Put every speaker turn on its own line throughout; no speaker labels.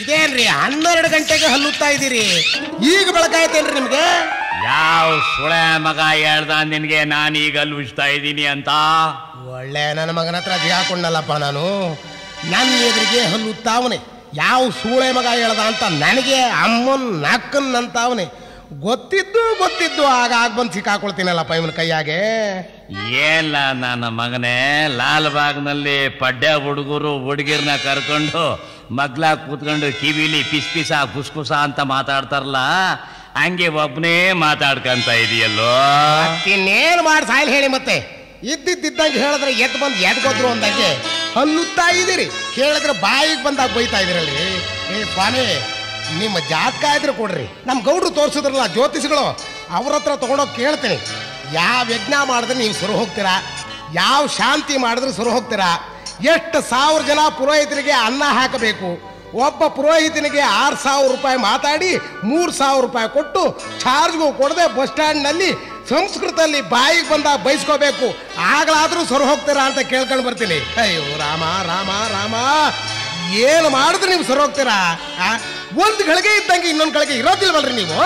ಇದೇನ್ರಿ ಹನ್ನೆರಡು ಗಂಟೆಗೆ ಹಲ್ಲುತ್ತಾ ಇದ್ದೀರಿ ಈಗ ಬೆಳಕಾಯ್ತೇನ್ರಿ ನಿಮ್ಗೆ
ಯಾವ ಸುಳೆ ಮಗ ಹೇಳ್ದ ನಿನ್ಗೆ ನಾನು ಈಗ ಅಲ್ಲಿ ಉಜ್ತಾ ಇದ್ದೀನಿ ಅಂತ
ಒಳ್ಳೆ ನನ್ನ ಮಗನ ಹತ್ರ ಜಿ ಹಾಕೊಂಡಲ್ಲಪ್ಪ ನಾನು ನನ್ನ ಎದುರಿಗೆ ಹಲ್ಲುತ್ತಾವನೆ ಯಾವ ಸೂಳೆ ಮಗ ಹೇಳ್ದ ಅಂತ ನನಗೆ ಅಮ್ಮನ್ ನಕ್ಕನ್ ಅಂತಾವನೆ ಗೊತ್ತಿದ್ದು ಗೊತ್ತಿದ್ದು ಆಗ ಆಗ ಬಂದು ಸಿಕ್ಕಾಕೊಳ್ತೀನಲ್ಲಪ್ಪ ಇವನ ಕೈಯಾಗೆ
ಏನ್ಲ ನನ್ನ ಮಗನೇ ಲಾಲ್ಬಾಗ್ನಲ್ಲಿ ಪಡ್ಡೆ ಹುಡುಗರು ಹುಡುಗಿರ್ನ ಕರ್ಕೊಂಡು ಮಗ್ಲ ಕೂತ್ಕೊಂಡು ಕಿವಿಲಿ ಪಿಸ್ ಪಿಸ ಕುಸ್ ಕುಸ ಅಂತ ಮಾತಾಡ್ತಾರಲ್ಲ ಹಂಗೆ ಒಬ್ಬನೇ ಮಾತಾಡ್ಕಂತ ಇದೆಯಲ್ಲೋ
ಇನ್ನೇನು ಮಾಡಿ ಸಾಯಿಲ್ ಹೇಳಿ ಮತ್ತೆ ಇದ್ದಿದ್ದಂಗೆ ಹೇಳಿದ್ರೆ ಎದ್ದು ಬಂದು ಎದ್ಗೋದ್ರು ಅಂದಂಗೆ ಹಲ್ಲುತ್ತಾ ಇದ್ದೀರಿ ಕೇಳಿದ್ರೆ ಬಾಯಿಗೆ ಬಂದಾಗ ಬೈತಾ ಇದೀರಲ್ರಿ ಏ ಸ್ವಾಮಿ ನಿಮ್ಮ ಜಾತಕ ಇದ್ರೆ ಕೊಡ್ರಿ ನಮ್ಮ ಗೌಡ್ರು ತೋರಿಸಿದ್ರಲ್ಲ ಜ್ಯೋತಿಷಿಗಳು ಅವ್ರ ಹತ್ರ ತಗೊಂಡೋಗಿ ಕೇಳ್ತೀನಿ ಯಾವ ಯಜ್ಞ ಮಾಡಿದ್ರೆ ನೀವು ಸುರು ಹೋಗ್ತೀರಾ ಯಾವ ಶಾಂತಿ ಮಾಡಿದ್ರೆ ಸುರು ಹೋಗ್ತೀರಾ ಎಷ್ಟು ಸಾವಿರ ಜನ ಪುರೋಹಿತರಿಗೆ ಅನ್ನ ಹಾಕಬೇಕು ಒಬ್ಬ ಪುರೋಹಿತನಿಗೆ ಆರು ಸಾವಿರ ರೂಪಾಯಿ ಮಾತಾಡಿ ಮೂರು ಸಾವಿರ ರೂಪಾಯಿ ಕೊಟ್ಟು ಚಾರ್ಜ್ಗೂ ಕೊಡದೆ ಬಸ್ ಸ್ಟ್ಯಾಂಡ್ನಲ್ಲಿ ಸಂಸ್ಕೃತದಲ್ಲಿ ಬಾಯಿಗೆ ಬಂದಾಗ ಬೈಸ್ಕೋಬೇಕು ಆಗಲಾದರೂ ಸೊರ ಹೋಗ್ತೀರಾ ಅಂತ ಕೇಳ್ಕೊಂಡು ಬರ್ತೀನಿ ಅಯ್ಯೋ ರಾಮ ರಾಮ ರಾಮ ಏನು ಮಾಡಿದ್ರೆ ನೀವು ಸೊರ ಹೋಗ್ತೀರಾ ಆ? ಒಂದು ಗಳಿಗೆ ಇದ್ದಂಗೆ ಇನ್ನೊಂದು ಗಳಿಗೆ ಇರೋದಿಲ್ವಲ್ರಿ ನೀವು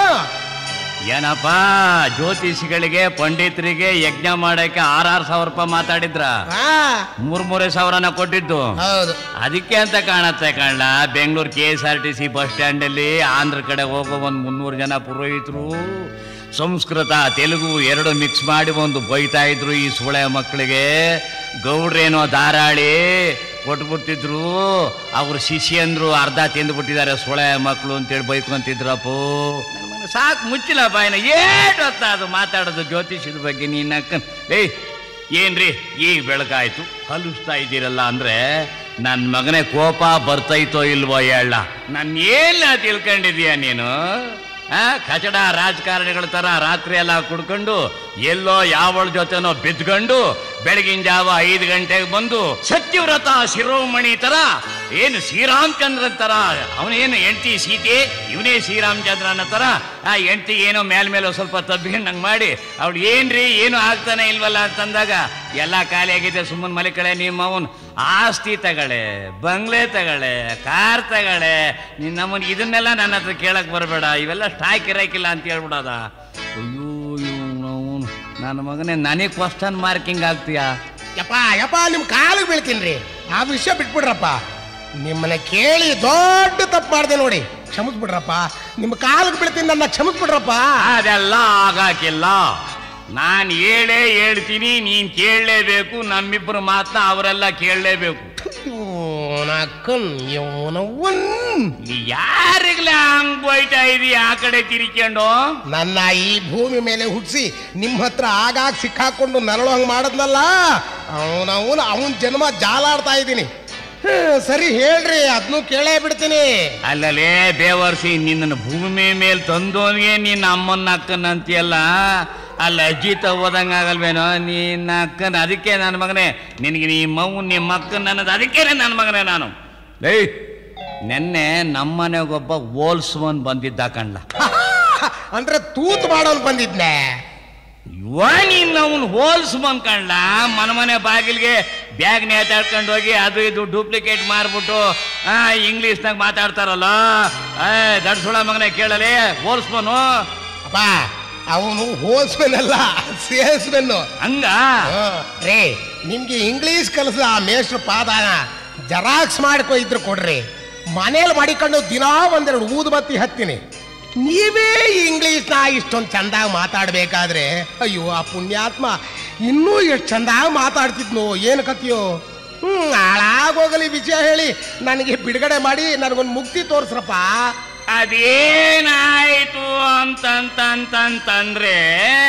ಏನಪ್ಪ ಜ್ಯೋತಿಷಿಗಳಿಗೆ ಪಂಡಿತರಿಗೆ ಯಜ್ಞ ಮಾಡಕ್ಕೆ ಆರಾರು ಸಾವಿರ ರೂಪಾಯಿ ಮಾತಾಡಿದ್ರ
ಆ,
ಮೂರ್ ಮೂರೇ ಸಾವಿರನ ಕೊಟ್ಟಿದ್ದು
ಹೌದು
ಅದಕ್ಕೆ ಅಂತ ಕಾಣತ್ತೆ ಕಾಣ್ಲ Bengaluru K S R T C bus ಸ್ಟ್ಯಾಂಡಲ್ಲಿ ಆಂಧ್ರ ಕಡೆ ಹೋಗೋ ಒಂದು ಮುನ್ನೂರು ಜನ ಪುರೋಹಿತರು ಸಂಸ್ಕೃತ ತೆಲುಗು ಎರಡು ಮಿಕ್ಸ್ ಮಾಡಿ ಒಂದು ಬೈತಾ ಇದ್ರು ಈ ಸೂಳೆ ಮಕ್ಕಳಿಗೆ ಗೌಡ್ರೇನೋ ಧಾರಾಳಿ ಕೊಟ್ಬಿಟ್ಟಿದ್ರು ಅವ್ರ ಶಿಷ್ಯಂದ್ರು ಅರ್ಧ ತಿಂದ್ಬಿಟ್ಟಿದ್ದಾರೆ ಸೊಳೆ ಮಕ್ಕಳು ಅಂತೇಳಿ ಬೈಕೊಂತಿದ್ರಪ್ಪು ನನ್ ಮಗನ ಸಾಕು ಮುಚ್ಚಿಲ್ಲ ಬಾಯಿನ ಏಟ್ ಹೊತ್ತ ಅದು ಮಾತಾಡೋದು ಜ್ಯೋತಿಷದ ಬಗ್ಗೆ ನೀನ್ ಅಕ್ಕನ್ ಏಯ್ ಏನ್ರಿ ಈಗ ಬೆಳಕಾಯ್ತು ಕಲಿಸ್ತಾ ಇದ್ದೀರಲ್ಲ ಅಂದ್ರೆ ನನ್ನ ಮಗನೇ ಕೋಪ ಬರ್ತೈತೋ ಇಲ್ವೋ ಹೇಳ ನನ್ನ ಏನ ತಿಳ್ಕೊಂಡಿದೀಯ ನೀನು ಆ ಕಚಡ ರಾಜಕಾರಣಿಗಳ ತರ ರಾತ್ರಿ ಎಲ್ಲ ಕುಡ್ಕೊಂಡು ಎಲ್ಲೋ ಯಾವಳ ಜೊತೆನೋ ಬಿದ್ಕೊಂಡು ಬೆಳಗಿನ ಜಾವ ಐದು ಗಂಟೆಗೆ ಬಂದು ಸತ್ಯವ್ರತ ಶಿರೋಮಣಿ ತರ ಏನು ಶ್ರೀರಾಮಚಂದ್ರನ್ ತರ ಅವನೇನು ಹೆಂಡತಿ ಸೀತೆ ಇವನೇ ಶ್ರೀರಾಮಚಂದ್ರನ ತರ ಆ ಹೆಂಡತಿ ಏನೋ ಮೇಲ್ ಮೇಲೆ ಸ್ವಲ್ಪ ತಬ್ಬಿಕೊಂಡಂಗೆ ಮಾಡಿ ಅವಳು ಏನ್ರಿ ಏನು ಆಗ್ತಾನೆ ಇಲ್ವಲ್ಲ ಅಂತಂದಾಗ ಎಲ್ಲ ಖಾಲಿ ಆಗಿದೆ ಸುಮ್ಮನೆ ಮಲಿಕಳೆ ನಿಮ್ಮ ಅವನ್ ಆಸ್ತಿ ತಗಳೆ ಬಂಗ್ಲೆ ತಗಳೆ ಕಾರ್ ತಗಳೆ ನಿನ್ನ ನಮ್ಮನ್ ಇದನ್ನೆಲ್ಲ ನನ್ನ ಹತ್ರ ಕೇಳಕ್ ಬರಬೇಡ ಇವೆಲ್ಲ ಸ್ಟಾಕ್ ಇರಕ್ಕಿಲ್ಲ ಅಂತ ಹೇಳ್ಬಿಡದ ಅಯ್ಯೋ ಇವ್ನು ನನ್ನ ಮಗನೇ ನನಗೆ ಕ್ವಶನ್ ಮಾರ್ಕಿಂಗ್ ಆಗ್ತೀಯಾ
ಯಪ್ಪ ಯಪ್ಪ ನಿಮ್ಮ ಕಾಲಿಗೆ ಬೀಳ್ತೀನಿ ಆ ವಿಷಯ ಬಿಟ್ಬಿಡ್ರಪ್ಪ ನಿಮ್ಮನ್ನ ಕೇಳಿ ದೊಡ್ಡ ತಪ್ಪು ಮಾಡಿದೆ ನೋಡಿ ಕ್ಷಮಿಸ್ಬಿಡ್ರಪ್ಪ ನಿಮ್ಮ ಕಾಲಿಗೆ ಬೀಳ್ತೀನಿ ನನ್ನ ಕ್ಷಮಿಸ್ಬಿಡ್ರಪ್ಪ
ಅದೆಲ್ಲ ಆಗಾಕಿಲ್ಲ ನಾನು ಹೇಳೇ ಹೇಳ್ತೀನಿ ನೀನ್ ಕೇಳಲೇಬೇಕು ನಮ್ಮಿಬ್ಬರ ಮಾತನ್ನ ಅವರೆಲ್ಲ ಕೇಳಲೇಬೇಕು
ಇವನಕ್ಕನ್ ಇವನವ್ವನ್
ನೀ ಯಾರಿಗ್ಲೇ ಹಂಗ್ ಬೈತಾ ಇದೀಯ ಆ ಕಡೆ ತಿರ್ಕೊಂಡು
ನನ್ನ ಈ ಭೂಮಿ ಮೇಲೆ ಹುಟ್ಟಿಸಿ ನಿಮ್ಮ ಹತ್ರ ಆಗಾಗ ಸಿಕ್ಕಾಕೊಂಡು ನರಳು ಹಂಗೆ ಮಾಡದ್ನಲ್ಲ ಅವನವನು ಅವನ ಜನ್ಮ ಜಾಲಾಡ್ತಾ ಇದ್ದೀನಿ ಹ್ಮ್, ಸರಿ ಹೇಳ್ರಿ ಅದನ್ನು ಕೇಳೇ ಬಿಡ್ತೀನಿ
ಅಲ್ಲಲೇ ಬೇವರ್ಸಿ ನಿನ್ನ ಭೂಮಿ ಮೇಲೆ ತಂದೋನ್ಗೆ ನಿನ್ನ ಅಮ್ಮನ ಅಕ್ಕನ ಅಂತೀಯಲ್ಲ ಅಲ್ಲ ಅಜ್ಜಿತ ಓದಂಗ ಆಗಲ್ವೇನೋ ನಿನ್ನ ಅಕ್ಕನ ಅದಕ್ಕೆ ನನ್ನ ಮಗನೇ ನಿನಗೆ ನಿಮ್ಮ ಮಗು ನಿಮ್ಮ ಅಕ್ಕನ ಅನ್ನೋದು ಅದಕ್ಕೆ ನನ್ನ ಮಗನೇ ನಾನು ಏಯ್ ನೆನ್ನೆ ನಮ್ಮನೆಗೊಬ್ಬ ಓಲ್ಸ್ವನ್ ಬಂದಿದ್ದ ಕಣ್ಲ
ಅಂದ್ರೆ ತೂತ್ ಮಾಡೋನ್ ಬಂದಿದ್ನೆ
ನೀನ್ ಅವನು ಹೋಲ್ಸ್ಬಂದ್ ಕಣ್ಲ ಮನೆ ಮನೆ ಬಾಗಿಲಿಗೆ ಬ್ಯಾಗ್ ನೇತಾಡ್ಕೊಂಡು ಹೋಗಿ ಅದು ಇದು ಡೂಪ್ಲಿಕೇಟ್ ಮಾರ್ಬಿಟ್ಟು ಆ ಇಂಗ್ಲೀಷ್ನಾಗ ಮಾತಾಡ್ತಾರಲ್ಲ ಏ ದಡ್ಸುಳ ಮಗನೇ ಕೇಳಲೇ ಹೋಲ್ಸ್ಬನು
ಅಪ್ಪ ಅವನು ಹೋಲ್ಸ್ಮೆನ್ ಅಲ್ಲ ಸೇಲ್ಸ್ಮೆನ್
ಹಂಗ
ರೇ ನಿಮ್ಗೆ ಇಂಗ್ಲೀಷ್ ಕಲಿಸಿದ ಆ ಮೇಷ್ಟ್ರ ಪಾದಾನ ಜರಾಕ್ಸ್ ಮಾಡ್ಕೊ ಇದ್ರು ಕೊಡ್ರಿ ಮನೇಲಿ ಮಾಡಿಕೊಂಡು ದಿನಾ ಒಂದೆರಡು ಊದುಬತ್ತಿ ಹತ್ತೀನಿ ನೀವೇ ಇಂಗ್ಲೀಷ್ನ ಇಷ್ಟೊಂದು ಚಂದಾಗಿ ಮಾತಾಡ್ಬೇಕಾದ್ರೆ ಅಯ್ಯೋ ಆ ಪುಣ್ಯಾತ್ಮ ಇನ್ನೂ ಎಷ್ಟು ಚಂದಾಗಿ ಮಾತಾಡ್ತಿದ್ನು ಏನು ಕತಿಯೋ ಹ್ಮ್ ಹಾಳಾಗೋಗಲಿ ವಿಷಯ ಹೇಳಿ ನನಗೆ ಬಿಡುಗಡೆ ಮಾಡಿ ನನಗೊಂದು ಮುಕ್ತಿ ತೋರಿಸ್ರಪ್ಪ
ಅದೇನಾಯ್ತು ಅಂತಂತಂತಂದ್ರೆ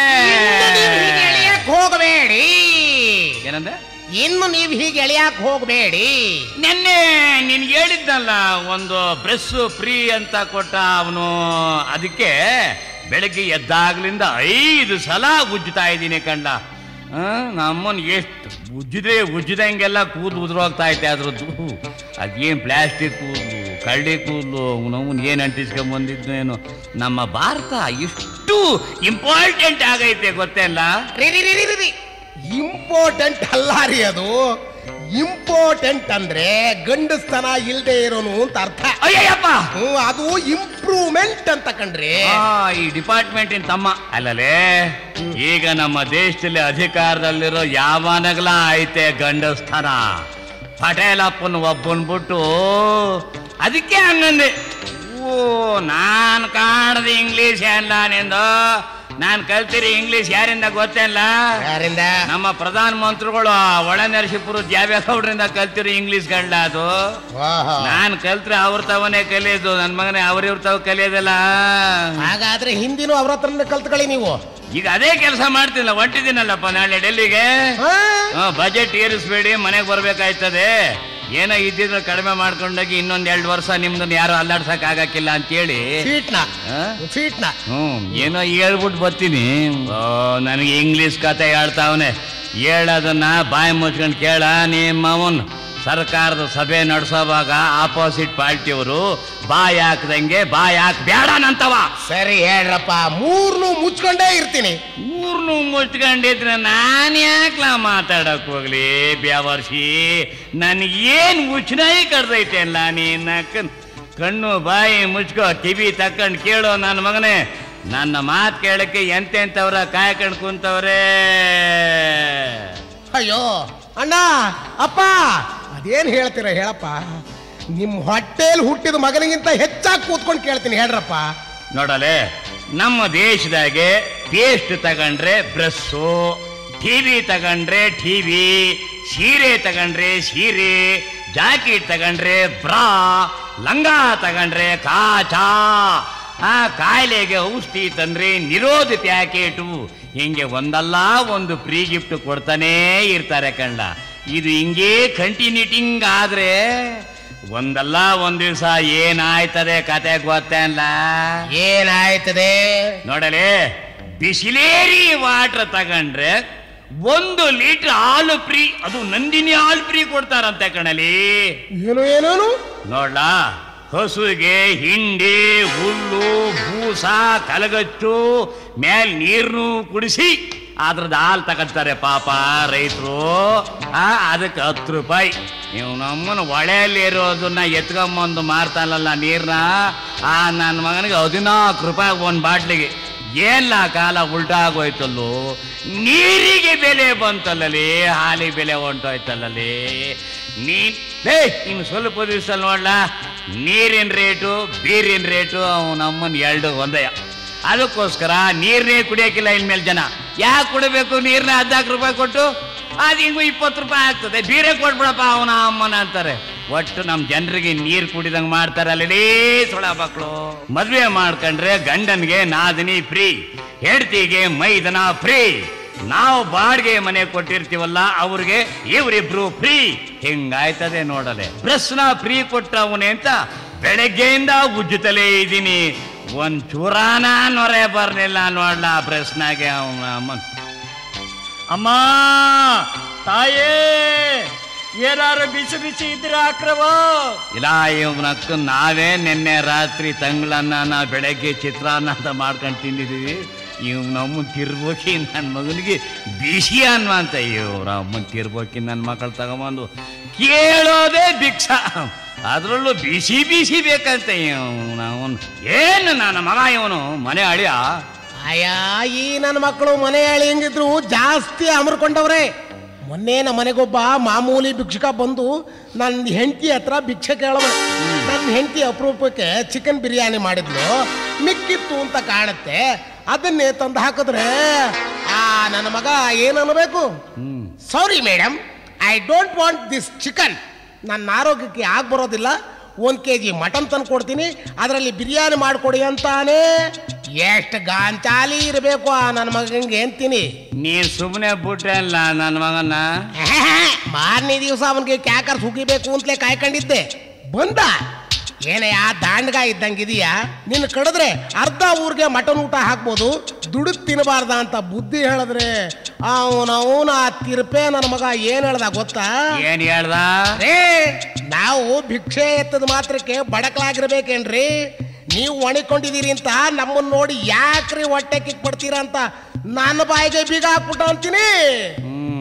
ಹೋಗಬೇಡಿ
ಏನಂದೆ
ಇನ್ನು ನೀವು ಹೀಗೆ ಎಳೆಯಾಕ ಹೋಗಬೇಡಿ
ನಿನ್ನೆ ನಿನ್ಗೆ ಹೇಳಿದ್ನಲ್ಲ ಒಂದು ಬ್ರೆಸ್ ಫ್ರೀ ಅಂತ ಕೊಟ್ಟ ಅವನು ಅದಕ್ಕೆ ಬೆಳಗ್ಗೆ ಎದ್ದಾಗ್ಲಿಂದ ಐದು ಸಲ ಉಜ್ಜುತ್ತಾ ಇದ್ದೀನಿ ಕಂಡ ನಮ್ಮನ್ ಎಷ್ಟು ಉಜ್ಜಿದ್ರೆ ಉಜ್ಜಿದಂಗೆಲ್ಲ ಕೂದಲು ಉದುರೋಗ್ತಾ ಐತೆ ಅದ್ರದ್ದು ಅದೇನು ಪ್ಲಾಸ್ಟಿಕ್ ಕೂದಲು ಕಳ್ಳಿ ಕೂದಲು ಅವನವನ್ ಏನು ಅಂಟಿಸ್ಕೊಂಡ್ ಬಂದಿದ್ದು ಏನು ನಮ್ಮ ಭಾರತ ಎಷ್ಟು ಇಂಪಾರ್ಟೆಂಟ್ ಆಗೈತೆ ಗೊತ್ತೇಲ್ಲ
ಇಂಪಾರ್ಟೆಂಟ್ ಅಲ್ಲ ರೀ ಅದು ಇಂಪಾರ್ಟೆಂಟ್ ಅಂದ್ರೆ ಗಂಡಸ್ತನ ಇಲ್ದೇ ಇರೋನು ಅಂತ ಅರ್ಥ
ಅಯ್ಯಯ್ಯಪ್ಪ
ಹ್ಮ್, ಅದು ಇಂಪ್ರೂವ್ಮೆಂಟ್ ಅಂತ ಕಣ್ರಿ
ಆ, ಈ ಡಿಪಾರ್ಟ್ಮೆಂಟಿನ ತಮ್ಮ ಅಲ್ಲಲೇ ಈಗ ನಮ್ಮ ದೇಶದಲ್ಲಿ ಅಧಿಕಾರದಲ್ಲಿರೋ ಯಾವನಗಲ ಐತೆ ಗಂಡಸ್ಥಾನ ಪಟೇಲಪ್ಪನ ಒಬ್ಬನ್ ಬಿಟ್ಟು ಅದಕ್ಕೆ ಹಂಗಂದೆ ಓ ನಾನು ಕಾಣದ ಇಂಗ್ಲೀಷ್ ಎಲ್ಲ ನಿಂದು ನಾನು ಕಲ್ತಿರಿ ಇಂಗ್ಲೀಷ್ ಯಾರಿಂದ ಗೊತ್ತಿಲ್ಲ
ಯಾರಿಂದ
ನಮ್ಮ ಪ್ರಧಾನ ಮಂತ್ರಿಗಳು ಒಳ ನರಸೀಪುರ ದ್ಯಾವೇಗೌಡರಿಂದ ಕಲ್ತಿರೋ ಇಂಗ್ಲೀಷ್ ಗಂಡ ಅದು
ಆಹಾ.
ನಾನ್ ಕಲ್ತ್ರೆ ಅವ್ರ ತವನೇ ಕಲಿಯೋದು ನನ್ ಮಗನೇ ಅವ್ರಿವ್ರ ತಾವ ಕಲಿಯೋದಲ್ಲ
ಹಾಗಾದ್ರೆ ಹಿಂದಿನೂ ಅವ್ರ ಹತ್ರನೇ ಕಲ್ತ್ಕೊಳ್ಳಿ ನೀವು
ಈಗ ಅದೇ ಕೆಲಸ ಮಾಡ್ತಿಲ್ಲ ಹೊಂಟಿದ್ದೀನಲ್ಲಪ್ಪ ನಾಳೆ ಡೆಲ್ಲಿಗೆ
ಹಾ?
ಬಜೆಟ್ ಏರಿಸ್ಬೇಡಿ ಮನೆಗೆ ಬರ್ಬೇಕಾಯ್ತದೆ ಏನೋ ಇದ್ದಿದ್ರೆ ಕಡಿಮೆ ಮಾಡ್ಕೊಂಡೋಗಿ ಇನ್ನೊಂದ್ ಎರಡು ವರ್ಷ ನಿಮ್ದನ್ನ ಯಾರು ಅಲ್ಲಾಡ್ಸಕ್ ಆಗಕ್ಕಿಲ್ಲ ಅಂತೇಳಿ
ಸೀಟ್ನ
ಆ?
ಸೀಟ್ನ
ಹ್ಮ್ ಏನೋ ಹೇಳ್ಬಿಟ್ಟು ಬರ್ತೀನಿ ಓ ನನಗೆ ಇಂಗ್ಲಿಷ್ ಕತೆ ಹೇಳ್ತಾವನೆ ಹೇಳೋದನ್ನ ಬಾಯಿ ಮುಚ್ಕೊಂಡು ಕೇಳ ನಿಮ್ಮ ಅವನ್ ಸರ್ಕಾರದ ಸಭೆ ನಡೆಸೋವಾಗ ಆಪೋಸಿಟ್ ಪಾರ್ಟಿಯವರು ಬಾಯಿ ಹಾಕ್ದಂಗೆ ಬಾಯಿ ಹಾಕ್ ಬೇಡನಂತವ
ಸರಿ ಹೇಳ್ರಪ್ಪ ಮೂರ್ನು ಮುಚ್ಕೊಂಡೇ ಇರ್ತೀನಿ
ಊರ್ನು ಮುಚ್ಕೊಂಡಿದ್ರೆ ನಾನು ಯಾಕ್ಲ ಮಾತಾಡಕ್ ಹೋಗ್ಲಿ ಬ್ಯಾವರ್ಸಿ ನನಗೇನ್ ಮುಚ್ಚನಾಯಿ ಕಡ್ದೈತೆ ಅಲ್ಲ ನೀನ ಕಣ್- ಕಣ್ಣು ಬಾಯಿ ಮುಚ್ಕೋ ಕಿವಿ ತಕ್ಕಂಡ್ ಕೇಳೋ ನನ್ನ ಮಗನೇ ನನ್ನ ಮಾತು ಕೇಳಕ್ಕೆ ಎಂತೆಂತವ್ರ ಕಾಯ್ಕೊಂಡ್ ಕುಂತವ್ರೆ
ಅಯ್ಯೋ ಅಣ್ಣ ಅಪ್ಪ ಅದೇನ್ ಹೇಳ್ತೀರ ಹೇಳಪ್ಪ ನಿಮ್ ಹೊಟ್ಟೆಲ್ ಹುಟ್ಟಿದ ಮಗನಿಗಿಂತ ಹೆಚ್ಚಾಗಿ ಕೂತ್ಕೊಂಡು ಕೇಳ್ತೀನಿ ಹೇಳ್ರಪ್ಪ
ನೋಡಲೆ ನಮ್ಮ ದೇಶದಾಗೆ ಪೇಸ್ಟ್ ತಗೊಂಡ್ರೆ ಬ್ರಸ್ಸು ಟಿವಿ ತಗೊಂಡ್ರೆ ಟಿವಿ ಸೀರೆ ತಗೊಂಡ್ರೆ ಸೀರೆ ಜಾಕೆಟ್ ತಗೊಂಡ್ರೆ ಬ್ರಾ ಲಂಗ ತಗೊಂಡ್ರೆ ಕಾಚಾ ಆ ಕಾಯಿಲೆಗೆ ಔಷಧಿ ತಂದ್ರೆ ನಿರೋಧ ಪ್ಯಾಕೆಟು ಹಿಂಗೆ ಒಂದಲ್ಲ ಒಂದು ಫ್ರೀ ಗಿಫ್ಟ್ ಕೊಡ್ತಾನೇ ಇರ್ತಾರೆ ಕಂಡ ಇದು ಹಿಂಗೆ ಕಂಟಿನ್ಯೂಟಿಂಗ್ ಆದ್ರೆ ಒಂದಲ್ಲ ಒಂದ್ ದಿವಸ ಏನಾಯ್ತದೆ ಕತೆ ಗೊತ್ತೇನಲ್ಲ
ಏನಾಯ್ತದೆ
ನೋಡಲೆ ಬಿಸಿಲೇರಿ ವಾಟರ್ ತಗೊಂಡ್ರೆ ಒಂದು ಲೀಟರ್ ಹಾಲು ಫ್ರೀ ಅದು ನಂದಿನಿ ಹಾಲು ಫ್ರೀ ಕೊಡ್ತಾರಂತೆ ಕಣಲಿ
ಏನು ಏನೇನು
ನೋಡ್ಲಾ ಹಸುಗೆ ಹಿಂಡಿ ಹುಲ್ಲು ಬೂಸ ಕಲಗಚ್ಚು ಮೇಲ್ ನೀರ್ನು ಕುಡಿಸಿ ಅದ್ರದ್ದು ಹಾಲು ತಗೊಳ್ತಾರೆ ಪಾಪ ರೈತರು ಆ ಅದಕ್ಕೆ ಹತ್ತು ರೂಪಾಯಿ ನೀವು ನಮ್ಮನ್ನ ಹೊಳೆಯಲ್ಲಿ ಇರೋದನ್ನ ಎತ್ಕೊಂಬಂದು ಮಾರ್ತಾನಲ್ಲ ನೀರ್ನ ಆ ನನ್ನ ಮಗನಿಗೆ ಹದಿನಾಲ್ಕು ರೂಪಾಯಿ ಒಂದು ಬಾಟ್ಲಿಗೆ ಏನ್ಲ ಕಾಲ ಉಲ್ಟಾ ಆಗೋಯ್ತಲ್ಲೋ ನೀರಿಗೆ ಬೆಲೆ ಬಂತಲ್ಲಲಿ ಹಾಲಿಗೆ ಬೆಲೆ ಹೊಂಟೋಯ್ತಲ್ಲಲಿ ನೀನ್ ಲೇ ಇನ್ನು ಸ್ವಲ್ಪ ದಿವಸ ನೋಡ್ಲಾ ನೀರಿನ ರೇಟು ಬೀರಿನ ರೇಟು ನಮ್ಮನ್ ಎರಡು ಒಂದಯ ಅದಕ್ಕೋಸ್ಕರ ನೀರನ್ನೇ ಕುಡಿಯೋಕಿಲ್ಲ ಇನ್ಮೇಲೆ ಜನ ಯಾಕೆ ಕುಡಿಬೇಕು ನೀರ್ನ ಹದಿನಾಲ್ಕು ರೂಪಾಯಿ ಕೊಟ್ಟು ಅದು ಹಿಂಗೂ ಇಪ್ಪತ್ತು ರೂಪಾಯಿ ಆಗ್ತದೆ ಬೀರೆ ಕೊಟ್ಬಿಡಪ್ಪ ಅವನ ಅಮ್ಮನ ಅಂತಾರೆ ಒಟ್ಟು ನಮ್ಮ ಜನರಿಗೆ ನೀರು ಕುಡಿದಂಗೆ ಮಾಡ್ತಾರಲ್ಲೇ ಸುಳ ಮಕ್ಕಳು ಮದ್ವೆ ಮಾಡ್ಕೊಂಡ್ರೆ ಗಂಡನ್ಗೆ ನಾದಿನಿ ಫ್ರೀ ಹೆಂಡತಿಗೆ ಮೈದನ ಫ್ರೀ ನಾವು ಬಾಡಿಗೆ ಮನೆ ಕೊಟ್ಟಿರ್ತೀವಲ್ಲ ಅವ್ರಿಗೆ ಇವರಿಬ್ರು ಫ್ರೀ ಹಿಂಗಾಯ್ತದೆ ನೋಡಲೆ ಪ್ರಶ್ನ ಫ್ರೀ ಕೊಟ್ಟವನೇ ಅಂತ ಬೆಳಗ್ಗೆಯಿಂದ ಉಜ್ಜುತ್ತಲೇ ಇದ್ದೀನಿ ಒಂದ್ ಚೂರಾನ ನೊರೆ ಬರ್ಲಿಲ್ಲ ನೋಡ್ಲ ಪ್ರಶ್ನಾಗೆ ಅವನ ಅಮ್ಮನ್
ಅಮ್ಮ ತಾಯೇ ಏನಾರು ಬಿಸಿ ಬಿಸಿ ಇದ್ರೆ ಹಾಕ್ರವ
ಇಲ್ಲ ಇವನಕ್ಕ ನಾವೇ ನಿನ್ನೆ ರಾತ್ರಿ ತಂಗಳನ್ನ ಬೆಳಗ್ಗೆ ಚಿತ್ರಾನ್ನ ಅಂತ ಮಾಡ್ಕೊಂಡು ತಿಂದಿದ್ದೀವಿ ಇವ್ ನಮ್ಮ ತಿರ್ಬೋಕಿ ನನ್ನ ಮಗನಿಗೆ ಬಿಸಿ ಅನ್ವ ಅಂತ ಇವ್ರ ಅಮ್ಮನ್ ತಿರ್ಬೋಕಿ ನನ್ನ ಮಕ್ಕಳು ತಗೊಂಬಂದು ಕೇಳೋದೇ ಭಿಕ್ಷ ಅದ್ರಲ್ಲೂ ಬಿಸಿ ಬಿಸಿ ಬೇಕಂತ ಇವನು ಅವನು ಏನು ನನ್ನ ಮಗ ಇವನು ಮನೆ ಅಳಿಯ
ಅಯ್ಯ ಈ ನನ್ನ ಮಕ್ಕಳು ಮನೆ ಹೇಳಿ ಹೆಂಗಿದ್ರು ಜಾಸ್ತಿ ಅಮರ್ಕೊಂಡವ್ರೆ ಮೊನ್ನೆ ನಮ್ಮ ಮನೆಗೊಬ್ಬ ಮಾಮೂಲಿ ಭಿಕ್ಷುಕ ಬಂದು ನನ್ನ ಹೆಂಡತಿ ಹತ್ರ ಭಿಕ್ಷೆ ಕೇಳವ ನನ್ನ ಹೆಂಡತಿ ಅಪರೂಪಕ್ಕೆ ಚಿಕನ್ ಬಿರಿಯಾನಿ ಮಾಡಿದ್ಲು ಮಿಕ್ಕಿತ್ತು ಅಂತ ಕಾಣುತ್ತೆ ಅದನ್ನೇ ತಂದು ಹಾಕಿದ್ರೆ ಆ ನನ್ನ ಮಗ ಏನು ಅನ್ನಬೇಕು
hmm
sorry madam I don't want this chicken ನನ್ನ ಆರೋಗ್ಯಕ್ಕೆ ಆಗ ಬರೋದಿಲ್ಲ ಒಂದು ಕೆ ಜಿ ಮಟನ್ ತಂದು ಕೊಡ್ತೀನಿ ಅದರಲ್ಲಿ ಬಿರಿಯಾನಿ ಮಾಡಿಕೊಡಿ ಅಂತಾನೆ ಎಷ್ಟು ಗಾಂಚಾಲಿ ಇರಬೇಕು ಆ ನನ್ನ ಮಗನಿಗೆ ಅಂತೀನಿ
ನೀನ್ ಸುಮ್ಮನೆ ಬಿಟ್ರೆ ಅಲ್ಲ ನನ್ನ ಮಗನ
ಮಾರನೇ ದಿವಸ ಅವನಿಗೆ ಕ್ಯಾಕರ್ ಸುಗಿಬೇಕು ಅಂತಲೇ ಕಾಯ್ಕೊಂಡಿದ್ದೆ ಬಂದ ಏನಯ್ಯ ದಾಂಡ್ಗ ಇದ್ದಂಗಿದೀಯಾ ನಿನ್ನ ಕಡಿದ್ರೆ ಅರ್ಧ ಊರಿಗೆ ಮಟನ್ ಊಟ ಹಾಕ್ಬೋದು ದುಡಿದು ತಿನ್ನಬಾರ್ದ ಅಂತ ಬುದ್ಧಿ ಹೇಳಿದ್ರೆ ಅವನವನ ಆ ತಿರುಪೆ ನನ್ನ ಮಗ ಏನ್ ಹೇಳ್ದ ಗೊತ್ತಾ
ಏನ್ ಹೇಳ್ದ
ರೇ ನಾವು ಭಿಕ್ಷೆ ಎತ್ತದ ಮಾತ್ರಕ್ಕೆ ಬಡಕಲಾಗಿರ್ಬೇಕೇನ್ರಿ ನೀವು ಒಣಿಕೊಂಡಿದ್ದೀರಿ ಅಂತ ನಮ್ಮನ್ನ ನೋಡಿ ಯಾಕ್ರಿ ಹೊಟ್ಟೆ ಕಿಕ್ ಪಡ್ತೀರಾ ಅಂತ ನನ್ನ ಬಾಯಿಗೆ ಬೀಗ ಹಾಕ್ಬಿಟ್ಟು ಅಂತೀನಿ
ಹ್ಮ್ ನಮ್ಮ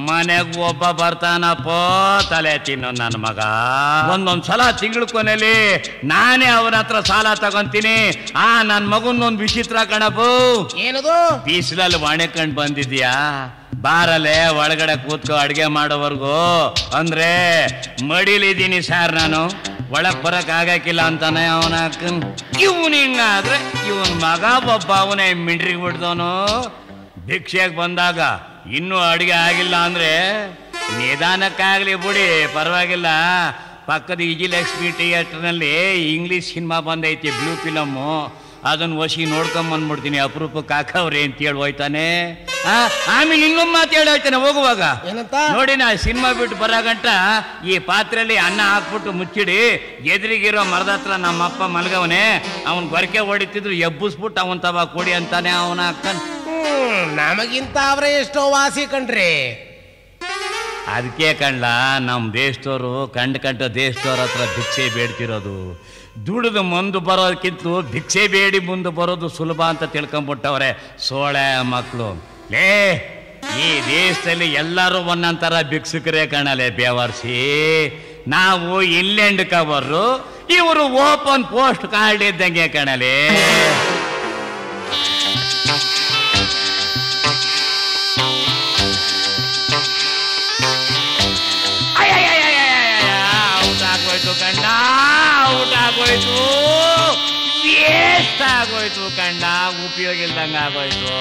ಮನೆಗ್ ಒಬ್ಬ ಬರ್ತಾನಪ್ಪ ತಲೆ ತಿನ್ನೋ ನನ್ನ ಮಗ ಒಂದೊಂದ್ ಸಲ ತಿಂಗಳ ಕೊನೆಲಿ ನಾನೇ ಅವನ ಹತ್ರ ಸಾಲ ತಗೊಂತೀನಿ ಆ ನನ್ ಮಗನೊಂದ್ ವಿಚಿತ್ರ ಕಣಪ್ಪ
ಏನದು
ಬೀಸ್ಲಲ್ಲಿ ಒಣಕೊಂಡ್ ಬಂದಿದ್ಯಾ ಬಾರಲೆ ಒಳಗಡೆ ಕೂತ್ಕೋ ಅಡ್ಗೆ ಮಾಡೋವರೆಗೂ ಅಂದ್ರೆ ಮಡಿಲಿದ್ದೀನಿ ಸರ್ ನಾನು ಒಳಗ್ ಬರಕ್ ಆಗಕ್ಕಿಲ್ಲ ಅಂತಾನೆ ಅವನ ಇವನ್ ಹಿಂಗಾದ್ರೆ ಇವನ್ ಮಗ ಒಬ್ಬ ಅವನೇ ಮಿಂಡ್ರಿಗೆ ಬಿಡ್ದವನು ಭಿಕ್ಷೆಗೆ ಬಂದಾಗ ಇನ್ನೂ ಅಡಿಗೆ ಆಗಿಲ್ಲ ಅಂದ್ರೆ ನಿಧಾನಕ್ಕಾಗ್ಲಿ ಬಿಡಿ ಪರವಾಗಿಲ್ಲ ಪಕ್ಕದ ವಿಜಯಲಕ್ಷ್ಮಿ ಥಿಯೇಟರ್ನಲ್ಲಿ ಇಂಗ್ಲಿಷ್ ಸಿನಿಮಾ ಬಂದೈತಿ ಬ್ಲೂ ಫಿಲಮ್ಮು ಅದನ್ನ ವಸಿ ನೋಡ್ಕೊಂಬಂದ್ಬಿಡ್ತೀನಿ ಅಪರೂಪಕ್ಕೆ ಹಾಕವ್ರೆ ಅಂತ ಹೇಳಿ ಹೋಯ್ತಾನೆ ಆ, ಆಮೇಲೆ ಇನ್ನೊಂದು ಮಾತು ಹೇಳಿ ಹೋಯ್ತಾನೆ ಹೋಗುವಾಗ
ಏನಂತ
ನೋಡಿ ನಾ ಸಿನಿಮಾ ಬಿಟ್ಟು ಬರಾಗಂಟ ಈ ಪಾತ್ರೆಯಲ್ಲಿ ಅನ್ನ ಹಾಕ್ಬಿಟ್ಟು ಮುಚ್ಚಿಡಿ ಎದುರಿಗಿರೋ ಮರದ ಹತ್ರ ನಮ್ಮಪ್ಪ ಮಲಗವನೆ ಅವನ್ ಗೊರಕೆ ಹೊಡಿತಿದ್ರು ಎಬ್ಬಿಸ್ಬಿಟ್ಟು ಅವನ್ ತವ ಕೊಡಿ ಅಂತಾನೆ ಅವನ ಅಕ್ಕನ್
ಹ್ಮ್ ನಮಗಿಂತ ಅವ್ರೆ ಎಷ್ಟೋ ವಾಸಿ ಕಣ್ರಿ
ಅದಕ್ಕೆ ಕಣ್ಲ ನಮ್ಮ ದೇಶದವರು ಕಂಡು ಕಂಡ ದೇಶದವ್ರ ಹತ್ರ ಭಿಕ್ಷೆ ಬೇಡ್ತಿರೋದು ದುಡಿದು ಮುಂದೆ ಬರೋದಕ್ಕಿಂತ ಭಿಕ್ಷೆ ಬೇಡಿ ಮುಂದೆ ಬರೋದು ಸುಲಭ ಅಂತ ತಿಳ್ಕೊಂಬಿಟ್ಟವ್ರೆ ಸೋಳೆ ಮಕ್ಕಳು ಲೇ ಈ ದೇಶದಲ್ಲಿ ಎಲ್ಲರೂ ಒಂದೊಂಥರ ಭಿಕ್ಷುಕರೇ ಕಾಣಲೆ ಬೇವರ್ಸಿ ನಾವು ಇಂಗ್ಲೆಂಡ್ ಕವರು ಇವರು ಓಪನ್ ಪೋಸ್ಟ್ ಕಾರ್ಡ್ ಇದ್ದಂಗೆ ಕಾಣಲೆ ಔಟ್ ಆಗೋಯ್ತು ಕಂಡ ಔಟ್ ಆಗೋಯ್ತು ವೇಸ್ಟ್ ಆಗೋಯ್ತು ಕಂಡ ಉಪಯೋಗ ಇಲ್ದಂಗ ಆಗೋಯ್ತು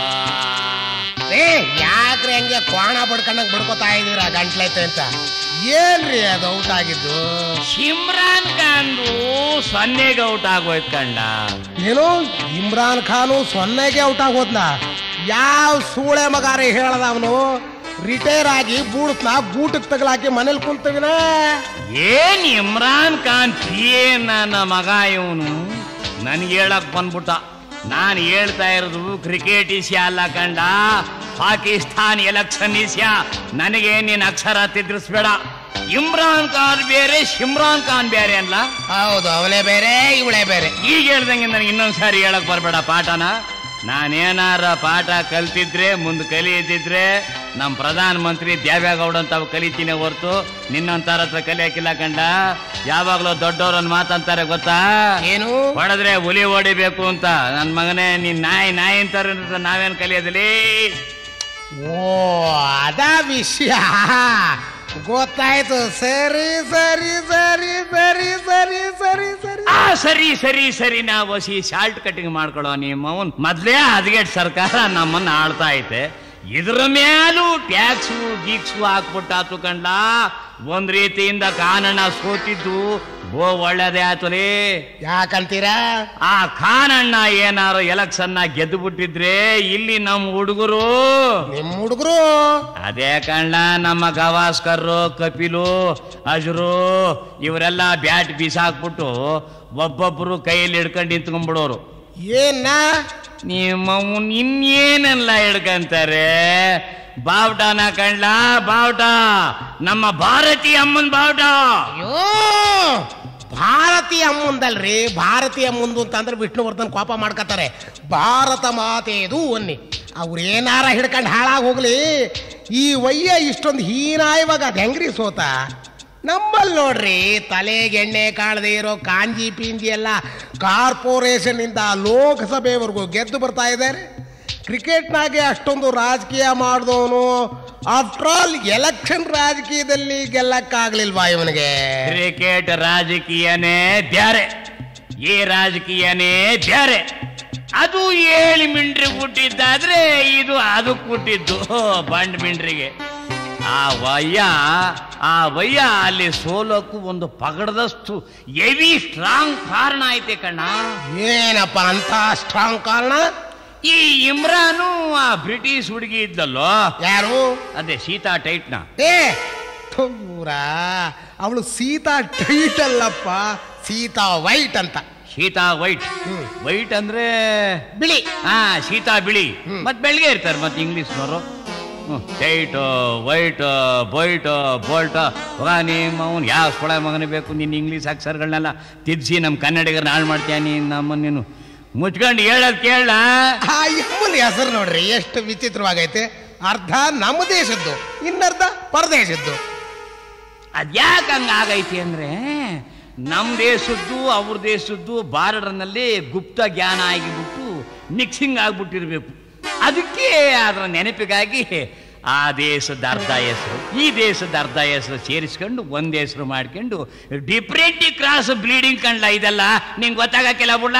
ಏ ಯಾಕ್ರಿ ಹಂಗೆ ಕ್ವಾಣ ಬಡ್ಕೊಂಡಂಗ್ ಬಡ್ಕೋತಾ ಇದೀರಾ ಗಂಟ್ಲೈತೆ ಅಂತ ಏನ್ರಿ ಅದು ಔಟ್ ಆಗಿದ್ದು
ಶಿಮ್ರಾನ್ ಖಾನ್ದು ಸೊನ್ನೆಗೆ ಔಟ್ ಆಗೋಯ್ತು ಕಂಡ
ಏನು ಇಮ್ರಾನ್ ಖಾನು ಸೊನ್ನೆಗೆ ಔಟ್ ಆಗೋದ್ನ ಯಾವ ಸೂಳೆ ಮಗಾರಿ ಹೇಳ್ದ ಅವನು ರಿಟೈರ್ ಆಗಿ ಬೂಡ್ಸ್ನ ಬೂಟಕ್ ತಗಲಾಕಿ ಮನೇಲಿ ಕುಂತವಿನ
ಏನ್ ಇಮ್ರಾನ್ ಖಾನ್ ಪಿಯೇ ನನ್ನ ಮಗ ಇವನು ನನ್ಗೆ ಹೇಳಕ್ ಬಂದ್ಬಿಟ್ಟ ನಾನು ಹೇಳ್ತಾ ಇರೋದು ಕ್ರಿಕೆಟ್ ಇಸ್ಯ ಅಲ್ಲ ಕಂಡ ಪಾಕಿಸ್ತಾನ್ ಎಲೆಕ್ಷನ್ ಇಸ್ಯ ನನಗೆ ನೀನ್ ಅಕ್ಷರ ತಿದ್ರಿಸ್ಬೇಡ ಇಮ್ರಾನ್ ಖಾನ್ ಬೇರೆ ಶಿಮ್ರಾನ್ ಖಾನ್ ಬೇರೆ ಅಲ್ಲ
ಹೌದು ಅವನೇ ಬೇರೆ ಇವಳೇ ಬೇರೆ
ಈಗ ಹೇಳ್ದಂಗೆ ನನಗೆ ಇನ್ನೊಂದ್ ಸಾರಿ ಹೇಳಕ್ ಬರ್ಬೇಡ ಪಾಠನ ನಾನೇನಾರ ಪಾಠ ಕಲ್ತಿದ್ರೆ ಮುಂದೆ ಕಲಿಯದಿದ್ರೆ ನಮ್ಮ ಪ್ರಧಾನ ಮಂತ್ರಿ ದೇವೇಗೌಡ ಅಂತ ಅವ್ ಕಲಿತೀನಿ ಹೊರ್ತು ನಿನ್ನಂತಾರ ಹತ್ರ ಕಲಿಯಕ್ಕಿಲ್ಲ ಕಂಡ ಯಾವಾಗ್ಲೂ ದೊಡ್ಡವ್ರನ್ನ ಮಾತಂತಾರೆ ಗೊತ್ತಾ
ಏನು
ಹೊಡೆದ್ರೆ ಹುಲಿ ಹೊಡಿಬೇಕು ಅಂತ ನನ್ ಮಗನೇ ನೀನ್ ನಾಯಿ ನಾಯಿ ಅಂತಾರೆ ನಾವೇನ್ ಕಲಿಯೋದಿಲ್ಲ
ಓ ಅದ ವಿಷಯ ಗೊತ್ತಾಯ್ತು ಸರಿ ಸರಿ ಸರಿ ಸರಿ ಸರಿ ಸರಿ ಸರಿ
ಆ ಸರಿ ಸರಿ ಸರಿ ನಾವು ವಸಿ ಶಾಲ್ಟ್ ಕಟಿಂಗ್ ಮಾಡ್ಕೊಳ್ಳೋ ನಿಮ್ಮ ಅವನ್ ಮೊದ್ಲೇ ಹದಗೆಟ್ ಸರ್ಕಾರ ನಮ್ಮನ್ನ ಆಳ್ತಾ ಐತೆ ಇದ್ರ ಮೇಲೂ ಟ್ಯಾಕ್ಸು ಗೀಕ್ಸು ಹಾಕ್ಬಿಟ್ಟಾತು ಕಂಡ ಒಂದ್ ರೀತಿಯಿಂದ ಕಾನಣ್ಣ ಸೋತಿದ್ದು ಬೋ ಒಳ್ಳೇದೇ ಆತುಲೇ
ಯಾಕಂತೀರಾ
ಆ ಖಾನಣ್ಣ ಏನಾರು ಎಲೆಕ್ಷನ್ನ ಗೆದ್ದು ಬಿಟ್ಟಿದ್ರೆ ಇಲ್ಲಿ ನಮ್ಮ ಹುಡುಗರು
ನಿಮ್ ಹುಡುಗರು
ಅದೇ ಕಣ್ಣ ನಮ್ಮ ಗವಾಸ್ಕರ್ರು ಕಪಿಲು ಅಜರು ಇವರೆಲ್ಲ ಬ್ಯಾಟ್ ಬೀಸಾಕ್ಬಿಟ್ಟು ಒಬ್ಬೊಬ್ರು ಕೈಯಲ್ಲಿ ಹಿಡ್ಕೊಂಡು ನಿಂತ್ಕೊಂಡ್ಬಿಡೋರು
ಏನ
ನಿಮ್ಮ ಇನ್ನೇನೆಲ್ಲ ಹಿಡ್ಕಂತಾರೆ ಬಾವುಟನ ಕಣ್ಲ ಬಾವುಟ ನಮ್ಮ ಭಾರತೀಯ ಅಮ್ಮನ್ ಬಾವುಟ
ಅಯ್ಯೋ ಭಾರತೀಯ ಅಮ್ಮಂದಲ್ರಿ ಭಾರತೀಯ ಮುಂದು ಅಂತಂದ್ರೆ ವಿಷ್ಣುವರ್ಧನ್ ಕೋಪ ಮಾಡ್ಕೋತಾರೆ ಭಾರತ ಮಾತೆದು ಅನ್ನಿ ಅವ್ರು ಏನಾರ ಹಿಡ್ಕೊಂಡು ಹಾಳಾಗಿ ಹೋಗ್ಲಿ ಈ ವಯ್ಯ ಇಷ್ಟೊಂದು ಹೀನಾಯವಾಗ ಅದು ಹೆಂಗ್ರಿ ಸೋತ ನಮ್ಮಲ್ಲಿ ನೋಡ್ರಿ ತಲೆಗೆ ಎಣ್ಣೆ ಕಾಳದೆ ಇರೋ ಕಾಂಜಿ ಪಿಂಜಿ ಎಲ್ಲ ಕಾರ್ಪೊರೇಷನ್ ಇಂದ ಲೋಕಸಭೆವರೆಗೂ ಗೆದ್ದು ಬರ್ತಾ ಇದ್ದಾರೆ ಕ್ರಿಕೆಟ್ನಾಗೆ ಅಷ್ಟೊಂದು ರಾಜಕೀಯ ಮಾಡಿದವನು ಆಫ್ಟರ್ ಆಲ್ ಎಲೆಕ್ಷನ್ ರಾಜಕೀಯದಲ್ಲಿ ಗೆಲ್ಲಕ್ಕಾಗ್ಲಿಲ್ವಾ ಇವನಿಗೆ
ಕ್ರಿಕೆಟ್ ರಾಜಕೀಯನೇ ಬ್ಯಾರೆ ಈ ರಾಜಕೀಯನೇ ಬ್ಯಾರೆ ಅದು ಏಳಿ ಮಿಂಡ್ರಿ ಹುಟ್ಟಿದ್ದಾದ್ರೆ ಇದು ಅದಕ್ಕೆ ಹುಟ್ಟಿದ್ದು ಬಂಡ್ ಮಿಂಡ್ರಿಗೆ ಆ ವಯ್ಯ ಆ ವಯ್ಯ ಅಲ್ಲಿ ಸೋಲಕ್ಕೂ ಒಂದು ಪಗಡದಷ್ಟು ಹೆವಿ ಸ್ಟ್ರಾಂಗ್ ಕಾರಣ ಐತೆ ಕಣ್ಣ
ಏನಪ್ಪ ಅಂತ ಸ್ಟ್ರಾಂಗ್ ಕಾರಣ
ಈ ಇಮ್ರಾನು ಆ ಬ್ರಿಟಿಷ್ ಹುಡುಗಿ ಇದ್ದಲ್ಲೋ
ಯಾರು
ಅದೇ ಸೀತಾ ಟೈಟ್ನ
ಏ ಥೂರ ಅವಳು ಸೀತಾ ಟೈಟ್ ಅಲ್ಲಪ್ಪ ಸೀತಾ ವೈಟ್ ಅಂತ
ಸೀತಾ ವೈಟ್
ಹ್ಮ್.
ವೈಟ್ ಅಂದ್ರೆ
ಬಿಳಿ
ಹಾ ಶೀತಾ ಬಿಳಿ
ಹ್ಮ್.
ಮತ್ ಬೆಳಗ್ಗೆ ಇರ್ತಾರೆ ಮತ್ತೆ ಇಂಗ್ಲಿಷ್ನವರು ಟೈಟ್ ವೈಟ್ ಬೈಟ್ ಬೋಲ್ಟ್ ಹೋಗ ನಿಮ್ಮ ಅವ್ನು ಯಾವ ಸೊಳ ಮಗನ ಬೇಕು ನಿನ್ನ ಇಂಗ್ಲೀಷ್ ಅಕ್ಷರಗಳನ್ನೆಲ್ಲ ತಿದ್ಸಿ ನಮ್ಮ ಕನ್ನಡಿಗರನ್ನ ಹಾಳು ಮಾಡ್ತೀಯ ನೀನು ನಮ್ಮ ನೀನು ಮುಚ್ಕೊಂಡು ಹೇಳೋದು ಕೇಳ
ಆ ಯಮ್ಮನ ಹೆಸರು ನೋಡ್ರಿ ಎಷ್ಟು ವಿಚಿತ್ರವಾಗೈತೆ ಅರ್ಧ ನಮ್ಮ ದೇಶದ್ದು ಇನ್ನರ್ಧ ಪರದೇಶದ್ದು
ಅದ್ಯಾಕೆ ಹಂಗಾಗೈತಿ ಅಂದ್ರೆ ನಮ್ಮ ದೇಶದ್ದು ಅವ್ರ ದೇಶದ್ದು ಬಾರ್ಡರ್ನಲ್ಲಿ ಗುಪ್ತ ಜ್ಞಾನ ಆಗಿಬಿಟ್ಟು ಮಿಕ್ಸಿಂಗ್ ಆಗ್ಬಿಟ್ಟಿರ್ಬೇಕು ಅದಕ್ಕೆ ಅದರ ನೆನಪಿಗಾಗಿ ಆ ದೇಶದ ಅರ್ಧ ಹೆಸರು ಈ ದೇಶದ ಅರ್ಧ ಹೆಸರು ಸೇರಿಸ್ಕೊಂಡು ಒಂದ್ ಹೆಸರು ಮಾಡ್ಕೊಂಡು ಡಿಫ್ರೆಂಟ್ ಕ್ರಾಸ್ ಬ್ಲೀಡಿಂಗ್ ಕಂಡ್ಲ ಇದೆಲ್ಲ ನಿಂಗೆ ಗೊತ್ತಾಗಕ್ಕಿಲ್ಲ ಬಿಡ್ಲ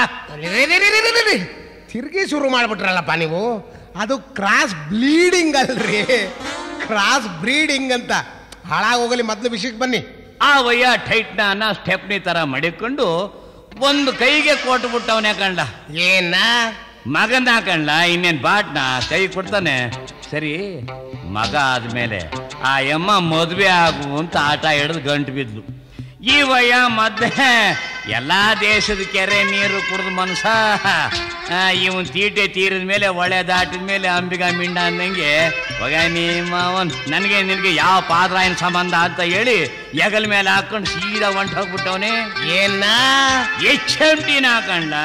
ತಿರುಗಿ ಶುರು ಮಾಡ್ಬಿಟ್ರಲ್ಲಪ್ಪ ನೀವು ಅದು ಕ್ರಾಸ್ ಬ್ಲೀಡಿಂಗ್ ಅಲ್ರಿ ಕ್ರಾಸ್ ಬ್ರೀಡಿಂಗ್ ಅಂತ ಹಾಳಾಗೋಗಲಿ ಮೊದಲು ವಿಷಯಕ್ಕೆ ಬನ್ನಿ
ಆ ವಯ್ಯ ಟೈಟ್ನ ಸ್ಟೆಪ್ನಿ ತರ ಮಡಿಕೊಂಡು ಒಂದು ಕೈಗೆ ಕೊಟ್ಬಿಟ್ಟವನೇ ಕಂಡ
ಏನ
ಮಗನ ಕಂಡ್ಲ ಇನ್ನೇನ್ ಬಾಟ್ನ ಕೈ ಕೊಡ್ತಾನೆ ಸರಿ ಮಗ ಆದ್ಮೇಲೆ ಆ ಯಮ್ಮ ಮದ್ವೆ ಆಗು ಅಂತ ಆಟ ಹಿಡಿದು ಗಂಟು ಬಿದ್ಲು ಈ ವಯ್ಯ ಮದ್ದೆ ಎಲ್ಲಾ ದೇಶದ ಕೆರೆ ನೀರು ಕುಡಿದು ಮನ್ಸ ಇವನ್ ತೀಟೆ ತೀರಿದ ಮೇಲೆ ಒಳೆ ದಾಟಿದ ಮೇಲೆ ಅಂಬಿಗ ಮಿಂಡ ಅಂದಂಗೆ ಹೊಗ ಮಾವನ್ ನನಗೆ ನಿನಗೆ ಯಾವ ಪಾದ್ರಾಯನ ಸಂಬಂಧ ಅಂತ ಹೇಳಿ ಎಗಲ್ ಮೇಲೆ ಹಾಕೊಂಡು ಸೀದಾ ಹೊಂಟ್ ಹೋಗ್ಬಿಟ್ಟವನೇ
ಏನ
ಎಚ್ ಎಂ ಟಿನ ಹಾಕಂಡ್ಲ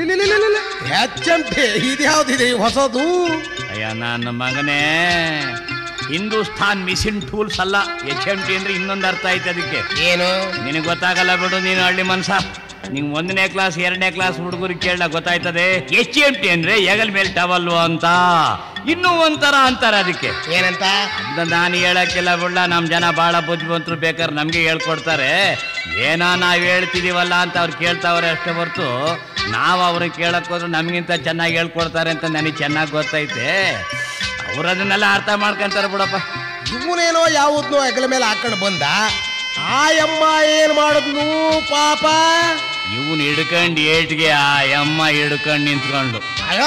ಎಚ್ ಎಂ ಟಿ ಇದ್ಯಾವ್ದಿದೆ ಈ ಹೊಸದು
ಅಯ್ಯ ನನ್ನ ಮಗನೇ ಹಿಂದೂಸ್ತಾನ್ ಮಿಷಿನ್ ಟೂಲ್ಸ್ ಅಲ್ಲ ಎಚ್ ಎಂ ಟಿ ಅಂದ್ರೆ ಇನ್ನೊಂದು ಅರ್ಥ ಐತೆ ಅದಕ್ಕೆ
ಏನು
ನಿನಗೆ ಗೊತ್ತಾಗಲ್ಲ ಬಿಡು ನೀನು ಹಳ್ಳಿ ಮನ್ಸ ನಿಂಗೆ ಒಂದನೇ ಕ್ಲಾಸ್ ಎರಡನೇ ಕ್ಲಾಸ್ ಹುಡುಗರಿಗೆ ಕೇಳ ಗೊತ್ತಾಯ್ತದೆ ಎಚ್ ಎಂ ಟಿ ಅಂದ್ರೆ ಹೆಗಲ್ ಮೇಲೆ ಟವಲ್ಲು ಅಂತ ಇನ್ನೂ ಒಂಥರ ಅಂತಾರೆ ಅದಕ್ಕೆ
ಏನಂತ
ಅದ್ನ ನಾನು ಹೇಳಕ್ಕಿಲ್ಲ ಬಿಡ್ಲ ನಮ್ಮ ಜನ ಭಾಳ ಬುದ್ಧಿವಂತರು ಬೇಕಾದ್ರೆ ನಮಗೆ ಹೇಳ್ಕೊಡ್ತಾರೆ ಏನೋ ನಾವು ಹೇಳ್ತಿದೀವಲ್ಲ ಅಂತ ಅವ್ರು ಕೇಳ್ತಾವ್ರೆ ಅಷ್ಟೇ ಹೊರ್ತು ನಾವು ಅವ್ರಿಗೆ ಕೇಳಕ್ ಹೋದ್ರೆ ನಮಗಿಂತ ಚೆನ್ನಾಗಿ ಹೇಳ್ಕೊಡ್ತಾರೆ ಅಂತ ನನಗೆ ಚೆನ್ನಾಗಿ ಗೊತ್ತೈತೆ ಅವ್ರು ಅದನ್ನೆಲ್ಲ ಅರ್ಥ ಮಾಡ್ಕೊಂತಾರೆ ಬಿಡಪ್ಪ
ಇವನೇನೋ ಯಾವುದ್ನೋ ಹೆಗಲ ಮೇಲೆ ಹಾಕೊಂಡು ಬಂದ ಆ ಯಮ್ಮ ಏನ್ ಮಾಡಿದ್ನು ಪಾಪ
ಇವನ್ ಹಿಡ್ಕೊಂಡು ಏಟ್ಗೆ ಆ ಯಮ್ಮ ಹಿಡ್ಕೊಂಡು ನಿಂತ್ಕೊಂಡು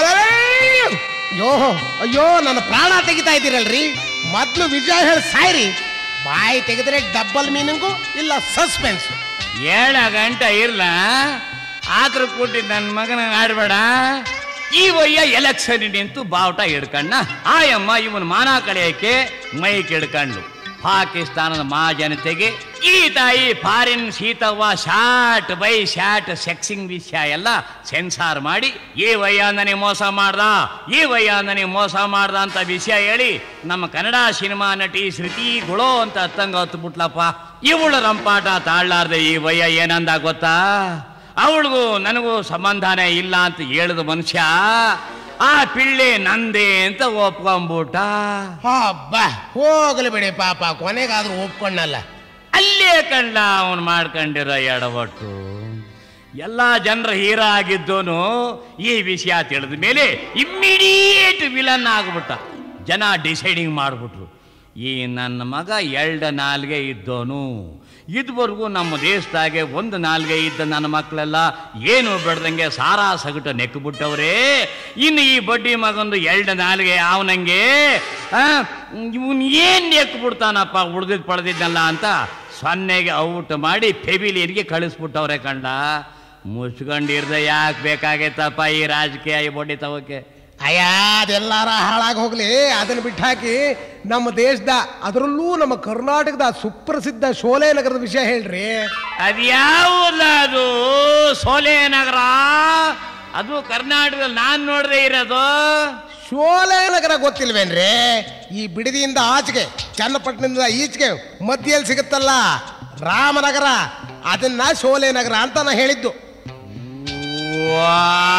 ಅಯ್ಯೋ ಅಯ್ಯೋ ನನ್ನ ಪ್ರಾಣ ತೆಗಿತಾ ಇದ್ದೀರಲ್ರಿ ಮೊದ್ಲು ವಿಜಯ ಹೇಳಿ ಸಾಯ್ರಿ ಬಾಯಿ ತೆಗೆದ್ರೆ ಡಬ್ಬಲ್ ಮೀನಿಂಗು ಇಲ್ಲ ಸಸ್ಪೆನ್ಸ್
ಏಳ ಗಂಟೆ ಇರ್ಲ ಆತರ ಕೊಟ್ಟಿದ್ದು ನನ್ನ ಮಗನ ಆಡ್ಬೇಡ ಈ ವಯ್ಯ ಎಲೆಕ್ಷನ್ ನಿಂತು ಬಾವುಟ ಹಿಡ್ಕಣ್ಣ ಆಯಮ್ಮ ಇವನ್ ಮಾನ ಕಳೆಯಕ್ಕೆ ಮೈಕ್ ಹಿಡ್ಕಂಡು ಪಾಕಿಸ್ತಾನದ ಮಹಾಜನತೆಗೆ ಈ ತಾಯಿ foreign Sitavva shot by shot sexing ವಿಷಯ ಎಲ್ಲ ಸೆನ್ಸಾರ್ ಮಾಡಿ ಈ ವಯ್ಯ ನನಗೆ ಮೋಸ ಮಾಡ್ದ ಈ ವಯ್ಯ ನನಗೆ ಮೋಸ ಮಾಡ್ದ ಅಂತ ವಿಷಯ ಹೇಳಿ ನಮ್ಮ ಕನ್ನಡ ಸಿನಿಮಾ ನಟಿ ಶ್ರುತಿ ಗುಳೋ ಅಂತ ಹತ್ತಂಗ ಹೊತ್ತು ಬಿಟ್ಲಪ್ಪ ಇವಳು ರಂಪಾಟ ತಾಳ್ಲಾರ್ದೆ ಈ ವಯ್ಯ ಏನಂದ ಗೊತ್ತಾ ಅವಳಿಗೂ ನನಗೂ ಸಂಬಂಧನೇ ಇಲ್ಲ ಅಂತ ಹೇಳಿದ ಮನುಷ್ಯ ಆ ಪಿಳ್ಳೆ ನಂದೆ ಅಂತ ಒಪ್ಕೊಂಬಿಟ್ಟ
ಹಬ್ಬ ಹೋಗಲಿ ಬಿಡಿ ಪಾಪ ಕೊನೆಗಾದ್ರೂ ಒಪ್ಕೊಂಡಲ್ಲ
ಅಲ್ಲೇ ಕಂಡ ಅವನು ಮಾಡ್ಕೊಂಡಿರೋ ಎಡವಟ್ಟು ಎಲ್ಲ ಜನರ ಹೀರೋ ಆಗಿದ್ದೋನು ಈ ವಿಷಯ ತಿಳಿದ ಮೇಲೆ ಇಮ್ಮಿಡಿಯೇಟ್ ವಿಲನ್ ಆಗ್ಬಿಟ್ಟ ಜನ ಡಿಸೈಡಿಂಗ್ ಮಾಡ್ಬಿಟ್ರು ಈ ನನ್ನ ಮಗ ಎಲ್ಡ ನಾಲ್ಗೆ ಇದ್ದೋನು ಇದುವರೆಗೂ ನಮ್ಮ ದೇಶದಾಗೆ ಒಂದು ನಾಲ್ಗೆ ಇದ್ದ ನನ್ನ ಮಕ್ಕಳೆಲ್ಲ ಏನು ಬೆಳ್ದಂಗೆ ಸಾರಾ ಸಗಟು ನೆಕ್ಬಿಟ್ಟವ್ರೆ ಇನ್ನು ಈ ಬಡ್ಡಿ ಮಗಂದು ಎಲ್ಡ ನಾಲ್ಗೆ ಅವನಂಗೆ ಇವನ್ ಏನ್ ನೆಕ್ಬಿಡ್ತಾನಪ್ಪ ಉಳ್ದಿದ್ ಪಡೆದಿದ್ದಲ್ಲ ಅಂತ ಸೊನ್ನೆಗೆ ಔಟ್ ಮಾಡಿ ಫೆಬಿಲಿಯನ್ಗೆ ಕಳಿಸ್ಬಿಟ್ಟವ್ರೆ ಕಂಡ ಮುಚ್ಕೊಂಡಿರ್ದೆ ಯಾಕೆ ಬೇಕಾಗೈತಪ್ಪ ಈ ರಾಜಕೀಯ ಈ ಬಡ್ಡಿ ತಗೋಕೆ
ಅಯ್ಯ ಅದೆಲ್ಲಾರ ಹಾಳಾಗಿ ಹೋಗ್ಲಿ ಅದನ್ನ ಬಿಟ್ಟು ಹಾಕಿ ನಮ್ಮ ದೇಶದ ಅದರಲ್ಲೂ ನಮ್ಮ ಕರ್ನಾಟಕದ ಸುಪ್ರಸಿದ್ಧ ಶೋಲೆ ನಗರದ ವಿಷಯ ಹೇಳ್ರಿ
ಅದ್ಯಾವುದ ಅದು ಸೋಲೆ ನಗರ ಅದು ಕರ್ನಾಟಕದಲ್ಲಿ ನಾನ್ ನೋಡದೆ ಇರೋದು
ಶೋಲೆ ನಗರ ಗೊತ್ತಿಲ್ವೇನ್ರಿ ಈ ಬಿಡದಿಯಿಂದ ಆಚೆಗೆ ಚನ್ನಪಟ್ಟಣದಿಂದ ಈಚೆಗೆ ಮಧ್ಯೆಯಲ್ಲಿ ಸಿಗುತ್ತಲ್ಲ ರಾಮನಗರ ಅದನ್ನ ಶೋಲೆ ನಗರ ಅಂತ ನಾ ಹೇಳಿದ್ದು
ವಾ,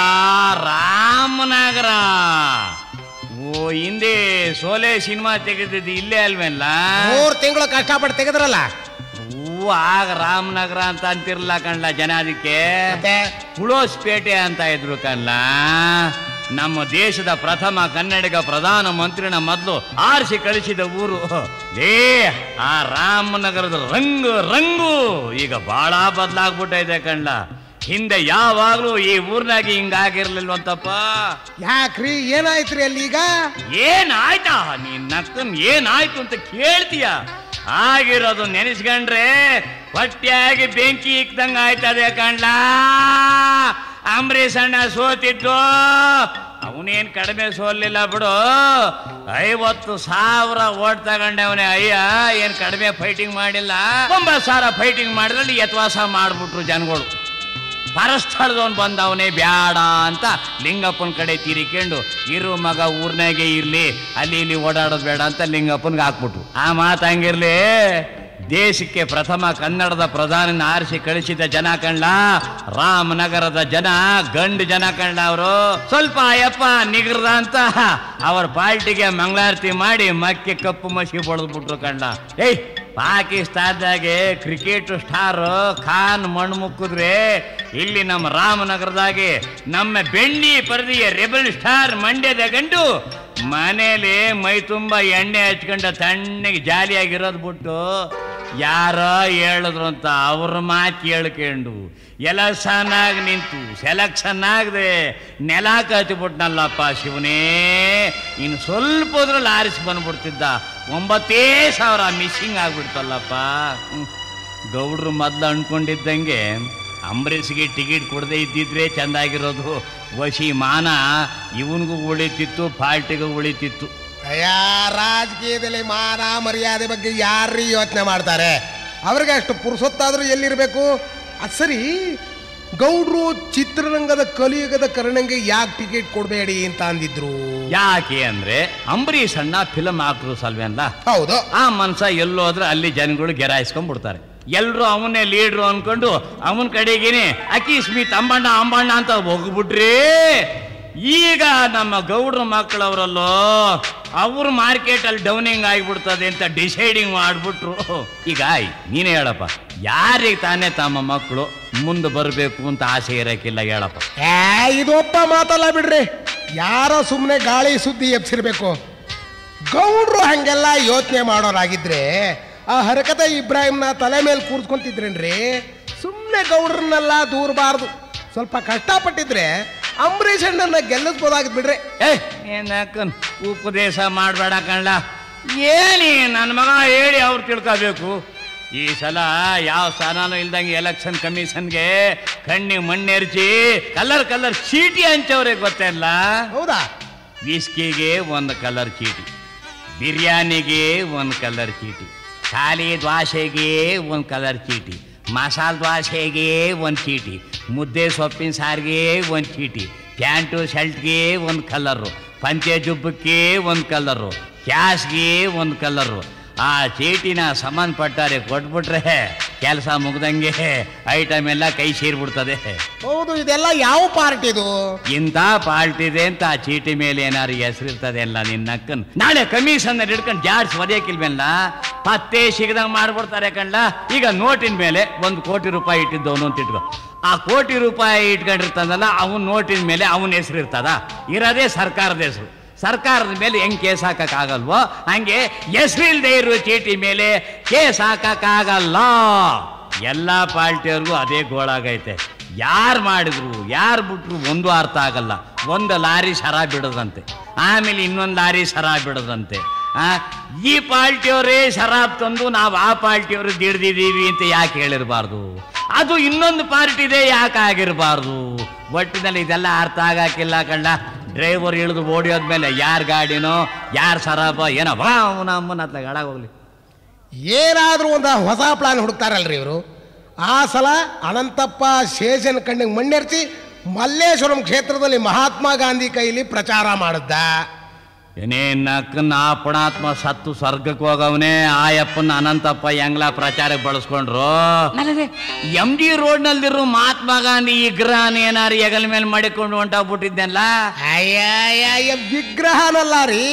ರಾಮನಗರ ಓ ಹಿಂದೆ ಸೋಲೆ ಸಿನಿಮಾ ತೆಗೆದಿದ್ದು ಇಲ್ಲೇ ಅಲ್ವೇನ್ಲ
ಮೂರ್ ತಿಂಗಳು ಕಷ್ಟಪಟ್ಟು ತೆಗೆದ್ರಲ್ಲ
ಹೂ ಆಗ ರಾಮನಗರ ಅಂತ ಅಂತಿರ್ಲ ಕಣ್ಲ ಜನ ಅದಕ್ಕೆ
ಮತ್ತೆ
ಹುಳೋಸ್ಪೇಟೆ ಅಂತ ಇದ್ರು ಕಣ್ಲ ನಮ್ಮ ದೇಶದ ಪ್ರಥಮ ಕನ್ನಡಿಗ ಪ್ರಧಾನ ಮಂತ್ರಿನ ಮೊದಲು ಆರಿಸಿ ಕಳಿಸಿದ ಊರು ಏ ಆ ರಾಮನಗರದ ರಂಗು ರಂಗು ಈಗ ಬಹಳ ಬದಲಾಗ್ಬಿಟ್ಟೈತೆ ಕಣ್ಲ ಹಿಂದೆ ಯಾವಾಗ್ಲೂ ಈ ಊರ್ನಾಗ ಹಿಂಗಾಗಿರ್ಲಿಲ್ವಂತಪ್ಪ
ಯಾಕ್ರಿ ಏನಾಯ್ತ್ರಿ ಅಲ್ಲಿ ಈಗ
ಏನಾಯ್ತಾ ನೀನ್ ನಕ್ಕನ್ ಏನಾಯ್ತು ಅಂತ ಕೇಳ್ತೀಯ ಆಗಿರೋದು ನೆನೆಸ್ಕೊಂಡ್ರೆ ಹೊಟ್ಟೆಯಾಗಿ ಬೆಂಕಿ ಇಕ್ದಂಗ ಆಯ್ತದೆ ಕಣ್ಲ ಅಂಬರೀಷ್ ಅಣ್ಣ ಸೋತಿದ್ದು ಅವನೇನ್ ಕಡಿಮೆ ಸೋಲಿಲ್ಲ ಬಿಡು ಐವತ್ತು ಸಾವಿರ ಓಟ್ ತಗೊಂಡವನೇ ಅಯ್ಯ ಏನ್ ಕಡಿಮೆ ಫೈಟಿಂಗ್ ಮಾಡಿಲ್ಲ ಒಂಬತ್ತು ಸಾವಿರ ಫೈಟಿಂಗ್ ಮಾಡಿದ್ರಲ್ಲಿ ಯತ್ವಾಸ ಮಾಡ್ಬಿಟ್ರು ಜನಗಳು ಪರಸ್ಥಳದವನ್ ಬಂದವನೇ ಬ್ಯಾಡ ಅಂತ ಲಿಂಗಪ್ಪನ ಕಡೆ ತಿರಿಕೊಂಡು ಇರು ಮಗ ಊರ್ನಾಗೆ ಇರ್ಲಿ ಅಲ್ಲಿ ಇಲ್ಲಿ ಓಡಾಡೋದು ಬೇಡ ಅಂತ ಲಿಂಗಪ್ಪನ್ಗೆ ಹಾಕ್ಬಿಟ್ರು ಆ ಮಾತು ಹಂಗಿರ್ಲಿ ದೇಶಕ್ಕೆ ಪ್ರಥಮ ಕನ್ನಡದ ಪ್ರಧಾನಿನ ಆರಿಸಿ ಕಳಿಸಿದ ಜನ ಕಣ್ಲ ರಾಮನಗರದ ಜನ ಗಂಡು ಜನ ಕಣ್ಲ ಅವರು ಸ್ವಲ್ಪ ಅಯ್ಯಪ್ಪ ನಿಗ್ರದ ಅಂತ ಅವ್ರ ಪಾರ್ಟಿಗೆ ಮಂಗಳಾರತಿ ಮಾಡಿ ಮಕ್ಕೆ ಕಪ್ಪು ಮಸಿ ಹೊಡೆದ್ಬಿಟ್ರು ಕಣ್ಲ ಏಯ್ ಪಾಕಿಸ್ತಾನದಾಗೆ ಕ್ರಿಕೆಟ್ ಸ್ಟಾರ್ ಖಾನ್ ಮಣ್ಣು ಮುಕ್ಕಿದ್ರೆ ಇಲ್ಲಿ ನಮ್ಮ ರಾಮನಗರದಾಗೆ ನಮ್ಮ ಬೆಣ್ಣಿ ಪರದಿಯ ರೆಬಲ್ ಸ್ಟಾರ್ ಮಂಡ್ಯದ ಗಂಡು ಮನೇಲಿ ಮೈ ತುಂಬ ಎಣ್ಣೆ ಹಚ್ಕೊಂಡ ತಣ್ಣಗೆ ಜಾಲಿಯಾಗಿರೋದು ಬಿಟ್ಟು ಯಾರೋ ಹೇಳಿದ್ರು ಅಂತ ಅವ್ರ ಮಾತು ಕೇಳ್ಕೊಂಡು ಎಲೆಕ್ಷನ್ ಆಗಿ ನಿಂತು ಸೆಲೆಕ್ಷನ್ ಆಗದೆ ನೆಲ ಕತ್ತಿಬಿಟ್ನಲ್ಲಪ್ಪ ಶಿವನೇ ಇನ್ನು ಸ್ವಲ್ಪ ಹೋದ್ರಲ್ಲಿ ಆರಿಸಿ ಬಂದ್ಬಿಡ್ತಿದ್ದ ಒಂಬತ್ತೇ ಸಾವಿರ ಮಿಸ್ಸಿಂಗ್ ಆಗ್ಬಿಡ್ತಲ್ಲಪ್ಪ ಹ್ಮ್. ಗೌಡ್ರು ಮೊದ್ಲು ಅನ್ಕೊಂಡಿದ್ದಂಗೆ ಅಂಬರೀಷ್ಗೆ ಟಿಕೆಟ್ ಕೊಡದೆ ಇದ್ದಿದ್ರೆ ಚೆಂದಾಗಿರೋದು ವಶಿ ಮಾನ ಇವನಿಗೂ ಉಳಿತಿತ್ತು ಪಾರ್ಟಿಗೂ ಉಳಿತಿತ್ತು
ಅಯ್ಯ ರಾಜಕೀಯದಲ್ಲಿ ಮಾನ ಮರ್ಯಾದೆ ಬಗ್ಗೆ ಯಾರೀ ಯೋಚನೆ ಮಾಡ್ತಾರೆ ಅವ್ರಿಗೆ ಅಷ್ಟು ಪುರುಸೊತ್ತಾದ್ರೂ ಎಲ್ಲಿರ್ಬೇಕು ಅದು ಸರಿ ಗೌಡ್ರು ಚಿತ್ರರಂಗದ ಕಲಿಯುಗದ ಕರ್ಣಂಗೆ ಯಾಕೆ ಟಿಕೆಟ್ ಕೊಡಬೇಡಿ ಅಂತ ಅಂದಿದ್ರು
ಯಾಕೆ ಅಂದ್ರೆ ಅಂಬರೀಷ್ ಅಣ್ಣ ಫಿಲಮ್ ಆಕ್ಟ್ರು ಸಲ್ವೆ ಅಲ್ಲ
ಹೌದು
ಆ ಮನ್ಸ ಎಲ್ಲೋದ್ರೆ ಅಲ್ಲಿ ಜನಗಳು ಗೆರಾಯಿಸ್ಕೊಂಡ್ಬಿಡ್ತಾರೆ ಎಲ್ರು ಅವನ್ನೇ ಲೀಡ್ರು ಅನ್ಕೊಂಡು ಅವನ ಕಡೆಗೇನೆ ಅಕ್ಕಿ ಸ್ಮಿತ್ ಅಂಬಣ್ಣ ಅಂಬಣ್ಣ ಅಂತ ಹೋಗ್ಬಿಟ್ರಿ ಈಗ ನಮ್ಮ ಗೌಡ್ರ ಮಕ್ಕಳವರಲ್ಲೋ ಅವ್ರ ಮಾರ್ಕೆಟ್ ಅಲ್ಲಿ ಡೌನಿಂಗ್ ಆಗಿಬಿಡ್ತದೆ ಅಂತ ಡಿಸೈಡಿಂಗ್ ಮಾಡ್ಬಿಟ್ರು ಈಗ ಆಯ್ ನೀನೇ ಹೇಳಪ್ಪ ಯಾರಿಗೆ ತಾನೇ ತಮ್ಮ ಮಕ್ಕಳು ಮುಂದೆ ಬರಬೇಕು ಅಂತ ಆಸೆ ಇರಕ್ಕಿಲ್ಲ ಹೇಳಪ್ಪ
ಏ ಇದೊಪ್ಪ ಮಾತಲ್ಲ ಬಿಡ್ರಿ ಯಾರೋ ಸುಮ್ಮನೆ ಗಾಳಿ ಸುದ್ದಿ ಎಬ್ಸಿರ್ಬೇಕು ಗೌಡ್ರು ಹಂಗೆಲ್ಲ ಯೋಚನೆ ಮಾಡೋರಾಗಿದ್ರೆ ಆ ಹರಕತ ಇಬ್ರಾಹಿಂನ ತಲೆ ಮೇಲೆ ಕೂರ್ಸ್ಕೊಂತಿದ್ರೇನ್ರಿ ಸುಮ್ಮನೆ ಗೌಡ್ರನ್ನೆಲ್ಲ ದೂರಬಾರ್ದು ಸ್ವಲ್ಪ ಕಷ್ಟಪಟ್ಟಿದ್ರೆ ಅಂಬರೀಷ್ ಅಣ್ಣನ ಗೆಲ್ಲಿಸ್ಬೋದಾಗಿದ್ ಬಿಡ್ರಿ
ಏ ಏನಕ್ಕನ್ ಉಪದೇಶ ಮಾಡಬೇಡ ಕಣ್ಲ ಏನಿ ನನ್ನ ಮಗ ಹೇಳಿ ಅವ್ರು ತಿಳ್ಕೋಬೇಕು ಈ ಸಲ ಯಾವ ಸ್ಥಾನನೂ ಇಲ್ದಂಗೆ ಎಲೆಕ್ಷನ್ ಕಮಿಷನ್ಗೆ ಕಣ್ಣಿಗೆ ಮಣ್ಣೆರ್ಚಿ ಕಲರ್ ಕಲರ್ ಚೀಟಿ ಹಂಚವ್ರೆ ಗೊತ್ತಿಲ್ಲ
ಹೌದಾ
ವಿಸ್ಕಿಗೆ ಒಂದು ಕಲರ್ ಚೀಟಿ ಬಿರಿಯಾನಿಗೆ ಒಂದು ಕಲರ್ ಚೀಟಿ ಖಾಲಿ ದ್ವಾಸೆಗೆ ಒಂದು ಕಲರ್ ಚೀಟಿ ಮಸಾಲೆ ದ್ವಾಸೆಗೆ ಒಂದು ಚೀಟಿ ಮುದ್ದೆ ಸೊಪ್ಪಿನ ಸಾರಿಗೆ ಒಂದು ಚೀಟಿ ಪ್ಯಾಂಟು ಶರ್ಟ್ಗೆ ಒಂದು ಕಲರು ಪಂಚೆ ಜುಬ್ಬಕ್ಕೆ ಒಂದು ಕಲರು ಕ್ಯಾಶ್ಗೆ ಒಂದು ಕಲರು ಆ ಚೀಟಿನ ಸಂಬಂಧಪಟ್ಟಾರೆ ಕೊಟ್ಬಿಟ್ರೆ ಕೆಲಸ ಮುಗ್ದಂಗೆ ಐಟಮ್ ಎಲ್ಲ ಕೈ ಸೇರ್ಬಿಡ್ತದೆ
ಹೌದು ಇದೆಲ್ಲ ಯಾವ ಪಾರ್ಟಿದು
ಇಂಥ ಪಾಲ್ಟಿದೆ ಅಂತ ಆ ಚೀಟಿ ಮೇಲೆ ಏನಾರು ಹೆಸರಿರ್ತದೆ ಅಲ್ಲ ನಿನ್ನ ಅಕ್ಕನ್ ನಾಳೆ ಕಮಿಷನ್ ಹಿಡ್ಕೊಂಡು ಜಾಡ್ಸ್ ಒದೆಯಕ್ಕಿಲ್ವೇಲ್ಲ ಪತ್ತೆ ಸಿಗದಂಗೆ ಮಾಡ್ಬಿಡ್ತಾರೆ ಕಣ್ಲ ಈಗ ನೋಟಿನ ಮೇಲೆ ಒಂದು ಕೋಟಿ ರೂಪಾಯಿ ಇಟ್ಟಿದ್ದವನು ಅಂತ ಇಟ್ಕೋ ಆ ಕೋಟಿ ರೂಪಾಯಿ ಇಟ್ಕೊಂಡಿರ್ತಾನಲ್ಲ ಅವನ ನೋಟಿನ ಮೇಲೆ ಅವನ ಹೆಸರು ಇರ್ತದ ಇರೋದೇ ಸರ್ಕಾರದ ಹೆಸರು ಸರ್ಕಾರದ ಮೇಲೆ ಹೆಂಗ್ ಕೇಸ್ ಹಾಕಕ್ಕಾಗಲ್ವೋ ಹಂಗೆ ಹೆಸರಿಲ್ದೇ ಇರೋ ಚೀಟಿ ಮೇಲೆ ಕೇಸ್ ಹಾಕಕ್ಕಾಗಲ್ಲ ಎಲ್ಲ ಪಾರ್ಟಿಯವ್ರಿಗೂ ಅದೇ ಗೋಳಾಗೈತೆ ಯಾರು ಮಾಡಿದ್ರು ಯಾರು ಬಿಟ್ರು ಒಂದು ಅರ್ಥ ಆಗಲ್ಲ ಒಂದು ಲಾರಿ ಸರ ಬಿಡದಂತೆ ಆಮೇಲೆ ಇನ್ನೊಂದು ಲಾರಿ ಸರ ಬಿಡದಂತೆ ಆ, ಈ ಪಾರ್ಟಿಯವರೇ ಶರಾಬ್ ತಂದು ನಾವು ಆ ಪಾರ್ಟಿಯವರು ದಿಡ್ದಿದ್ದೀವಿ ಅಂತ ಯಾಕೆ ಹೇಳಿರಬಾರ್ದು ಅದು ಇನ್ನೊಂದು ಪಾರ್ಟಿದೆ ಯಾಕೆ ಆಗಿರಬಾರ್ದು ಒಟ್ಟಿನಲ್ಲಿ ಇದೆಲ್ಲ ಅರ್ಥ ಆಗಾಕಿಲ್ಲ ಕಳ್ಳ ಡ್ರೈವರ್ ಇಳಿದು ಓಡಿಯೋದ್ಮೇಲೆ ಯಾರ ಗಾಡಿನೋ ಯಾರ ಸರಾಬ ಏನೋ ಬಾ ಅವನ ಅಮ್ಮನ ಹತ್ಲಾಗ ಹಾಳಾಗೋಗ್ಲಿ
ಏನಾದ್ರೂ ಒಂದು ಹೊಸ ಪ್ಲಾನ್ ಹುಡುಕ್ತಾರಲ್ರಿ ಇವರು ಆ ಸಲ ಅನಂತಪ್ಪ ಶೇಷನ್ ಕಣ್ಣಿಗೆ ಮಣ್ಣೆರ್ಚಿ ಮಲ್ಲೇಶ್ವರಂ ಕ್ಷೇತ್ರದಲ್ಲಿ ಮಹಾತ್ಮ ಗಾಂಧಿ ಕೈಲಿ ಪ್ರಚಾರ ಮಾಡಿದ್ದ
ಏನೇ ನಕ್ಕನ್ನ ಆ ಪುಣಾತ್ಮ ಸತ್ತು ಸ್ವರ್ಗಕ್ಕೆ ಹೋಗವನೇ ಆ ಯಪ್ಪನ ಅನಂತಪ್ಪ ಹೆಂಗ್ಲ ಪ್ರಚಾರಕ್ಕೆ ಬಳಸ್ಕೊಂಡ್ರು ಎಂ ಡಿ ರೋಡ್ನಲ್ಲಿರೋ ಮಹಾತ್ಮ ಗಾಂಧಿ ವಿಗ್ರಹನ ಏನಾರು ಹೆಗಲ ಮೇಲೆ ಮಾಡಿಕೊಂಡು ಹೊಂಟಾಗ್ಬಿಟ್ಟಿದ್ದೆಲ್ಲ
ಅಯ್ಯ ವಿಗ್ರಹನಲ್ಲ ರೀ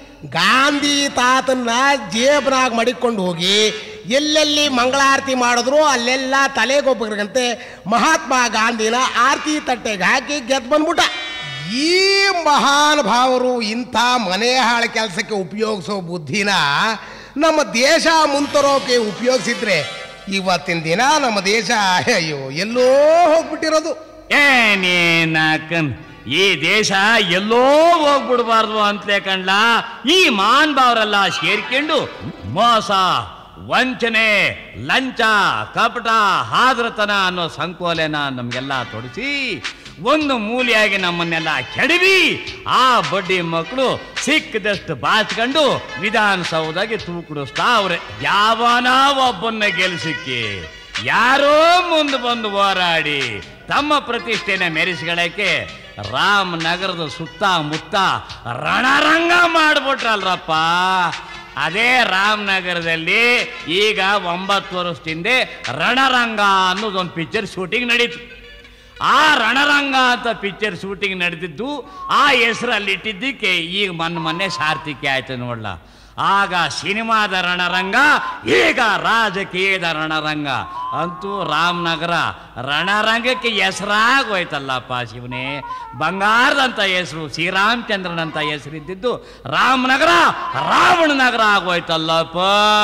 ಗಾಂಧಿ ತಾತನ್ನ ಜೇಬ್ನಾಗ ಮಡಿಕೊಂಡು ಹೋಗಿ ಎಲ್ಲೆಲ್ಲಿ ಮಂಗಳಾರತಿ ಮಾಡಿದ್ರು ಅಲ್ಲೆಲ್ಲ ತಲೆಗೊಬ್ಬರಿಗಂತೆ ಮಹಾತ್ಮ ಗಾಂಧಿನ ಆರತಿ ತಟ್ಟೆಗೆ ಹಾಕಿ ಗೆದ್ದು ಬಂದ್ಬಿಟ್ಟ ಈ ಮಹಾನ್ ಭಾವರು ಇಂಥ ಮನೆ ಹಾಳು ಕೆಲಸಕ್ಕೆ ಉಪಯೋಗಿಸೋ ಬುದ್ಧಿನ ನಮ್ಮ ದೇಶ ಮುಂತರೋಕೆ ಉಪಯೋಗಿಸಿದ್ರೆ ಇವತ್ತಿನ ದಿನ ನಮ್ಮ ದೇಶ ಅಯ್ಯೋ ಎಲ್ಲೋ ಹೋಗ್ಬಿಟ್ಟಿರೋದು
ಏನೇನಕನ್ ಈ ದೇಶ ಎಲ್ಲೋ ಹೋಗ್ಬಿಡ್ಬಾರ್ದು ಅಂತಲೇ ಕಂಡ್ಲ ಈ ಮಾನ್ ಭಾವರೆಲ್ಲ ಸೇರ್ಕೊಂಡು ಮೋಸ ವಂಚನೆ ಲಂಚ ಕಪಟ ಹಾದ್ರತನ ಅನ್ನೋ ಸಂಕೋಲೆನ ನಮ್ಗೆಲ್ಲ ತೊಡಸಿ ಒಂದು ಮೂಲೆಯಾಗಿ ನಮ್ಮನ್ನೆಲ್ಲ ಕೆಡವಿ ಆ ಬಡ್ಡಿ ಮಕ್ಕಳು ಸಿಕ್ಕದಷ್ಟು ಬಾಚ್ಕೊಂಡು ವಿಧಾನಸೌಧಗೆ ತೂಕಡಿಸ್ತಾ ಅವ್ರೆ ಯಾವನ ಒಬ್ಬನ್ನ ಗೆಲ್ಸಿಕ್ಕೆ ಯಾರೋ ಮುಂದೆ ಬಂದು ಹೋರಾಡಿ ತಮ್ಮ ಪ್ರತಿಷ್ಠೆನ ಮೆರೆಸಿಗಳಕ್ಕೆ ರಾಮನಗರದ ಸುತ್ತಮುತ್ತ ರಣರಂಗ ಮಾಡ್ಬಿಟ್ರಲ್ರಪ್ಪ ಅದೇ ರಾಮನಗರದಲ್ಲಿ ಈಗ ಒಂಬತ್ತು ವರ್ಷದಿಂದ ರಣರಂಗ ಅನ್ನೋದೊಂದು ಪಿಕ್ಚರ್ ಶೂಟಿಂಗ್ ನಡೀತು ಆ ರಣರಂಗ ಅಂತ ಪಿಕ್ಚರ್ ಶೂಟಿಂಗ್ ನಡೆದಿದ್ದು ಆ ಹೆಸರಲ್ಲಿ ಇಟ್ಟಿದ್ದಕ್ಕೆ ಈಗ ಮೊನ್ನೆ ಮೊನ್ನೆ ಸಾರ್ಥಿಕೆ ಆಯ್ತು ನೋಡ್ಲ ಆಗ ಸಿನಿಮಾದ ರಣರಂಗ ಈಗ ರಾಜಕೀಯದ ರಣರಂಗ ಅಂತೂ ರಾಮನಗರ ರಣರಂಗಕ್ಕೆ ಹೆಸರಾಗೋಯ್ತಲ್ಲಪ್ಪ ಶಿವನೇ ಬಂಗಾರದಂತ ಹೆಸರು ಶ್ರೀರಾಮಚಂದ್ರನಂತ ಹೆಸರಿದ್ದಿದ್ದು ರಾಮನಗರ ರಾವಣ ನಗರ ಆಗೋಯ್ತಲ್ಲಪ್ಪ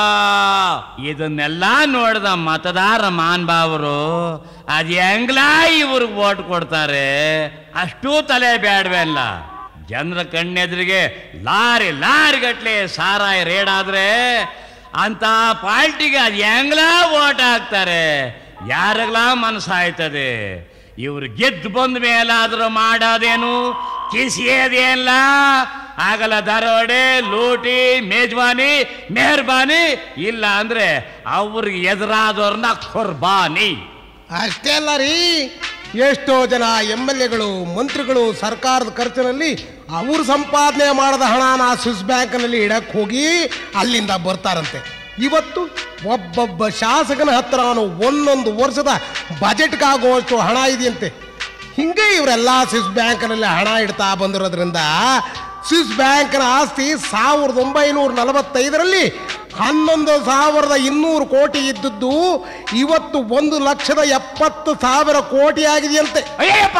ಇದನ್ನೆಲ್ಲ ನೋಡಿದ ಮತದಾರ ಮಾನ್ಭಾವರು ಅದ್ ಹೆಂಗ್ಲ ಇವ್ರಿಗೆ ಓಟ್ ಕೊಡ್ತಾರೆ ಅಷ್ಟೂ ತಲೆ ಬೇಡವೆಲ್ಲ ಜನರ ಕಣ್ಣೆದುರಿಗೆ ಲಾರಿ ಲಾರಿ ಗಟ್ಲೆ ಸಾರಾಯಿ ರೇಡ್ ಆದ್ರೆ ಅಂತ ಪಾರ್ಟಿಗೆ ಅದು ಹೆಂಗ್ಲ ಓಟ್ ಹಾಕ್ತಾರೆ ಯಾರಿಗ್ಲ ಮನಸ್ಸಾಯ್ತದೆ ಇವ್ರು ಗೆದ್ದು ಬಂದ ಮೇಲಾದ್ರೂ ಮಾಡೋದೇನು ಕಿಸಿಯೋದೇಲ್ಲ ಆಗಲ್ಲ ದರೋಡೆ ಲೂಟಿ ಮೇಜ್ವಾನಿ ಮೆಹರ್ಬಾನಿ ಇಲ್ಲ ಅಂದ್ರೆ ಅವ್ರಿಗೆ ಎದುರಾದವ್ರನ್ನ ಕುರ್ಬಾನಿ
ಅಷ್ಟೇ ಅಲ್ಲ ರೀ ಎಷ್ಟೋ ಜನ ಎಮ್ ಎಲ್ ಎಗಳು ಮಂತ್ರಿಗಳು ಸರ್ಕಾರದ ಖರ್ಚಿನಲ್ಲಿ ಅವರು ಸಂಪಾದನೆ ಮಾಡದ ಹಣನ ಸ್ವಿಸ್ ಬ್ಯಾಂಕ್ನಲ್ಲಿ ಇಡಕ್ಕೆ ಹೋಗಿ ಅಲ್ಲಿಂದ ಬರ್ತಾರಂತೆ ಇವತ್ತು ಒಬ್ಬೊಬ್ಬ ಶಾಸಕನ ಹತ್ರ ಅವನು ಒಂದೊಂದು ವರ್ಷದ ಬಜೆಟ್ಗಾಗುವಷ್ಟು ಹಣ ಇದೆಯಂತೆ ಹಿಂಗೆ ಇವರೆಲ್ಲ ಸ್ವಿಸ್ ಬ್ಯಾಂಕ್ನಲ್ಲಿ ಹಣ ಇಡ್ತಾ ಬಂದಿರೋದ್ರಿಂದ ಸ್ವಿಸ್ ಬ್ಯಾಂಕ್ನ ಆಸ್ತಿ ಸಾವಿರದ ಒಂಬೈನೂರ ನಲವತ್ತೈದರಲ್ಲಿ ಹನ್ನೊಂದು ಸಾವಿರದ ಇನ್ನೂರು ಕೋಟಿ ಇದ್ದದ್ದು ಇವತ್ತು ಒಂದು ಲಕ್ಷದ ಎಪ್ಪತ್ತು ಸಾವಿರ ಕೋಟಿ ಆಗಿದೆಯಂತೆ
ಅಯ್ಯಪ್ಪ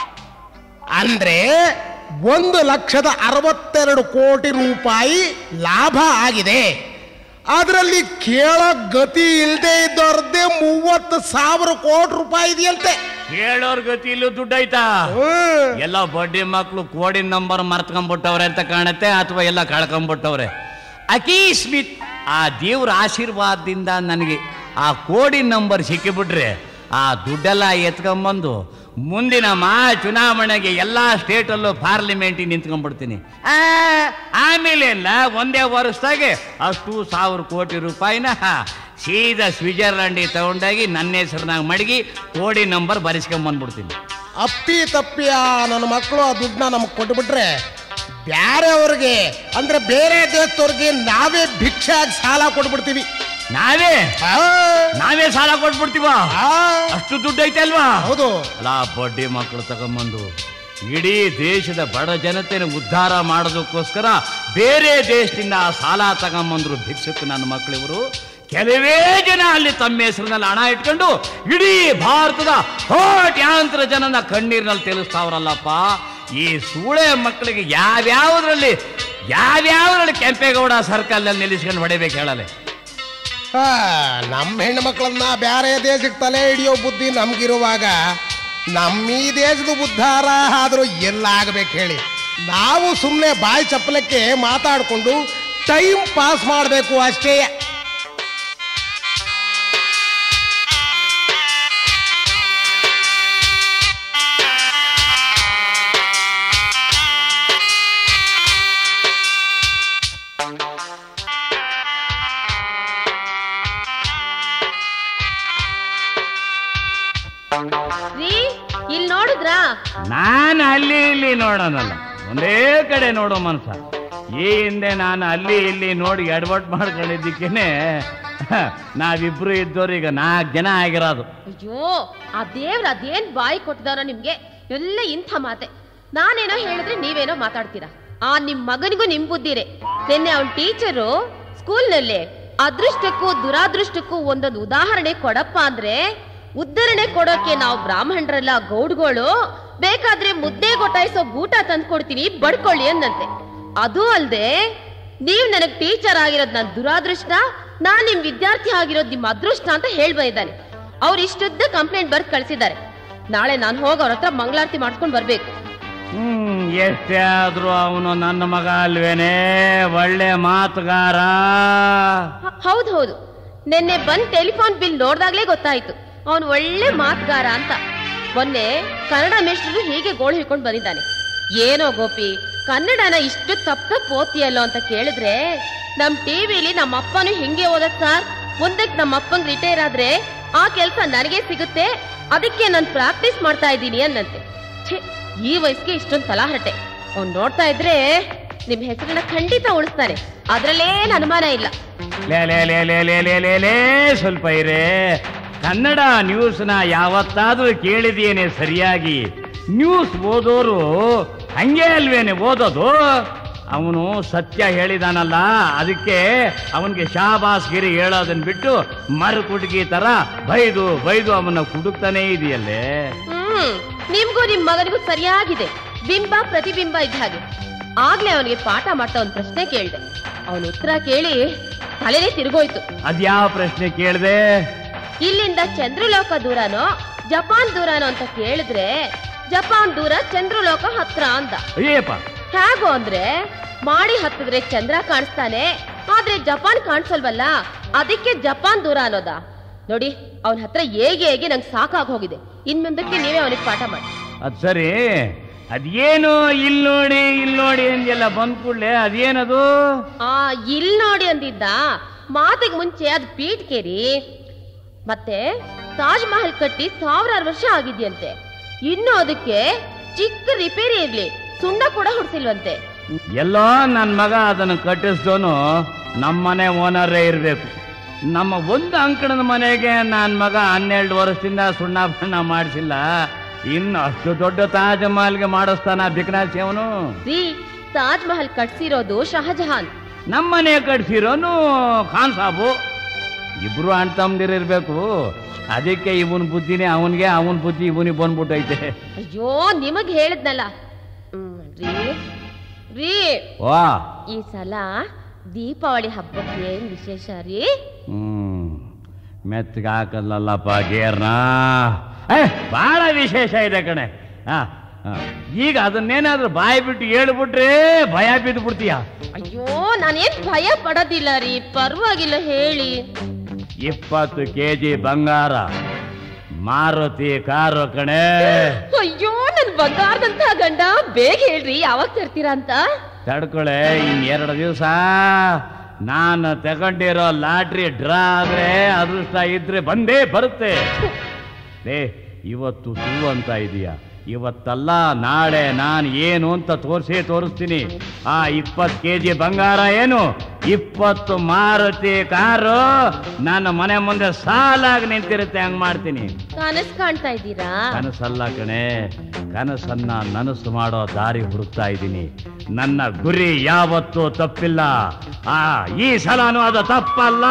ಅಂದ್ರೆ ಒಂದು ಲಕ್ಷದ ಅರವತ್ತೆರಡು ಕೋಟಿ ರೂಪಾಯಿ ಲಾಭ ಆಗಿದೆ ಅದರಲ್ಲಿ ಕೇಳ ಗತಿ ಇಲ್ಲದೆ ಇದ್ದವ್ರದ್ದೇ ಮೂವತ್ತು ಸಾವಿರ ಕೋಟಿ ರೂಪಾಯಿ ಇದೆಯಂತೆ
ಹೇಳೋರ್ ಗತಿ ಇಲ್ಲೂ ದುಡ್ಡು ಐತಾ
ಹ್ಮ್.
ಎಲ್ಲ ಬಡ್ಡಿ ಮಕ್ಕಳು ಕೋಡಿ ನಂಬರ್ ಮರ್ತ್ಕೊಂಡ್ಬಿಟ್ಟವ್ರೆ ಅಂತ ಕಾಣುತ್ತೆ ಅಥವಾ ಎಲ್ಲ ಕಳ್ಕೊಂಡ್ಬಿಟ್ಟವ್ರೆ ಅಕೀಸ್ಮಿತ್ ಆ ದೇವ್ರ ಆಶೀರ್ವಾದದಿಂದ ನನಗೆ ಆ ಕೋಡಿ ನಂಬರ್ ಸಿಕ್ಕಿಬಿಟ್ರೆ ಆ ದುಡ್ಡೆಲ್ಲ ಎತ್ಕೊಂಬಂದು ಮುಂದಿನ ಮಾ ಚುನಾವಣೆಗೆ ಎಲ್ಲ ಸ್ಟೇಟಲ್ಲೂ ಪಾರ್ಲಿಮೆಂಟಿಗೆ ನಿಂತ್ಕೊಂಡ್ಬಿಡ್ತೀನಿ ಆ, ಆಮೇಲೆ ಎಲ್ಲ ಒಂದೇ ವರ್ಷದಾಗೆ ಅಷ್ಟು ಸಾವಿರ ಕೋಟಿ ರೂಪಾಯಿನ ಸೀದಾ ಸ್ವಿಟ್ಜರ್ಲ್ಯಾಂಡಿಗೆ ತಗೊಂಡೋಗಿ ನನ್ನ ಹೆಸರಿನಾಗ ಮಡಗಿ ಕೋಡಿ ನಂಬರ್ ಬರೆಸ್ಕೊಂಬಂದ್ಬಿಡ್ತೀನಿ
ಅಪ್ಪಿ ತಪ್ಪಿ ಆ ನನ್ನ ಮಕ್ಕಳು ಆ ದುಡ್ಡನ್ನ ನಮಗೆ ಕೊಟ್ಬಿಟ್ರೆ ಬ್ಯಾರೆಯವ್ರಿಗೆ ಅಂದ್ರೆ ಬೇರೆ ದೇಶದವ್ರಿಗೆ ನಾವೇ ಭಿಕ್ಷಾಗಿ ಸಾಲ ಕೊಟ್ಬಿಡ್ತೀವಿ
ನಾವೇ
ಆ,
ನಾವೇ ಸಾಲ ಕೊಟ್ಬಿಡ್ತೀವ
ಆ,
ಅಷ್ಟು ದುಡ್ಡು ಐತೆ ಅಲ್ವಾ
ಹೌದು
ಅಲ್ಲ ಬಡ್ಡಿ ಮಕ್ಕಳು ತಗೊಂಬಂದು ಇಡೀ ದೇಶದ ಬಡ ಜನತೆನ ಉದ್ಧಾರ ಮಾಡೋದಕ್ಕೋಸ್ಕರ ಬೇರೆ ದೇಶದಿಂದ ಆ ಸಾಲ ತಗೊಂಬಂದ್ರು ಭಿಕ್ಷುಕ ನನ್ನ ಮಕ್ಕಳಿವರು ಕೆಲವೇ ಜನ ಅಲ್ಲಿ ತಮ್ಮ ಹೆಸರಿನಲ್ಲಿ ಹಣ ಇಟ್ಕೊಂಡು ಇಡೀ ಭಾರತದ ಕೋಟ್ಯಾಂತರ ಜನನ ಕಣ್ಣೀರಿನಲ್ಲಿ ತೇಲಿಸ್ತಾವ್ರಲ್ಲಪ್ಪ ಈ ಸೂಳೆ ಮಕ್ಕಳಿಗೆ ಯಾವ್ಯಾವುದ್ರಲ್ಲಿ ಯಾವ್ಯಾವುದ್ರಲ್ಲಿ ಕೆಂಪೇಗೌಡ ಸರ್ಕಲ್ನಲ್ಲಿ ನಿಲ್ಲಿಸ್ಕೊಂಡು ಹೊಡಿಬೇಕು ಹೇಳಲೆ
ಆ, ನಮ್ಮ ಹೆಣ್ಣು ಮಕ್ಕಳನ್ನ ಬೇರೆ ದೇಶಕ್ಕೆ ತಲೆ ಹಿಡಿಯೋ ಬುದ್ಧಿ ನಮ್ಗಿರುವಾಗ ನಮ್ಮ ಈ ದೇಶದ ಉದ್ಧಾರ ಆದರೂ ಎಲ್ಲ ಆಗ್ಬೇಕು ಹೇಳಿ ನಾವು ಸುಮ್ಮನೆ ಬಾಯಿ ಚಪ್ಪಲಕ್ಕೆ ಮಾತಾಡಿಕೊಂಡು ಟೈಮ್ ಪಾಸ್ ಮಾಡಬೇಕು ಅಷ್ಟೇ
ರೀ ಇಲ್ಲಿ ನೋಡಿದ್ರಾ
ನಾನು ಅಲ್ಲಿ ಇಲ್ಲಿ ನೋಡೋನಲ್ಲ ಒಂದೇ ಕಡೆ ನೋಡೋ ಮನ್ಸ ಈ ಹಿಂದೆ ನಾನು ಅಲ್ಲಿ ಇಲ್ಲಿ ನೋಡಿ ಎಡವಟ್ ಮಾಡ್ಕೊಂಡಿದ್ದಕ್ಕೇನೆ ನಾವಿಬ್ರು ಇದ್ದವ್ರು ಈಗ ನಾಲ್ಕು ಜನ ಆಗಿರೋದು
ಅಯ್ಯೋ ಆ ದೇವ್ರ ಅದೇನ್ ಬಾಯಿ ಕೊಟ್ಟಿದಾರ ನಿಮ್ಗೆ ಎಲ್ಲ ಇಂಥ ಮಾತೆ ನಾನೇನೋ ಹೇಳಿದ್ರೆ ನೀವೇನೋ ಮಾತಾಡ್ತೀರಾ ಆ ನಿಮ್ ಮಗನಿಗೂ ನಿಮ್ ಬುದ್ಧಿರೆ ನಿನ್ನೆ ಅವನ್ ಟೀಚರು ಸ್ಕೂಲ್ನಲ್ಲಿ ಅದೃಷ್ಟಕ್ಕೂ ದುರಾದೃಷ್ಟಕ್ಕೂ ಒಂದೊಂದು ಉದಾಹರಣೆ ಕೊಡಪ್ಪ ಅಂದ್ರೆ ಉದ್ಧರಣೆ ಕೊಡೋಕೆ ನಾವು ಬ್ರಾಹ್ಮಣರಲ್ಲ ಗೌಡ್ಗಳು ಬೇಕಾದ್ರೆ ಮುದ್ದೆ ಗೊಟಾಯಿಸೋ ಬೂಟ ತಂದು ಕೊಡ್ತೀನಿ ಬಡ್ಕೊಳ್ಳಿ ಅಂದಂತೆ ಅದು ಅಲ್ದೆ ನೀವ್ ನನಗ್ ಟೀಚರ್ ಆಗಿರೋದ್ ನನ್ ದುರಾದೃಷ್ಟ ನಾನ್ ನಿಮ್ ವಿದ್ಯಾರ್ಥಿ ಆಗಿರೋದ್ ನಿಮ್ ಅದೃಷ್ಟ ಅಂತ ಹೇಳ್ಬಂದಿದ್ದಾನೆ ಅವ್ರು ಇಷ್ಟುದ್ದ ಕಂಪ್ಲೇಂಟ್ ಬರ್ದ್ ಕಳ್ಸಿದ್ದಾರೆ ನಾಳೆ ನಾನು ಹೋಗಿ ಅವ್ರ ಹತ್ರ ಮಂಗಳಾರತಿ ಮಾಡ್ಸ್ಕೊಂಡ್ ಬರ್ಬೇಕು
ಹ್ಮ್ ಎಷ್ಟೇ ಆದ್ರೂ ಅವನು ನನ್ನ ಮಗ ಅಲ್ವೇನೆ ಒಳ್ಳೆ ಮಾತುಗಾರ
ಹ- ಹೌದ್ ಹೌದು ನಿನ್ನೆ ಬಂದ್ ಟೆಲಿಫೋನ್ ಬಿಲ್ ನೋಡ್ದಾಗ್ಲೇ ಗೊತ್ತಾಯ್ತು ಅವನು ಒಳ್ಳೆ ಮಾತುಗಾರ ಅಂತ ಮೊನ್ನೆ ಕನ್ನಡ ಮೇಷ್ಟ್ರು ಹೀಗೆ ಗೋಳು ಹಿಡ್ಕೊಂಡು ಬಂದಿದ್ದಾನೆ ಏನೋ ಗೋಪಿ ಕನ್ನಡನ ಇಷ್ಟು ತಪ್ಪ ತಪ್ಪು ಓದ್ತೀಯಲ್ಲೋ ಅಂತ ಕೇಳಿದ್ರೆ ನಮ್ ಟಿವಿಲಿ ನಮ್ಮ ಅಪ್ಪನು ಹಿಂಗೆ ಓದತ್ ಸರ್ ಮುಂದಕ್ಕೆ ನಮ್ಮ ಅಪ್ಪಂಗ್ ರಿಟೈರ್ ಆದ್ರೆ ಆ ಕೆಲಸ ನನಗೆ ಸಿಗುತ್ತೆ ಅದಕ್ಕೆ ನಾನು ಪ್ರಾಕ್ಟೀಸ್ ಮಾಡ್ತಾ ಇದ್ದೀನಿ ಅನ್ನಂತೆ ಛೇ ಈ ವಯಸ್ಸಿಗೆ ಇಷ್ಟೊಂದು ತಲಾಹರಟೆ ಅವ್ನು ನೋಡ್ತಾ ಇದ್ರೆ ನಿಮ್ ಹೆಸರನ್ನ ಖಂಡಿತ ಉಳಿಸ್ತಾನೆ ಅದ್ರಲ್ಲೇನ್ ಅನುಮಾನ ಇಲ್ಲ
ಲೇ ಲೇ ಲೇ ಲೇ ಲೇ ಲೇ ಲೇ ಲೇ ಸ್ವಲ್ಪ ಇರೇ ಕನ್ನಡ ನ್ಯೂಸ್ನ ಯಾವತ್ತಾದ್ರೂ ಕೇಳಿದೇನೆ ಸರಿಯಾಗಿ ನ್ಯೂಸ್ ಓದೋರು ಹಂಗೆ ಅಲ್ವೇನೆ ಓದೋದು ಅವನು ಸತ್ಯ ಹೇಳಿದಾನಲ್ಲ ಅದಕ್ಕೆ ಅವನಿಗೆ ಶಾಬಾಸ್ಗಿರಿ ಹೇಳೋದನ್ನ ಬಿಟ್ಟು ಮರು ಕುಟುಕಿ ತರ ಬೈದು ಬೈದು ಅವನ್ನ ಕುಡುಕ್ತಾನೇ ಇದೆಯಲ್ಲೇ
ಹ್ಮ್ ನಿಮ್ಗೂ ನಿಮ್ ಮಗನಿಗೂ ಸರಿಯಾಗಿದೆ ಬಿಂಬ ಪ್ರತಿಬಿಂಬ ಇದ್ದ ಹಾಗೆ ಆಗ್ಲೇ ಅವನಿಗೆ ಪಾಠ ಮಾಡ್ತಾ ಒಂದ್ ಪ್ರಶ್ನೆ ಕೇಳ್ದೆ ಅವನ ಉತ್ತರ ಕೇಳಿ ತಲೆನೇ ತಿರುಗೋಯ್ತು
ಅದ್ಯಾವ ಪ್ರಶ್ನೆ ಕೇಳ್ದೆ
ಇಲ್ಲಿಂದ ಚಂದ್ರಲೋಕ ದೂರನೋ ಜಪಾನ್ ದೂರನೋ ಅಂತ ಕೇಳಿದ್ರೆ ಜಪಾನ್ ದೂರ ಚಂದ್ರಲೋಕ ಹತ್ರ ಅಂದ
ಅಯ್ಯಪ್ಪ
ಹೇಗೋ ಅಂದ್ರೆ ಮಾಡಿ ಹತ್ತಿದ್ರೆ ಚಂದ್ರ ಕಾಣಿಸ್ತಾನೆ ಆದ್ರೆ ಜಪಾನ್ ಕಾಣಿಸಲ್ವಲ್ಲ ಅದಕ್ಕೆ ಜಪಾನ್ ದೂರ ಅನ್ನೋದ ನೋಡಿ ಅವನ ಹತ್ರ ಹೇಗೆ ಹೇಗೆ ನಂಗೆ ಸಾಕಾಗ್ ಹೋಗಿದೆ ಇನ್ ಮುಂದಕ್ಕೆ ನೀವೇ ಅವನಿಗೆ ಪಾಠ ಮಾಡಿ
ಅದ್ ಸರಿ ಅದೇನು ಇಲ್ಲಿ ನೋಡಿ ಇಲ್ಲಿ ನೋಡಿ ಅಂದೆಲ್ಲ ಬಂದ್ ಕೂಡ್ಲೆ ಅದೇನದು
ಆ ಇಲ್ ನೋಡಿ ಅಂದಿದ್ದ ಮಾತಿಗೆ ಮುಂಚೆ ಅದು ಪೀಠ್ಕೇರಿ ಮತ್ತೆ ತಾಜ್ ಮಹಲ್ ಕಟ್ಟಿ ಸಾವಿರಾರು ವರ್ಷ ಆಗಿದ್ಯಂತೆ ಇನ್ನು ಅದಕ್ಕೆ ಚಿಕ್ಕ ರಿಪೇರಿ ಇರ್ಲಿ ಸುಣ್ಣ ಕೂಡ ಹೊಡ್ಸಿಲ್ವಂತೆ
ಎಲ್ಲೋ ನನ್ನ ಮಗ ಅದನ್ನು ಕಟ್ಟಿಸ್ದೋನು ನಮ್ಮನೆ ಓನರೇ ಇರಬೇಕು ನಮ್ಮ ಒಂದು ಅಂಕಣದ ಮನೆಗೆ ನನ್ನ ಮಗ ಹನ್ನೆರಡು ವರ್ಷದಿಂದ ಸುಣ್ಣ ಬಣ್ಣ ಮಾಡಿಸಿಲ್ಲ ಇನ್ನು ಅಷ್ಟು ದೊಡ್ಡ ತಾಜ್ ಮಹಲ್ಗೆ ಮಾಡಿಸ್ತಾನ ಬಿಕ್ನಾಸಿ ಅವನು
ರೀ ತಾಜ್ ಮಹಲ್ ಕಟ್ಸಿರೋದು ಶಹಜಹಾನ್
ನಮ್ಮನೆ ಕಟ್ಸಿರೋನು ಖಾನ್ ಸಾಬು ಇಬ್ರು ಅಣ್ಣ ತಮ್ಮದಿರಿರ್ಬೇಕು ಅದಕ್ಕೆ ಇವನ್ ಬುದ್ಧಿನೇ ಅವನಿಗೆ ಅವನ ಬುದ್ಧಿ ಇವನಿಗೆ ಬಂದ್ಬಿಟ್ಟೈತೆ
ಅಯ್ಯೋ ನಿಮಗ್ ಹೇಳಿದ್ನಲ್ಲ ಹ್ಮ್, ರೀ ರೀ
ವಾ
ಈ ಸಲ ದೀಪಾವಳಿ ಹಬ್ಬಕ್ಕೆ ಏನ್ ವಿಶೇಷ ರೀ
ಹ್ಮ್ ಮೆತ್ತಗೆ ಹಾಕಲ್ಲಲ್ಲಪ್ಪ ಗೇರ್ನ ಏ ಬಹಳ ವಿಶೇಷ ಇದೆ ಕಣೆ ಹಾ ಹಾ. ಈಗ ಅದನ್ನೇನಾದ್ರೂ ಬಾಯಿ ಬಿಟ್ಟು ಹೇಳ್ಬಿಟ್ರೆ ಭಯ ಬಿದ್ದು ಬಿಡ್ತೀಯ
ಅಯ್ಯೋ ನಾನೇನ್ ಭಯ ಪಡೋದಿಲ್ಲ ರೀ ಪರವಾಗಿಲ್ಲ ಹೇಳಿ
ಇಪ್ಪತ್ತು ಕೆ ಜಿ ಬಂಗಾರ ಮಾರುತಿ ಕಾರು ಕಣೆ
ಅಯ್ಯೋ ನನ್ ಬಂಗಾರದಂತ ಗಂಡ ಬೇಗ ಹೇಳ್ರಿ ಯಾವಾಗ ತರ್ತೀರಾ ಅಂತ
ತಡ್ಕೊಳೆ ಇನ್ನೆರಡು ದಿವಸ ನಾನು ತಗೊಂಡಿರೋ ಲಾಟ್ರಿ ಡ್ರಾ ಆದ್ರೆ ಅದೃಷ್ಟ ಇದ್ರೆ ಬಂದೇ ಬರುತ್ತೆ ಏ ಇವತ್ತು ಸು ಅಂತ ಇದೀಯ ಇವತ್ತಲ್ಲ ನಾಳೆ ನಾನು ಏನು ಅಂತ ತೋರಿಸೇ ತೋರಿಸ್ತೀನಿ ಆ ಇಪ್ಪತ್ತು ಕೆ ಜಿ ಬಂಗಾರ ಏನು ಇಪ್ಪತ್ತು ಮಾರುತಿ ಕಾರು ನನ್ನ ಮನೆ ಮುಂದೆ ಸಾಲಾಗಿ ನಿಂತಿರುತ್ತೆ ಹಂಗ್ ಮಾಡ್ತೀನಿ
ಕನಸ್ ಕಾಣ್ತಾ ಇದ್ದೀರಾ
ಕನಸಲ್ಲ ಕಣೆ ಕನಸನ್ನ ನನಸು ಮಾಡೋ ದಾರಿ ಹುಡುಕ್ತಾ ಇದ್ದೀನಿ ನನ್ನ ಗುರಿ ಯಾವತ್ತೂ ತಪ್ಪಿಲ್ಲ ಆ ಈ ಸಲನೂ ಅದು ತಪ್ಪಲ್ಲ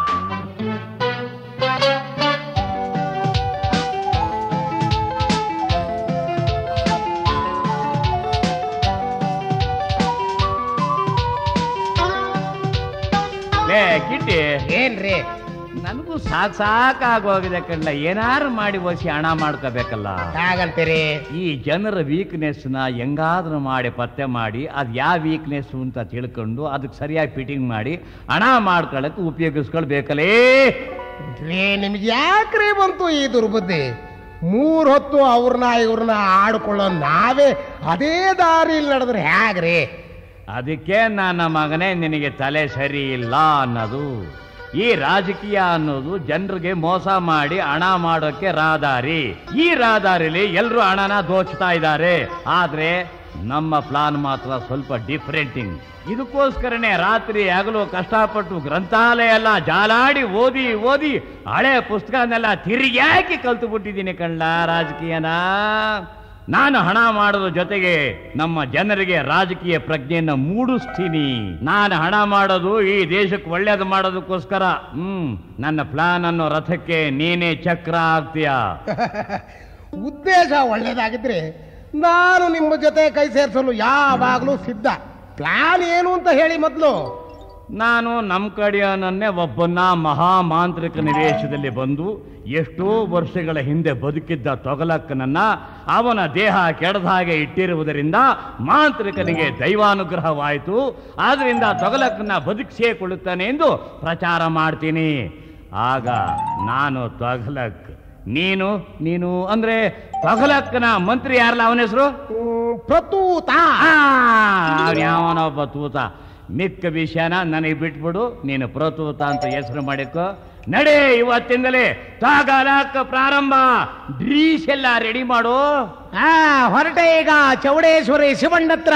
ಲೇ ಕಿಟ್ಟಿ
ಏನ್ರಿ
ನನಗೂ ಸಾಕ್ ಸಾಕಾಗೋಗಿದೆ ಕಣ್ಣ ಏನಾರು ಮಾಡಿ ಒಸಿ ಹಣ ಮಾಡ್ಕೋಬೇಕಲ್ಲ
ಹಾಗಂತೀರಿ
ಈ ಜನರ ವೀಕ್ನೆಸ್ನ ಹೆಂಗಾದ್ರೂ ಮಾಡಿ ಪತ್ತೆ ಮಾಡಿ ಅದು ಯಾವ ವೀಕ್ನೆಸ್ ಅಂತ ತಿಳ್ಕೊಂಡು ಅದಕ್ಕೆ ಸರಿಯಾಗಿ ಫಿಟ್ಟಿಂಗ್ ಮಾಡಿ ಹಣ ಮಾಡ್ಕೊಳ್ಳಕ್ಕೆ ಉಪಯೋಗಿಸ್ಕೊಳ್ಬೇಕಲ್ಲೇ
ರೀ ನಿಮ್ಗೆ ಯಾಕ್ರಿ ಬಂತು ಈ ದುರ್ಬುದ್ಧಿ ಮೂರ್ ಹೊತ್ತು ಅವ್ರನ್ನ ಇವ್ರನ್ನ ಆಡ್ಕೊಳ್ಳೋ ನಾವೇ ಅದೇ ದಾರಿಲಿ ನಡೆದ್ರೆ ಹೇಗ್ರಿ
ಅದಕ್ಕೆ ನನ್ನ ಮಗನೇ ನಿನಗೆ ತಲೆ ಸರಿ ಇಲ್ಲ ಅನ್ನೋದು ಈ ರಾಜಕೀಯ ಅನ್ನೋದು ಜನರಿಗೆ ಮೋಸ ಮಾಡಿ ಹಣ ಮಾಡೋಕೆ ರಾದಾರಿ ಈ ರಾದಾರಿಲಿ ಎಲ್ಲರೂ ಹಣನ ದೋಚ್ತಾ ಇದ್ದಾರೆ ಆದ್ರೆ ನಮ್ಮ ಪ್ಲಾನ್ ಮಾತ್ರ ಸ್ವಲ್ಪ ಡಿಫ್ರೆಂಟಿಂಗ್ ಇದಕ್ಕೋಸ್ಕರನೇ ರಾತ್ರಿ ಹಗಲು ಕಷ್ಟಪಟ್ಟು ಗ್ರಂಥಾಲಯ ಎಲ್ಲ ಜಾಲಾಡಿ ಓದಿ ಓದಿ ಹಳೆ ಪುಸ್ತಕನೆಲ್ಲ ತಿರುಗಿ ಹಾಕಿ ಕಲ್ತು ಬಿಟ್ಟಿದ್ದೀನಿ ಕಣ್ಣ ರಾಜಕೀಯನ ನಾನು ಹಣ ಮಾಡೋದ್ರ ಜೊತೆಗೆ ನಮ್ಮ ಜನರಿಗೆ ರಾಜಕೀಯ ಪ್ರಜ್ಞೆಯನ್ನು ಮೂಡಿಸ್ತೀನಿ ನಾನು ಹಣ ಮಾಡೋದು ಈ ದೇಶಕ್ಕೆ ಒಳ್ಳೇದು ಮಾಡೋದಕ್ಕೋಸ್ಕರ ಹ್ಮ್ ನನ್ನ ಪ್ಲಾನ್ ಅನ್ನೋ ರಥಕ್ಕೆ ನೀನೇ ಚಕ್ರ ಆಗ್ತೀಯ
ಉದ್ದೇಶ ಒಳ್ಳೇದಾಗಿದ್ರೆ ನಾನು ನಿಮ್ಮ ಜೊತೆ ಕೈ ಸೇರಿಸಲು ಯಾವಾಗಲೂ ಸಿದ್ಧ ಪ್ಲಾನ್ ಏನು ಅಂತ ಹೇಳಿ ಮೊದಲು
ನಾನು ನಮ್ಮ ಕಡೆಯವನನ್ನೇ ಒಬ್ಬನ ಮಹಾಮಾಂತ್ರಿಕನ ವೇಷದಲ್ಲಿ ಬಂದು ಎಷ್ಟೋ ವರ್ಷಗಳ ಹಿಂದೆ ಬದುಕಿದ್ದ ತೊಗಲಕ್ಕನನ್ನ ಅವನ ದೇಹ ಕೆಡದ ಹಾಗೆ ಇಟ್ಟಿರುವುದರಿಂದ ಮಾಂತ್ರಿಕನಿಗೆ ದೈವಾನುಗ್ರಹವಾಯಿತು ಆದ್ರಿಂದ ತೊಗಲಕ್ಕನ್ನ ಬದುಕಿಸಿಕೊಳ್ಳುತ್ತಾನೆ ಎಂದು ಪ್ರಚಾರ ಮಾಡ್ತೀನಿ ಆಗ ನಾನು ತೊಗಲಕ್ ನೀನು ನೀನು ಅಂದ್ರೆ ತೊಗಲಕ್ಕನ ಮಂತ್ರಿ ಯಾರಲ್ಲ ಅವನ ಹೆಸರು
ಹ್ಮ್, ಪ್ರತೂತ
ಯಾವನೊಬ್ಬ ತೂತ ಮಿಕ್ಕ ವಿಷಯನ ನನಗೆ ಬಿಟ್ಬಿಡು ನೀನು ಪ್ರತೂತ ಅಂತ ಹೆಸರು ಮಾಡಿಕೊ ನಡೆ ಇವತ್ತಿಂದಲೇ ತಾಗಾಲಕ್ಕ ಪ್ರಾರಂಭ ಡ್ರೀಸ್ ಎಲ್ಲ ರೆಡಿ ಮಾಡು
ಆ ಹೊರಟೆ ಈಗ ಚೌಡೇಶ್ವರಿ ಶಿವಣ್ಣತ್ರ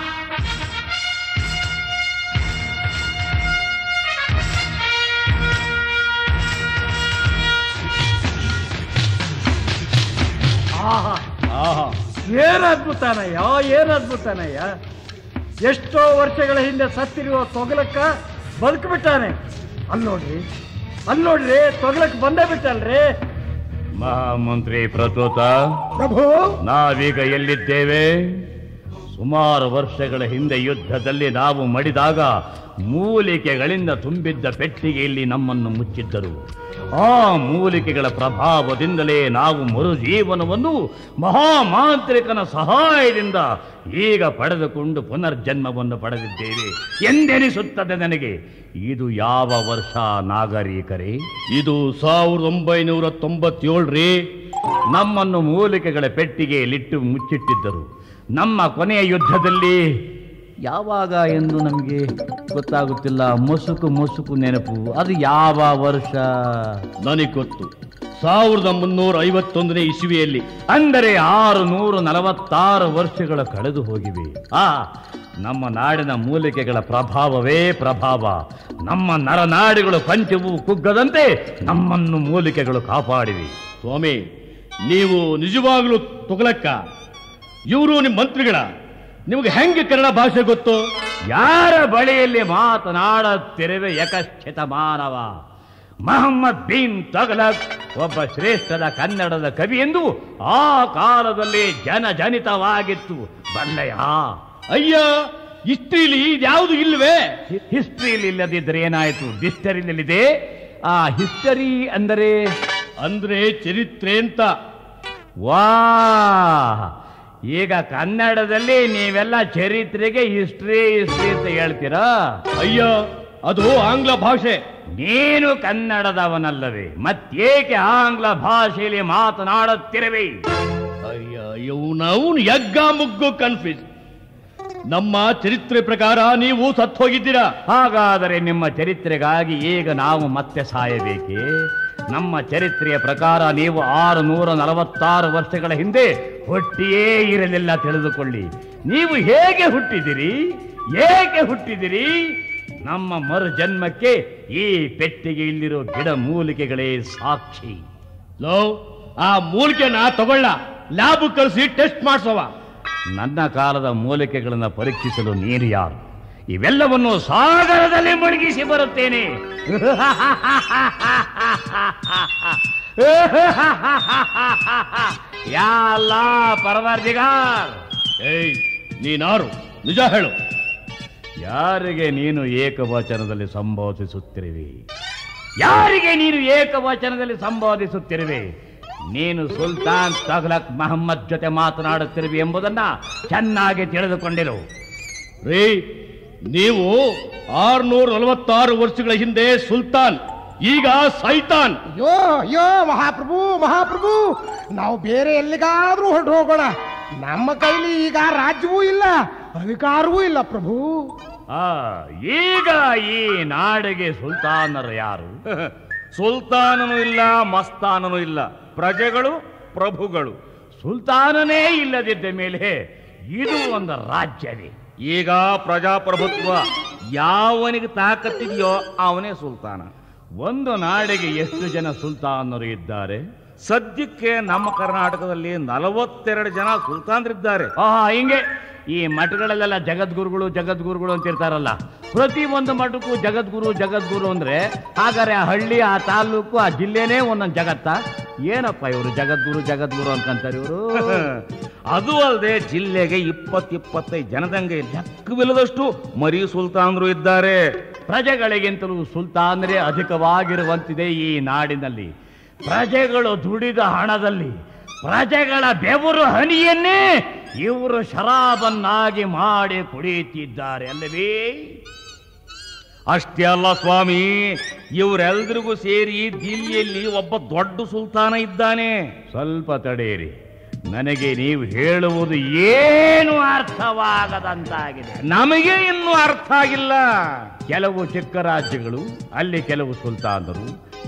ಆಹಾ
ಆಹಾ
ಏನ್ ಅದ್ಭುತನಯ್ಯ ಏನ್ ಅದ್ಭುತನಯ್ಯ ಎಷ್ಟೋ ವರ್ಷಗಳ ಹಿಂದೆ ಸತ್ತಿರುವ ತೊಗಲಕ್ಕ ಬದುಕ್ಬಿಟ್ಟಾನೆ ಅಲ್ಲಿ ನೋಡ್ರಿ ಅಲ್ಲಿ ನೋಡ್ರಿ ತೊಗಲಕ್ ಬಂದೇ ಬಿಟ್ಟಲ್ರಿ
ಮಹಾಮಂತ್ರಿ ಪ್ರತೋತ
ಪ್ರಭು
ನಾವೀಗ ಎಲ್ಲಿದ್ದೇವೆ ಸುಮಾರು ವರ್ಷಗಳ ಹಿಂದೆ ಯುದ್ಧದಲ್ಲಿ ನಾವು ಮಡಿದಾಗ ಮೂಲಿಕೆಗಳಿಂದ ತುಂಬಿದ್ದ ಪೆಟ್ಟಿಗೆಯಲ್ಲಿ ನಮ್ಮನ್ನು ಮುಚ್ಚಿದ್ದರು ಆ ಮೂಲಿಕೆಗಳ ಪ್ರಭಾವದಿಂದಲೇ ನಾವು ಮರುಜೀವನವನ್ನು ಮಹಾಮಾಂತ್ರಿಕನ ಸಹಾಯದಿಂದ ಈಗ ಪಡೆದುಕೊಂಡು ಪುನರ್ಜನ್ಮವನ್ನು ಪಡೆದಿದ್ದೇವೆ ಎಂದೆನಿಸುತ್ತದೆ ನನಗೆ ಇದು ಯಾವ ವರ್ಷ ನಾಗರಿಕರೇ
ಇದು ಸಾವಿರದ ಒಂಬೈನೂರ ತೊಂಬತ್ತೇಳ್ರಿ
ನಮ್ಮನ್ನು ಮೂಲಿಕೆಗಳ ಪೆಟ್ಟಿಗೆಯಲ್ಲಿಟ್ಟು ಮುಚ್ಚಿಟ್ಟಿದ್ದರು ನಮ್ಮ ಕೊನೆಯ ಯುದ್ಧದಲ್ಲಿ ಯಾವಾಗ ಎಂದು ನಮಗೆ ಗೊತ್ತಾಗುತ್ತಿಲ್ಲ ಮುಸುಕು ಮುಸುಕು ನೆನಪು ಅದು ಯಾವ ವರ್ಷ
ನನಗೆ ಗೊತ್ತು ಸಾವಿರದ ಮುನ್ನೂರ ಐವತ್ತೊಂದನೇ ಇಸುವಿಯಲ್ಲಿ
ಅಂದರೆ ಆರು ನೂರು ನಲವತ್ತಾರು ವರ್ಷಗಳು ಕಳೆದು ಹೋಗಿವೆ ಆ ನಮ್ಮ ನಾಡಿನ ಮೂಲಿಕೆಗಳ ಪ್ರಭಾವವೇ ಪ್ರಭಾವ ನಮ್ಮ ನರನಾಡಿಗಳು ಪಂಚವು ಕುಗ್ಗದಂತೆ ನಮ್ಮನ್ನು ಮೂಲಿಕೆಗಳು ಕಾಪಾಡಿವೆ
ಸ್ವಾಮಿ ನೀವು ನಿಜವಾಗ್ಲೂ ತೊಗಲಕ್ಕ ಇವರು ನಿಮ್ಮ ಮಂತ್ರಿಗಳ ನಿಮಗೆ ಹೆಂಗೆ ಕನ್ನಡ ಭಾಷೆ ಗೊತ್ತು
ಯಾರ ಬಳಿಯಲ್ಲಿ ಮಾತನಾಡುತ್ತಿರುವೆ ಯಕಶ್ಚಿತ ಮಾನವ ಮಹಮ್ಮದ್ ಬಿನ್ ತಗಲಕ್ ಒಬ್ಬ ಶ್ರೇಷ್ಠದ ಕನ್ನಡದ ಕವಿ ಎಂದು ಆ ಕಾಲದಲ್ಲಿ ಜನಜನಿತವಾಗಿತ್ತು ಬಲ್ಲೆಯ
ಅಯ್ಯ ಇಷ್ಟ್ರಿಲಿ ಇದ್ಯಾವುದು ಇಲ್ವೇ
ಹಿಸ್ಟ್ರಿಯಲ್ಲಿ ಇಲ್ಲದಿದ್ದರೆ ಏನಾಯಿತು ಡಿಸ್ಟರಿನಲ್ಲಿದೆ ಆ ಹಿಸ್ಟರಿ ಅಂದರೆ
ಅಂದ್ರೆ ಚರಿತ್ರೆ ಅಂತ
ವಾ ಈಗ ಕನ್ನಡದಲ್ಲಿ ನೀವೆಲ್ಲ ಚರಿತ್ರೆಗೆ ಹಿಸ್ಟ್ರಿ ಹಿಸ್ಟ್ರಿ ಅಂತ ಹೇಳ್ತೀರಾ
ಅಯ್ಯ ಅದು ಆಂಗ್ಲ ಭಾಷೆ
ನೀನು ಕನ್ನಡದವನಲ್ಲವೇ ಮತ್ತೇಕೆ ಆಂಗ್ಲ ಭಾಷೆಯಲ್ಲಿ ಮಾತನಾಡುತ್ತಿರುವೆ
ಅಯ್ಯ ನಾವು ಯಗ್ಗ ಮುಗ್ಗು ಕನ್ಫ್ಯೂಸ್ ನಮ್ಮ ಚರಿತ್ರೆ ಪ್ರಕಾರ ನೀವು ಸತ್ತು ಹೋಗಿದ್ದೀರಾ
ಹಾಗಾದರೆ ನಿಮ್ಮ ಚರಿತ್ರೆಗಾಗಿ ಈಗ ನಾವು ಮತ್ತೆ ಸಾಯಬೇಕೆ ನಮ್ಮ ಚರಿತ್ರೆಯ ಪ್ರಕಾರ ನೀವು ಆರು ನೂರ ನಲವತ್ತಾರು ವರ್ಷಗಳ ಹಿಂದೆ ಹುಟ್ಟಿಯೇ ಇರಲಿಲ್ಲ ತಿಳಿದುಕೊಳ್ಳಿ ನೀವು ಹೇಗೆ ಹುಟ್ಟಿದಿರಿ ಏಕೆ ಹುಟ್ಟಿದಿರಿ ನಮ್ಮ ಮರು ಜನ್ಮಕ್ಕೆ ಈ ಪೆಟ್ಟಿಗೆ ಇಲ್ಲಿರೋ ಗಿಡ ಮೂಲಿಕೆಗಳೇ ಸಾಕ್ಷಿ
ಲೋ ಆ ಮೂಲಿಕೆನ ತಗೊಳ್ಳ ಲ್ಯಾಬ್ ಕಳಿಸಿ ಟೆಸ್ಟ್ ಮಾಡ್ಸವ
ನನ್ನ ಕಾಲದ ಮೂಲಿಕೆಗಳನ್ನು ಪರೀಕ್ಷಿಸಲು ನೀನು ಯಾರು ಇವೆಲ್ಲವನ್ನು ಸಾಗರದಲ್ಲಿ ಮುಳುಗಿಸಿ ಬರುತ್ತೇನೆ ಯಾಲ್ಲ ಪರವರ್ದಿಗಾರ್
ಏಯ್ ನೀನಾರು ನಿಜ ಹೇಳು
ಯಾರಿಗೆ ನೀನು ಏಕವಚನದಲ್ಲಿ ಸಂಬೋಧಿಸುತ್ತಿರುವೆ ಯಾರಿಗೆ ನೀನು ಏಕವಚನದಲ್ಲಿ ಸಂಬೋಧಿಸುತ್ತಿರುವೆ ನೀನು ಸುಲ್ತಾನ್ ತಗ್ಲಕ್ ಮಹಮ್ಮದ್ ಜೊತೆ ಮಾತನಾಡುತ್ತಿರುವೆ ಎಂಬುದನ್ನ ಚೆನ್ನಾಗಿ ತಿಳಿದುಕೊಂಡಿರು
ರೀ ನೀವು ಆರ್ನೂರ ನಲವತ್ತಾರು ವರ್ಷಗಳ ಹಿಂದೆ ಸುಲ್ತಾನ್ ಈಗ ಸೈತಾನ್
ಅಯ್ಯೋ ಅಯ್ಯೋ ಮಹಾಪ್ರಭು ಮಹಾಪ್ರಭು ನಾವು ಬೇರೆ ಎಲ್ಲಿಗಾದ್ರೂ ಹೊರಟು ಹೋಗೋಣ ನಮ್ಮ ಕೈಲಿ ಈಗ ರಾಜ್ಯವೂ ಇಲ್ಲ ಅಧಿಕಾರವೂ ಇಲ್ಲ ಪ್ರಭು
ಆ ಈಗ ಈ ನಾಡಿಗೆ ಸುಲ್ತಾನರು ಯಾರು
ಸುಲ್ತಾನನು ಇಲ್ಲ ಮಸ್ತಾನನು ಇಲ್ಲ ಪ್ರಜೆಗಳು ಪ್ರಭುಗಳು
ಸುಲ್ತಾನನೇ ಇಲ್ಲದಿದ್ದ ಮೇಲೆ ಇದು ಒಂದು ರಾಜ್ಯವೇ
ಈಗ ಪ್ರಜಾಪ್ರಭುತ್ವ ಯಾವನಿಗೆ ತಾಕತ್ತಿದೆಯೋ ಅವನೇ ಸುಲ್ತಾನ
ಒಂದು ನಾಡಿಗೆ ಎಷ್ಟು ಜನ ಸುಲ್ತಾನರು ಇದ್ದಾರೆ
ಸದ್ಯಕ್ಕೆ ನಮ್ಮ ಕರ್ನಾಟಕದಲ್ಲಿ ನಲವತ್ತೆರಡು ಜನ ಸುಲ್ತಾನರಿದ್ದಾರೆ
ಆ ಹಿಂಗೆ ಈ ಮಠಗಳಲ್ಲೆಲ್ಲ ಜಗದ್ಗುರುಗಳು ಜಗದ್ಗುರುಗಳು ಅಂತ ಇರ್ತಾರಲ್ಲ ಪ್ರತಿ ಒಂದು ಮಠಕ್ಕೂ ಜಗದ್ಗುರು ಜಗದ್ಗುರು ಅಂದ್ರೆ ಹಾಗಾದ್ರೆ ಆ ಹಳ್ಳಿ ಆ ತಾಲೂಕು ಆ ಜಿಲ್ಲೆನೇ ಒಂದೊಂದು ಜಗತ್ತ ಏನಪ್ಪ ಇವರು ಜಗದ್ಗುರು ಜಗದ್ಗುರು ಅನ್ಕಂತಾರೆ ಇವರು
ಅದು ಅಲ್ಲದೆ ಜಿಲ್ಲೆಗೆ ಇಪ್ಪತ್ ಇಪ್ಪತ್ತೈದು ಜನದಂಗೆ ಲೆಕ್ಕವಿಲ್ಲದಷ್ಟು ಮರಿ ಸುಲ್ತಾನರು ಇದ್ದಾರೆ
ಪ್ರಜೆಗಳಿಗಿಂತಲೂ ಸುಲ್ತಾನರೇ ಅಧಿಕವಾಗಿರುವಂತಿದೆ ಈ ನಾಡಿನಲ್ಲಿ ಪ್ರಜೆಗಳು ದುಡಿದ ಹಣದಲ್ಲಿ ಪ್ರಜೆಗಳ ಬೆವರು ಹನಿಯನ್ನೇ ಇವರು ಶರಾಬನ್ನಾಗಿ ಮಾಡಿ ಕುಡಿಯುತ್ತಿದ್ದಾರೆ ಅಲ್ಲವೇ
ಅಷ್ಟೇ ಅಲ್ಲ ಸ್ವಾಮಿ ಇವರೆಲ್ರಿಗೂ ಸೇರಿ ದಿಲ್ಲಿಯಲ್ಲಿ ಒಬ್ಬ ದೊಡ್ಡ ಸುಲ್ತಾನ ಇದ್ದಾನೆ
ಸ್ವಲ್ಪ ತಡೆಯಿರಿ ನನಗೆ ನೀವು ಹೇಳುವುದು ಏನು ಅರ್ಥವಾಗದಂತಾಗಿದೆ
ನಮಗೆ ಇನ್ನೂ ಅರ್ಥ ಆಗಿಲ್ಲ
ಕೆಲವು ಚಿಕ್ಕ ರಾಜ್ಯಗಳು ಅಲ್ಲಿ ಕೆಲವು ಸುಲ್ತಾನರು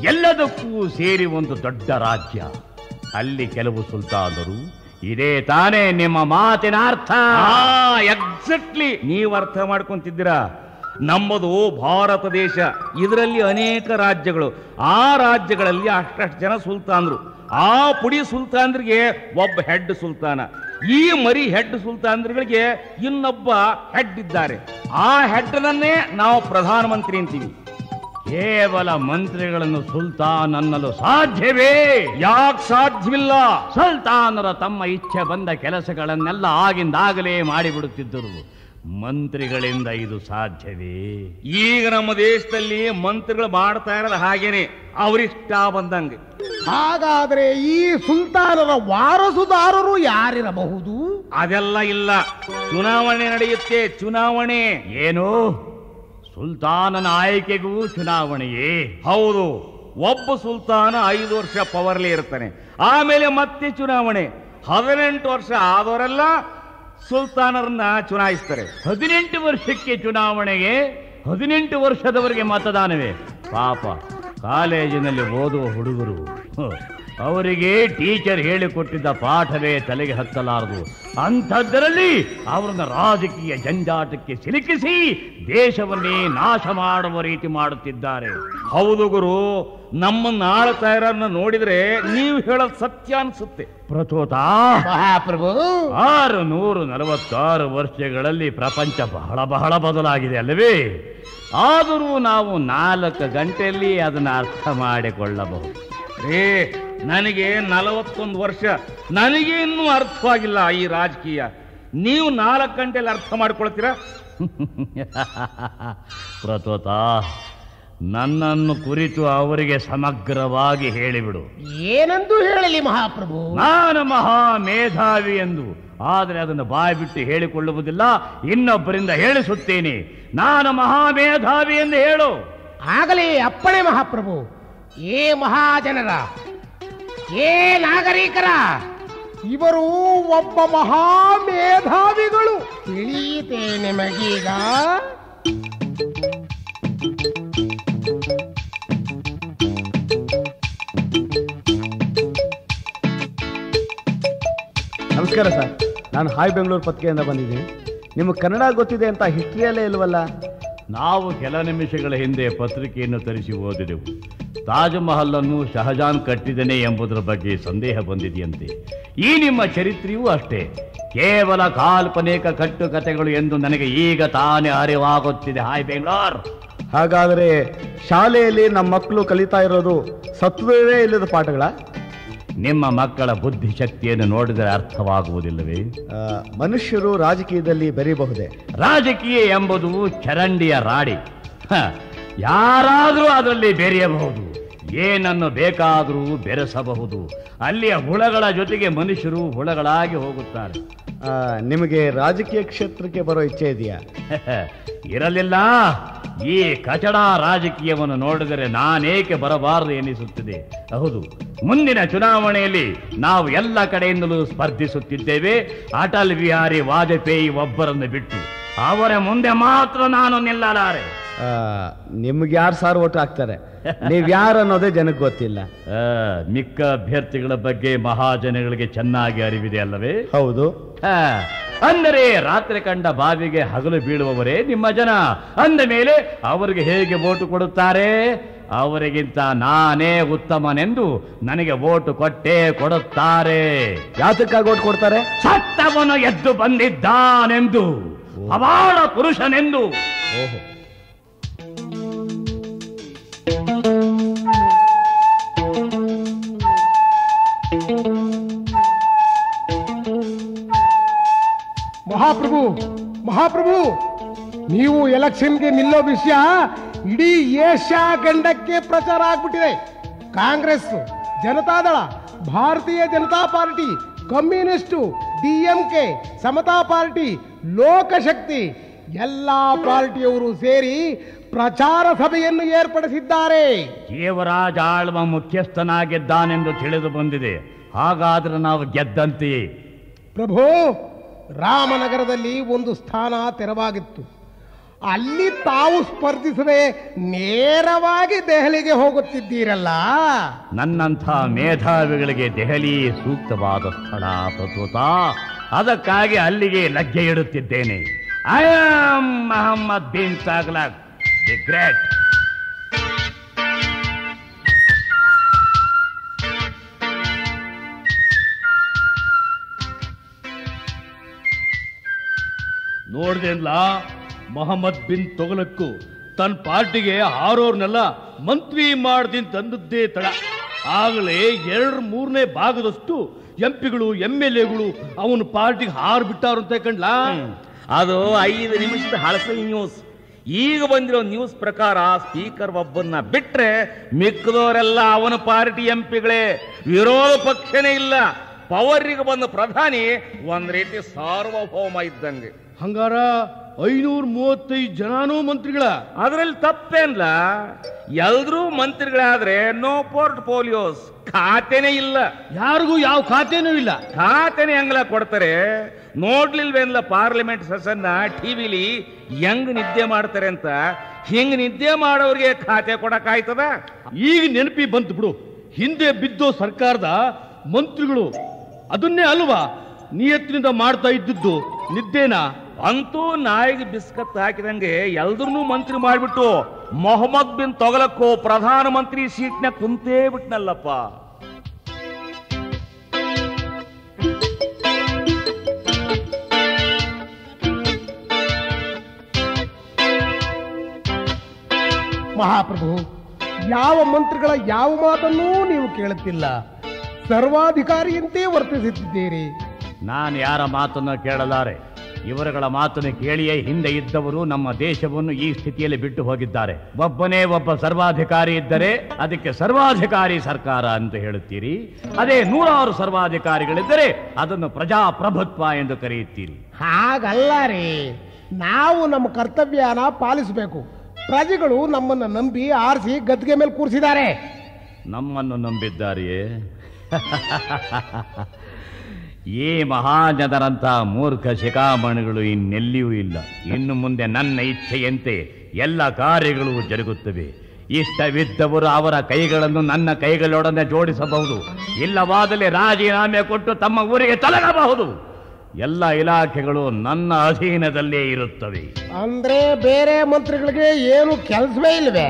ಎಲ್ಲದಕ್ಕೂ ಸೇರಿ ಒಂದು ದೊಡ್ಡ ರಾಜ್ಯ ಅಲ್ಲಿ ಕೆಲವು ಸುಲ್ತಾನರು ಇದೇ ತಾನೇ ನಿಮ್ಮ ಮಾತಿನ ಅರ್ಥ
ಎಕ್ಸಾಕ್ಟ್ಲಿ ನೀವು ಅರ್ಥ ಮಾಡ್ಕೊಂತಿದ್ದೀರಾ ನಮ್ಮದು ಭಾರತ ದೇಶ ಇದರಲ್ಲಿ ಅನೇಕ ರಾಜ್ಯಗಳು ಆ ರಾಜ್ಯಗಳಲ್ಲಿ ಅಷ್ಟಷ್ಟು ಜನ ಸುಲ್ತಾನರು ಆ ಪುಡಿ ಸುಲ್ತಾನರಿಗೆ ಒಬ್ಬ ಹೆಡ್ ಸುಲ್ತಾನ ಈ ಮರಿ ಹೆಡ್ ಸುಲ್ತಾನರುಗಳಿಗೆ ಇನ್ನೊಬ್ಬ ಹೆಡ್ ಇದ್ದಾರೆ ಆ ಹೆಡ್ನನ್ನೇ ನಾವು ಪ್ರಧಾನಮಂತ್ರಿ ಅಂತೀವಿ
ಕೇವಲ ಮಂತ್ರಿಗಳನ್ನು ಸುಲ್ತಾನ್ ಅನ್ನಲು ಸಾಧ್ಯವೇ
ಯಾಕೆ ಸಾಧ್ಯವಿಲ್ಲ
ಸುಲ್ತಾನರ ತಮ್ಮ ಇಚ್ಛೆ ಬಂದ ಕೆಲಸಗಳನ್ನೆಲ್ಲ ಆಗಿಂದಾಗಲೇ ಮಾಡಿಬಿಡುತ್ತಿದ್ದರು ಮಂತ್ರಿಗಳಿಂದ ಇದು ಸಾಧ್ಯವೇ
ಈಗ ನಮ್ಮ ದೇಶದಲ್ಲಿ ಮಂತ್ರಿಗಳು ಮಾಡ್ತಾ ಇರೋದು ಹಾಗೇನೆ ಅವರಿಷ್ಟ ಬಂದಂಗೆ
ಹಾಗಾದ್ರೆ ಈ ಸುಲ್ತಾನರ ವಾರಸುದಾರರು ಯಾರಿರಬಹುದು
ಅದೆಲ್ಲ ಇಲ್ಲ ಚುನಾವಣೆ ನಡೆಯುತ್ತೆ ಚುನಾವಣೆ
ಏನು ಸುಲ್ತಾನನ ಆಯ್ಕೆಗೂ ಚುನಾವಣೆಯೇ
ಹೌದು ಒಬ್ಬ ಸುಲ್ತಾನ ಐದು ವರ್ಷ ಪವರ್ಲಿ ಇರ್ತಾನೆ ಆಮೇಲೆ ಮತ್ತೆ ಚುನಾವಣೆ ಹದಿನೆಂಟು ವರ್ಷ ಆದವರೆಲ್ಲ ಸುಲ್ತಾನರನ್ನ ಚುನಾಯಿಸ್ತಾರೆ
ಹದಿನೆಂಟು ವರ್ಷಕ್ಕೆ ಚುನಾವಣೆಗೆ ಹದಿನೆಂಟು ವರ್ಷದವರೆಗೆ ಮತದಾನವೇ ಪಾಪ ಕಾಲೇಜಿನಲ್ಲಿ ಓದುವ ಹುಡುಗರು ಹ, ಅವರಿಗೆ ಟೀಚರ್ ಹೇಳಿಕೊಟ್ಟಿದ್ದ ಪಾಠವೇ ತಲೆಗೆ ಹತ್ತಲಾರದು ಅಂಥದ್ದರಲ್ಲಿ ಅವರನ್ನ ರಾಜಕೀಯ ಜಂಜಾಟಕ್ಕೆ ಸಿಲುಕಿಸಿ ದೇಶವನ್ನೇ ನಾಶ ಮಾಡುವ ರೀತಿ ಮಾಡುತ್ತಿದ್ದಾರೆ
ಹೌದು ಗುರು ನಮ್ಮನ್ನ ಆಳ್ತಾ ಇರೋರ್ನ ನೋಡಿದ್ರೆ ನೀವು ಹೇಳೋದು ಸತ್ಯ ಅನ್ಸುತ್ತೆ
ಪ್ರಚೋತ
ಮಹಾಪ್ರಭು
ಆರು ನೂರು ನಲವತ್ತಾರು ವರ್ಷಗಳಲ್ಲಿ ಪ್ರಪಂಚ ಬಹಳ ಬಹಳ ಬದಲಾಗಿದೆ ಅಲ್ಲವೇ ಆದರೂ ನಾವು ನಾಲ್ಕು ಗಂಟೆಯಲ್ಲಿ ಅದನ್ನು ಅರ್ಥ ಮಾಡಿಕೊಳ್ಳಬಹುದು
ಏ ನನಗೆ ನಲವತ್ತೊಂದು ವರ್ಷ ನನಗೆ ಇನ್ನೂ ಅರ್ಥವಾಗಿಲ್ಲ ಈ ರಾಜಕೀಯ ನೀವು ನಾಲ್ಕು ಗಂಟೆಯಲ್ಲಿ ಅರ್ಥ ಮಾಡ್ಕೊಳ್ತೀರಾ
ಪ್ರಚೋತ ನನ್ನನ್ನು ಕುರಿತು ಅವರಿಗೆ ಸಮಗ್ರವಾಗಿ ಹೇಳಿಬಿಡು
ಏನೆಂದು ಹೇಳಲಿ ಮಹಾಪ್ರಭು
ನಾನು ಮಹಾ ಮೇಧಾವಿ ಎಂದು ಆದರೆ ಅದನ್ನು ಬಾಯಿ ಬಿಟ್ಟು ಹೇಳಿಕೊಳ್ಳುವುದಿಲ್ಲ ಇನ್ನೊಬ್ಬರಿಂದ ಹೇಳಿಸುತ್ತೇನೆ ನಾನು ಮಹಾ ಮೇಧಾವಿ ಎಂದು ಹೇಳು
ಆಗಲೇ ಅಪ್ಪಣೆ ಮಹಾಪ್ರಭು ಏ ಮಹಾಜನರ ಏ ನಾಗರಿಕರ ಇವರು ಒಬ್ಬ ಮಹಾ ಮೇಧಾವಿಗಳು ತಿಳಿಯಿತೆ ನಿಮಗೀಗ
ನಮಸ್ಕಾರ ಸರ್ ನಾನು ಹಾಯ್ ಬೆಂಗಳೂರು ಪತ್ರಿಕೆಯಿಂದ ಬಂದಿದ್ದೀನಿ ನಿಮಗೆ ಕನ್ನಡ ಗೊತ್ತಿದೆ ಅಂತ ಹಿಸ್ಟ್ರಿಯಲ್ಲೇ ಇಲ್ವಲ್ಲ
ನಾವು ಕೆಲ ನಿಮಿಷಗಳ ಹಿಂದೆ ಪತ್ರಿಕೆಯನ್ನು ತರಿಸಿ ಓದಿದೆವು ತಾಜ್ ಮಹಲ್ ಅನ್ನು ಶಹಜಾನ್ ಕಟ್ಟಿದನೆ ಎಂಬುದರ ಬಗ್ಗೆ ಸಂದೇಹ ಬಂದಿದೆಯಂತೆ ಈ ನಿಮ್ಮ ಚರಿತ್ರೆಯೂ ಅಷ್ಟೇ ಕೇವಲ ಕಾಲ್ಪನಿಕ ಕಟ್ಟುಕತೆಗಳು ಎಂದು ನನಗೆ ಈಗ ತಾನೇ ಅರಿವಾಗುತ್ತಿದೆ ಹಾಯ್ ಬೆಂಗಳೂರು
ಹಾಗಾದರೆ ಶಾಲೆಯಲ್ಲಿ ನಮ್ಮ ಮಕ್ಕಳು ಕಲಿತಾ ಇರೋದು ಸತ್ವವೇ ಇಲ್ಲದ ಪಾಠಗಳ
ನಿಮ್ಮ ಮಕ್ಕಳ ಬುದ್ಧಿಶಕ್ತಿಯನ್ನು ನೋಡಿದರೆ ಅರ್ಥವಾಗುವುದಿಲ್ಲವೇ
ಆ, ಮನುಷ್ಯರು ರಾಜಕೀಯದಲ್ಲಿ ಬೆರೀಬಹುದೇ
ರಾಜಕೀಯ ಎಂಬುದು ಚರಂಡಿಯ ರಾಡಿ ಹ, ಯಾರಾದರೂ ಅದರಲ್ಲಿ ಬೆರೆಯಬಹುದು ಏನನ್ನು ಬೇಕಾದರೂ ಬೆರೆಸಬಹುದು ಅಲ್ಲಿಯ ಹುಳಗಳ ಜೊತೆಗೆ ಮನುಷ್ಯರು ಹುಳಗಳಾಗಿ ಹೋಗುತ್ತಾರೆ
ಆ, ನಿಮಗೆ ರಾಜಕೀಯ ಕ್ಷೇತ್ರಕ್ಕೆ ಬರೋ ಇಚ್ಛೆ ಇದೆಯಾ
ಇರಲಿಲ್ಲ ಈ ಕಚಡ ರಾಜಕೀಯವನ್ನು ನೋಡಿದರೆ ನಾನೇಕೆ ಬರಬಾರದು ಎನಿಸುತ್ತದೆ ಹೌದು ಮುಂದಿನ ಚುನಾವಣೆಯಲ್ಲಿ ನಾವು ಎಲ್ಲ ಕಡೆಯಿಂದಲೂ ಸ್ಪರ್ಧಿಸುತ್ತಿದ್ದೇವೆ ಅಟಲ್ ಬಿಹಾರಿ ವಾಜಪೇಯಿ ಒಬ್ಬರನ್ನು ಬಿಟ್ಟು ಅವರ ಮುಂದೆ ಮಾತ್ರ ನಾನು ನಿಲ್ಲಲಾರೆ
ಆ, ನಿಮ್ಗೆ ಯಾರು ಸಾರ್ ಓಟ್ ಹಾಕ್ತಾರೆ ನೀವು ಯಾರು ಅನ್ನೋದೇ ಜನಕ್ಕೆ ಗೊತ್ತಿಲ್ಲ
ಆ, ಮಿಕ್ಕ ಅಭ್ಯರ್ಥಿಗಳ ಬಗ್ಗೆ ಮಹಾಜನಗಳಿಗೆ ಚೆನ್ನಾಗಿ ಅರಿವಿದೆ ಅಲ್ಲವೇ
ಹೌದು
ಹ, ಅಂದರೆ ರಾತ್ರಿ ಕಂಡ ಬಾವಿಗೆ ಹಗಲು ಬೀಳುವವರೇ ನಿಮ್ಮ ಜನ ಅಂದ ಮೇಲೆ ಅವರಿಗೆ ಹೇಗೆ ಓಟು ಕೊಡುತ್ತಾರೆ ಅವರಿಗಿಂತ ನಾನೇ ಉತ್ತಮನೆಂದು ನನಗೆ ಓಟು ಕೊಟ್ಟೇ ಕೊಡುತ್ತಾರೆ
ಯಾತಕ್ಕಾಗಿ ಓಟ್ ಕೊಡ್ತಾರೆ
ಸತ್ತವನು ಎದ್ದು ಬಂದಿದ್ದಾನೆಂದು ಅವಾಳ ಪುರುಷನೆಂದು
ಓಹೋ
ಮಹಾಪ್ರಭು ಮಹಾಪ್ರಭು ನೀವು ಎಲೆಕ್ಷನ್ಗೆ ನಿಲ್ಲೋ ವಿಷಯ ಇಡೀ ಏಷ್ಯಾ ಖಂಡಕ್ಕೆ ಪ್ರಚಾರ ಆಗ್ಬಿಟ್ಟಿದೆ Congress Janata Dal Bharatiya Janata party communist DMK Samata party Lok Shakti ಎಲ್ಲಾ ಪಾರ್ಟಿಯವರು ಸೇರಿ ಪ್ರಚಾರ ಸಭೆಯನ್ನು ಏರ್ಪಡಿಸಿದ್ದಾರೆ
ದೇವರಾಜ ಆಳ್ವ ಮುಖ್ಯಸ್ಥನಾಗಿದ್ದಾನೆಂದು ತಿಳಿದು ಬಂದಿದೆ ಹಾಗಾದ್ರೆ ನಾವು ಗೆದ್ದಂತೆಯೇ
ಪ್ರಭು ರಾಮನಗರದಲ್ಲಿ ಒಂದು ಸ್ಥಾನ ತೆರವಾಗಿತ್ತು ಅಲ್ಲಿ ತಾವು ಸ್ಪರ್ಧಿಸದೆ ನೇರವಾಗಿ ದೆಹಲಿಗೆ ಹೋಗುತ್ತಿದ್ದೀರಲ್ಲ
ನನ್ನಂಥ ಮೇಧಾವಿಗಳಿಗೆ ದೆಹಲಿ ಸೂಕ್ತವಾದ ಸ್ಥಳ ಪ್ರಸ್ತುತ ಅದಕ್ಕಾಗಿ ಅಲ್ಲಿಗೆ ಲಗ್ಗೆ ಇಡುತ್ತಿದ್ದೇನೆ I am Mohammed bin Tughlaq the great
ನೋಡ್ದೇನ್ಲ ಮೊಹಮ್ಮದ್ ಬಿನ್ ತೊಗಲಕ್ಕು ತನ್ನ ಪಾರ್ಟಿಗೆ ಹಾರೋರ್ನೆಲ್ಲ ಮಂತ್ರಿ ಮಾಡ್ದಿನ್ ತಂದದ್ದೇ ತಡ ಆಗಲೇ ಎರಡು ಮೂರನೇ ಭಾಗದಷ್ಟು ಎಂಪಿಗಳು ಎಂ ಎಲ್ ಎಗಳು ಅವನ ಪಾರ್ಟಿಗೆ ಹಾರು ಬಿಟ್ಟಾರಂತ ಕಂಡ್ಲಾ
ಅದು ಐದು ನಿಮಿಷದ ಹಳಸಲ್ ನ್ಯೂಸ್ ಈಗ ಬಂದಿರೋ ನ್ಯೂಸ್ ಪ್ರಕಾರ ಸ್ಪೀಕರ್ ಒಬ್ಬನ್ನ ಬಿಟ್ರೆ ಮಿಕ್ಕದವರೆಲ್ಲ ಅವನ ಪಾರ್ಟಿ ಎಂಪಿಗಳೇ ವಿರೋಧ ಪಕ್ಷನೇ ಇಲ್ಲ ಪವರಿಗೆ ಬಂದ ಪ್ರಧಾನಿ ಒಂದ್ ರೀತಿ ಸಾರ್ವಭೌಮ ಇದ್ದಂಗೆ
ಹಂಗಾರ ಐನೂರ ಮೂವತ್ತೈದು ಜನನೂ ಮಂತ್ರಿಗಳ
ಅದ್ರಲ್ಲಿ ತಪ್ಪೇನ್ಲ ಎಲ್ರೂ ಮಂತ್ರಿಗಳಾದ್ರೆ ನೋ ಪೋರ್ಟ್ಫೋಲಿಯೋಸ್ ಖಾತೆನೇ ಇಲ್ಲ
ಯಾರಿಗೂ ಯಾವ ಖಾತೆನೂ ಇಲ್ಲ
ಖಾತೆನೇ ಹೆಂಗಲ ಕೊಡ್ತಾರೆ ನೋಡ್ಲಿಲ್ವೇನ್ಲ ಪಾರ್ಲಿಮೆಂಟ್ ಸೆಷನ್ನ ಟಿವಿಲಿ ಹೆಂಗ್ ನಿದ್ದೆ ಮಾಡ್ತಾರೆ ಅಂತ ಹಿಂಗ್ ನಿದ್ದೆ ಮಾಡೋರಿಗೆ ಖಾತೆ ಕೊಡಕ್ಕಾಯ್ತದ
ಈಗ ನೆನಪಿ ಬಂತು ಬಿಡು ಹಿಂದೆ ಬಿದ್ದೋ ಸರ್ಕಾರದ ಮಂತ್ರಿಗಳು ಅದನ್ನೇ ಅಲ್ವಾ ನಿಯತ್ತಿನಿಂದ ಮಾಡ್ತಾ ಇದ್ದದ್ದು ನಿದ್ದೇನಾ
ಅಂತೂ ನಾಯಿಗೆ ಬಿಸ್ಕತ್ ಹಾಕಿದಂಗೆ ಎಲ್ರನ್ನೂ ಮಂತ್ರಿ ಮಾಡ್ಬಿಟ್ಟು ಮೊಹಮ್ಮದ್ ಬಿನ್ ತೊಗಲಕ್ಕೋ ಪ್ರಧಾನ ಮಂತ್ರಿ ಸೀಟ್ನ ಕುಂತೇ ಬಿಟ್ನಲ್ಲಪ್ಪ
ಮಹಾಪ್ರಭು ಯಾವ ಮಂತ್ರಿಗಳ ಯಾವ ಮಾತನ್ನೂ ನೀವು ಕೇಳುತ್ತಿಲ್ಲ ಸರ್ವಾಧಿಕಾರಿಯಂತೆ ವರ್ತಿಸುತ್ತಿದ್ದೀರಿ
ನಾನು ಯಾರ ಮಾತನ್ನು ಕೇಳಲಾರೆ ಇವರುಗಳ ಮಾತನ್ನು ಕೇಳಿಯೇ ಹಿಂದೆ ಇದ್ದವರು ನಮ್ಮ ದೇಶವನ್ನು ಈ ಸ್ಥಿತಿಯಲ್ಲಿ ಬಿಟ್ಟು ಹೋಗಿದ್ದಾರೆ ಒಬ್ಬನೇ ಒಬ್ಬ ಸರ್ವಾಧಿಕಾರಿ ಇದ್ದರೆ ಅದಕ್ಕೆ ಸರ್ವಾಧಿಕಾರಿ ಸರ್ಕಾರ ಅಂತ ಹೇಳುತ್ತೀರಿ ಅದೇ ನೂರಾರು ಸರ್ವಾಧಿಕಾರಿಗಳಿದ್ದರೆ ಅದನ್ನು ಪ್ರಜಾಪ್ರಭುತ್ವ ಎಂದು ಕರೆಯುತ್ತೀರಿ
ಹಾಗಲ್ಲ ರೀ ನಾವು ನಮ್ಮ ಕರ್ತವ್ಯನ ಪಾಲಿಸಬೇಕು ಪ್ರಜೆಗಳು ನಮ್ಮನ್ನು ನಂಬಿ ಆರಿಸಿ ಗದ್ದಿಗೆ ಮೇಲೆ ಕೂರಿಸಿದ್ದಾರೆ
ನಮ್ಮನ್ನು ನಂಬಿದ್ದಾರೆಯೇ ಈ ಮಹಾಜನರಂಥ ಮೂರ್ಖ ಶಿಖಾಮಣಿಗಳು ಇನ್ನೆಲ್ಲಿಯೂ ಇಲ್ಲ ಇನ್ನು ಮುಂದೆ ನನ್ನ ಇಚ್ಛೆಯಂತೆ ಎಲ್ಲ ಕಾರ್ಯಗಳು ಜರುಗುತ್ತವೆ ಇಷ್ಟವಿದ್ದವರು ಅವರ ಕೈಗಳನ್ನು ನನ್ನ ಕೈಗಳೊಡನೆ ಜೋಡಿಸಬಹುದು ಇಲ್ಲವಾದಲ್ಲಿ ರಾಜೀನಾಮೆ ಕೊಟ್ಟು ತಮ್ಮ ಊರಿಗೆ ತೊಲಗಬಹುದು ಎಲ್ಲ ಇಲಾಖೆಗಳು ನನ್ನ ಅಧೀನದಲ್ಲೇ ಇರುತ್ತವೆ
ಅಂದ್ರೆ ಬೇರೆ ಮಂತ್ರಿಗಳಿಗೆ ಏನು ಕೆಲಸವೇ ಇಲ್ವೇ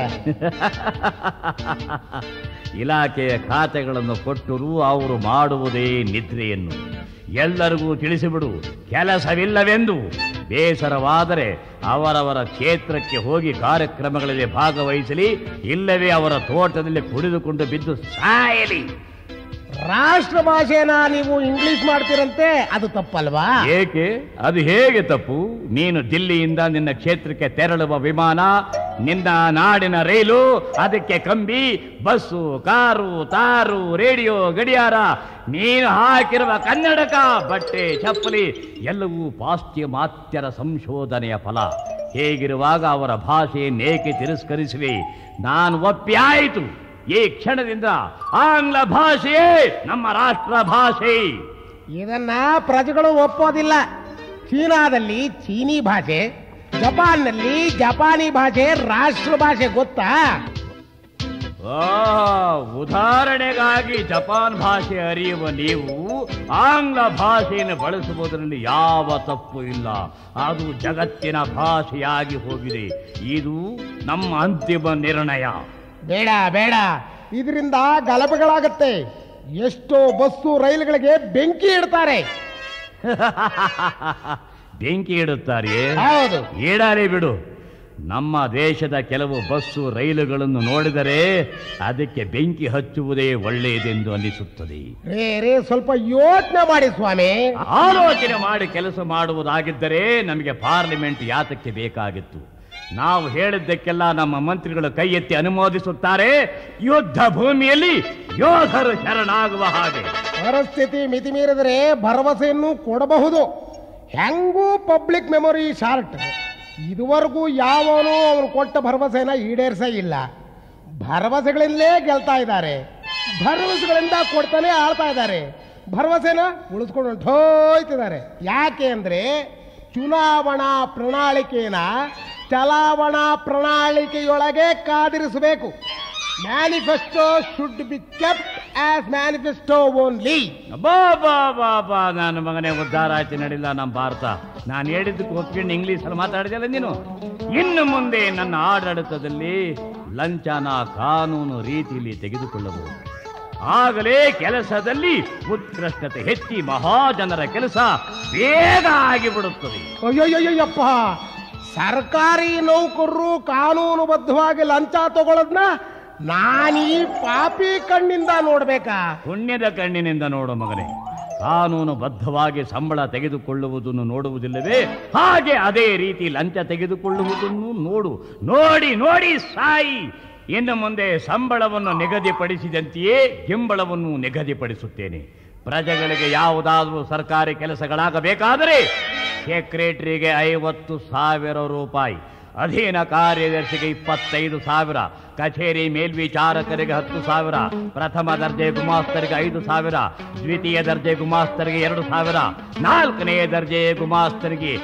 ಇಲಾಖೆಯ ಖಾತೆಗಳನ್ನು ಕೊಟ್ಟರೂ ಅವರು ಮಾಡುವುದೇ ನಿದ್ರೆಯನ್ನು ಎಲ್ಲರಿಗೂ ತಿಳಿಸಿಬಿಡು ಕೆಲಸವಿಲ್ಲವೆಂದು ಬೇಸರವಾದರೆ ಅವರವರ ಕ್ಷೇತ್ರಕ್ಕೆ ಹೋಗಿ ಕಾರ್ಯಕ್ರಮಗಳಲ್ಲಿ ಭಾಗವಹಿಸಲಿ ಇಲ್ಲವೇ ಅವರ ತೋಟದಲ್ಲಿ ಕುಡಿದುಕೊಂಡು ಬಿದ್ದು ಸಾಯಲಿ
ರಾಷ್ಟ್ರ ಭಾಷೆನ ನೀವು ಇಂಗ್ಲಿಷ್ ಮಾಡ್ತೀರಂತೆ ಅದು ತಪ್ಪಲ್ವಾ
ಏಕೆ ಅದು ಹೇಗೆ ತಪ್ಪು ನೀನು ದಿಲ್ಲಿಯಿಂದ ನಿನ್ನ ಕ್ಷೇತ್ರಕ್ಕೆ ತೆರಳುವ ವಿಮಾನ ನಿನ್ನ ನಾಡಿನ ರೈಲು ಅದಕ್ಕೆ ಕಂಬಿ ಬಸ್ಸು ಕಾರು ತಾರು ರೇಡಿಯೋ ಗಡಿಯಾರ ನೀನು ಹಾಕಿರುವ ಕನ್ನಡಕ ಬಟ್ಟೆ ಚಪ್ಪಲಿ ಎಲ್ಲವೂ ಪಾಶ್ಚಿಮಾತ್ಯರ ಸಂಶೋಧನೆಯ ಫಲ ಹೇಗಿರುವಾಗ ಅವರ ಭಾಷೆಯನ್ನೇಕೆ ತಿರಸ್ಕರಿಸುವೆ ನಾನು ಒಪ್ಪಿ ಆಯಿತು ಈ ಕ್ಷಣದಿಂದ ಆಂಗ್ಲ ಭಾಷೆಯೇ ನಮ್ಮ ರಾಷ್ಟ್ರ ಭಾಷೆ
ಇದನ್ನ ಪ್ರಜೆಗಳು ಒಪ್ಪೋದಿಲ್ಲ ಚೀನಾದಲ್ಲಿ ಚೀನಿ ಭಾಷೆ ಜಪಾನ್ನಲ್ಲಿ ಜಪಾನಿ ಭಾಷೆ ರಾಷ್ಟ್ರ ಭಾಷೆ ಗೊತ್ತಾ
ಆ, ಉದಾಹರಣೆಗಾಗಿ ಜಪಾನ್ ಭಾಷೆ ಅರಿಯುವ ನೀವು ಆಂಗ್ಲ ಭಾಷೆಯನ್ನು ಬಳಸುವುದರಲ್ಲಿ ಯಾವ ತಪ್ಪು ಇಲ್ಲ ಅದು ಜಗತ್ತಿನ ಭಾಷೆಯಾಗಿ ಹೋಗಿದೆ ಇದು ನಮ್ಮ ಅಂತಿಮ ನಿರ್ಣಯ
ಬೇಡ ಬೇಡ ಇದರಿಂದ ಗಲಭೆಗಳಾಗತ್ತೆ ಎಷ್ಟೋ ಬಸ್ಸು ರೈಲುಗಳಿಗೆ ಬೆಂಕಿ ಇಡ್ತಾರೆ
ಬೆಂಕಿ ಇಡುತ್ತಾರೆಯೇ
ಹೌದು
ಏಡಾರೆ ಬಿಡು ನಮ್ಮ ದೇಶದ ಕೆಲವು ಬಸ್ಸು ರೈಲುಗಳನ್ನು ನೋಡಿದರೆ ಅದಕ್ಕೆ ಬೆಂಕಿ ಹಚ್ಚುವುದೇ ಒಳ್ಳೆಯದೆಂದು ಅನಿಸುತ್ತದೆ
ರೇ ರೇ ಸ್ವಲ್ಪ ಯೋಚನೆ ಮಾಡಿ ಸ್ವಾಮಿ
ಆಲೋಚನೆ ಮಾಡಿ ಕೆಲಸ ಮಾಡುವುದಾಗಿದ್ದರೆ ನಮಗೆ ಪಾರ್ಲಿಮೆಂಟ್ ಯಾತಕ್ಕೆ ಬೇಕಾಗಿತ್ತು ನಾವು ಹೇಳಿದ್ದಕ್ಕೆಲ್ಲ ನಮ್ಮ ಮಂತ್ರಿಗಳು ಕೈ ಎತ್ತಿ ಅನುಮೋದಿಸುತ್ತಾರೆ ಯುದ್ಧ ಭೂಮಿಯಲ್ಲಿ ಯೋಧರು ಶರಣಾಗುವ ಹಾಗೆ
ಪರಿಸ್ಥಿತಿ ಮಿತಿ ಮೀರಿದರೆ ಭರವಸೆಯನ್ನು ಕೊಡಬಹುದು ಹೆಂಗೂ ಪಬ್ಲಿಕ್ ಮೆಮೊರಿ ಶಾರ್ಟ್ ಇದುವರೆಗೂ ಯಾವನು ಅವನು ಕೊಟ್ಟ ಭರವಸೆನ ಈಡೇರಿಸೇ ಇಲ್ಲ ಭರವಸೆಗಳಿಂದಲೇ ಗೆಲ್ತಾ ಇದ್ದಾರೆ ಭರವಸೆಗಳಿಂದ ಕೊಡ್ತಾನೆ ಆಳ್ತಾ ಇದ್ದಾರೆ ಭರವಸೆನ ಉಳಿಸ್ಕೊಂಡು ಹೊರ್ಟೋಯ್ತಿದ್ದಾರೆ ಯಾಕೆ ಅಂದ್ರೆ ಚುನಾವಣಾ ಪ್ರಣಾಳಿಕೆನ ಚಲಾವಣಾ ಪ್ರಣಾಳಿಕೆಯೊಳಗೆ ಕಾದಿರಿಸಬೇಕು manifesto should be kept as manifesto only
ಬಾ ಬಾ ಬಾ ಬಾ ನನ್ನ ಮಗನೇ ಉದ್ಧಾರ ಆಯ್ತು ನಡಿಲ್ಲ ನಮ್ಮ ಭಾರತ ನಾನು ಹೇಳಿದ್ದಕ್ಕೆ ಒಪ್ಕೊಂಡು ಇಂಗ್ಲೀಷಲ್ಲಿ ಮಾತಾಡಿದಲ್ಲ ನೀನು ಇನ್ನು ಮುಂದೆ ನನ್ನ ಆಡಳಿತದಲ್ಲಿ ಲಂಚನ ಕಾನೂನು ರೀತಿಯಲ್ಲಿ ತೆಗೆದುಕೊಳ್ಳಬಹುದು ಆಗಲೇ ಕೆಲಸದಲ್ಲಿ ಉತ್ಕೃಷ್ಟತೆ ಹೆಚ್ಚಿ ಮಹಾಜನರ ಕೆಲಸ ಬೇಗ ಆಗಿಬಿಡುತ್ತದೆ
ಅಯ್ಯಯ್ಯಯ್ಯಪ್ಪ ಸರ್ಕಾರಿ ನೌಕರರು ಕಾನೂನುಬದ್ಧವಾಗಿ ಲಂಚ ತಗೊಳ್ಳೋದ್ನ ನಾನೀ ಪಾಪಿ ಕಣ್ಣಿಂದ ನೋಡ್ಬೇಕಾ
ಪುಣ್ಯದ ಕಣ್ಣಿನಿಂದ ನೋಡು ಮಗನೇ ಕಾನೂನು ಬದ್ಧವಾಗಿ ಸಂಬಳ ತೆಗೆದುಕೊಳ್ಳುವುದನ್ನು ನೋಡುವುದಿಲ್ಲವೇ ಹಾಗೆ ಅದೇ ರೀತಿ ಲಂಚ ತೆಗೆದುಕೊಳ್ಳುವುದನ್ನು ನೋಡು ನೋಡಿ ನೋಡಿ ಸಾಯಿ ಇನ್ನು ಮುಂದೆ ಸಂಬಳವನ್ನು ನಿಗದಿಪಡಿಸಿದಂತೆಯೇ ಗಿಂಬಳವನ್ನು ನಿಗದಿಪಡಿಸುತ್ತೇನೆ ಪ್ರಜೆಗಳಿಗೆ ಯಾವುದಾದರೂ ಸರ್ಕಾರಿ ಕೆಲಸಗಳಾಗಬೇಕಾದರೆ ಸೆಕ್ರೆಟರಿಗೆ ಐವತ್ತು ಸಾವಿರ ರೂಪಾಯಿ ಅಧೀನ ಕಾರ್ಯದರ್ಶಿಗೆ ಇಪ್ಪತ್ತೈದು ಸಾವಿರ ಕಚೇರಿ ಮೇಲ್ವಿಚಾರಕರಿಗೆ ಹತ್ತು ಸಾವಿರ ಪ್ರಥಮ ದರ್ಜೆ ಗುಮಾಸ್ತರಿಗೆ ಐದು ಸಾವಿರ ದ್ವಿತೀಯ ದರ್ಜೆ ಗುಮಾಸ್ತರಿಗೆ ಎರಡು ಸಾವಿರ ನಾಲ್ಕನೇ ದರ್ಜೆ ಗುಮಾಸ್ತರಿಗೆ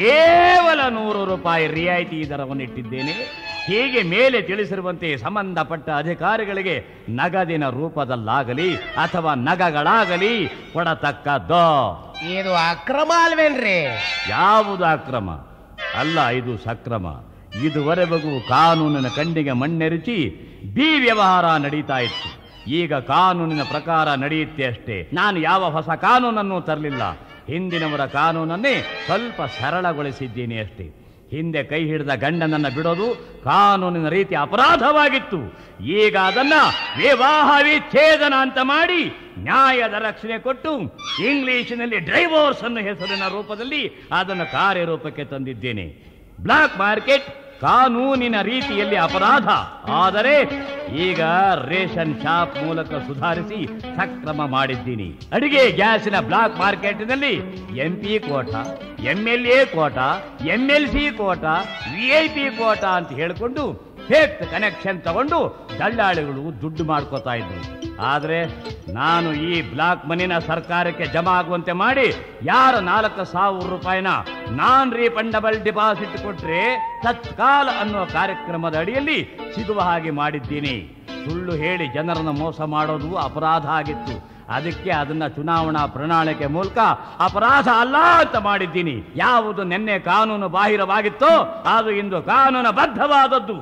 ಕೇವಲ ನೂರು ರೂಪಾಯಿ ರಿಯಾಯಿತಿ ದರವನ್ನು ಇಟ್ಟಿದ್ದೇನೆ ಹೀಗೆ ಮೇಲೆ ತಿಳಿಸಿರುವಂತೆ ಸಂಬಂಧಪಟ್ಟ ಅಧಿಕಾರಿಗಳಿಗೆ ನಗದಿನ ರೂಪದಲ್ಲಾಗಲಿ ಅಥವಾ ನಗಗಳಾಗಲಿ ಕೊಡತಕ್ಕದ್ದೋ
ಇದು ಅಕ್ರಮ ಅಲ್ವೇನ್ರಿ
ಯಾವುದು ಅಕ್ರಮ ಅಲ್ಲ ಇದು ಸಕ್ರಮ ಇದುವರೆಗೂ ಕಾನೂನಿನ ಕಣ್ಣಿಗೆ ಮಣ್ಣೆರಚಿ ಬಿ ವ್ಯವಹಾರ ನಡೀತಾ ಇತ್ತು ಈಗ ಕಾನೂನಿನ ಪ್ರಕಾರ ನಡೆಯುತ್ತೆ ಅಷ್ಟೇ ನಾನು ಯಾವ ಹೊಸ ಕಾನೂನನ್ನು ತರಲಿಲ್ಲ ಹಿಂದಿನವರ ಕಾನೂನನ್ನೇ ಸ್ವಲ್ಪ ಸರಳಗೊಳಿಸಿದ್ದೀನಿ ಅಷ್ಟೇ ಹಿಂದೆ ಕೈ ಹಿಡಿದ ಗಂಡನನ್ನ ಬಿಡೋದು ಕಾನೂನಿನ ರೀತಿ ಅಪರಾಧವಾಗಿತ್ತು ಈಗ ಅದನ್ನ ವಿವಾಹ ವಿಚ್ಛೇದನ ಅಂತ ಮಾಡಿ ನ್ಯಾಯದ ರಕ್ಷಣೆ ಕೊಟ್ಟು ಇಂಗ್ಲಿಷಿನಲ್ಲಿ ಡ್ರೈವರ್ಸ್ ಅನ್ನು ಹೆಸರಿನ ರೂಪದಲ್ಲಿ ಅದನ್ನು ಕಾರ್ಯರೂಪಕ್ಕೆ ತಂದಿದ್ದೇನೆ ಬ್ಲಾಕ್ ಮಾರ್ಕೆಟ್ ಕಾನೂನಿನ ರೀತಿಯಲ್ಲಿ ಅಪರಾಧ ಆದರೆ ಈಗ ರೇಷನ್ ಶಾಪ್ ಮೂಲಕ ಸುಧಾರಿಸಿ ಸಕ್ರಮ ಮಾಡಿದ್ದೀನಿ ಅಡಿಗೆ ಗ್ಯಾಸಿನ ಬ್ಲಾಕ್ ಮಾರ್ಕೆಟ್ನಲ್ಲಿ M P quota M L A quota M L C quota V I P quota ಅಂತ ಹೇಳಿಕೊಂಡು ಫೇಕ್ ಕನೆಕ್ಷನ್ ತಗೊಂಡು ದಳ್ಳಾಳಿಗಳು ದುಡ್ಡು ಮಾಡ್ಕೋತಾ ಇದ್ರು ಆದ್ರೆ ನಾನು ಈ ಬ್ಲಾಕ್ ಮನಿನ ಸರ್ಕಾರಕ್ಕೆ ಜಮಾ ಆಗುವಂತೆ ಮಾಡಿ ಯಾರ ನಾಲ್ಕು ಸಾವಿರ ರೂಪಾಯಿನ ನಾನ್ ರೀಫಂಡಬಲ್ ಡಿಪಾಸಿಟ್ ಕೊಟ್ರೆ ತತ್ಕಾಲ ಅನ್ನುವ ಕಾರ್ಯಕ್ರಮದ ಅಡಿಯಲ್ಲಿ ಸಿಗುವ ಹಾಗೆ ಮಾಡಿದ್ದೀನಿ ಸುಳ್ಳು ಹೇಳಿ ಜನರನ್ನು ಮೋಸ ಮಾಡೋದು ಅಪರಾಧ ಆಗಿತ್ತು ಅದಕ್ಕೆ ಅದನ್ನ ಚುನಾವಣಾ ಪ್ರಣಾಳಿಕೆ ಮೂಲಕ ಅಪರಾಧ ಅಲ್ಲ ಅಂತ ಮಾಡಿದ್ದೀನಿ ಯಾವುದು ನಿನ್ನೆ ಕಾನೂನು ಬಾಹಿರವಾಗಿತ್ತೋ ಅದು ಇಂದು ಕಾನೂನು ಬದ್ಧವಾದದ್ದು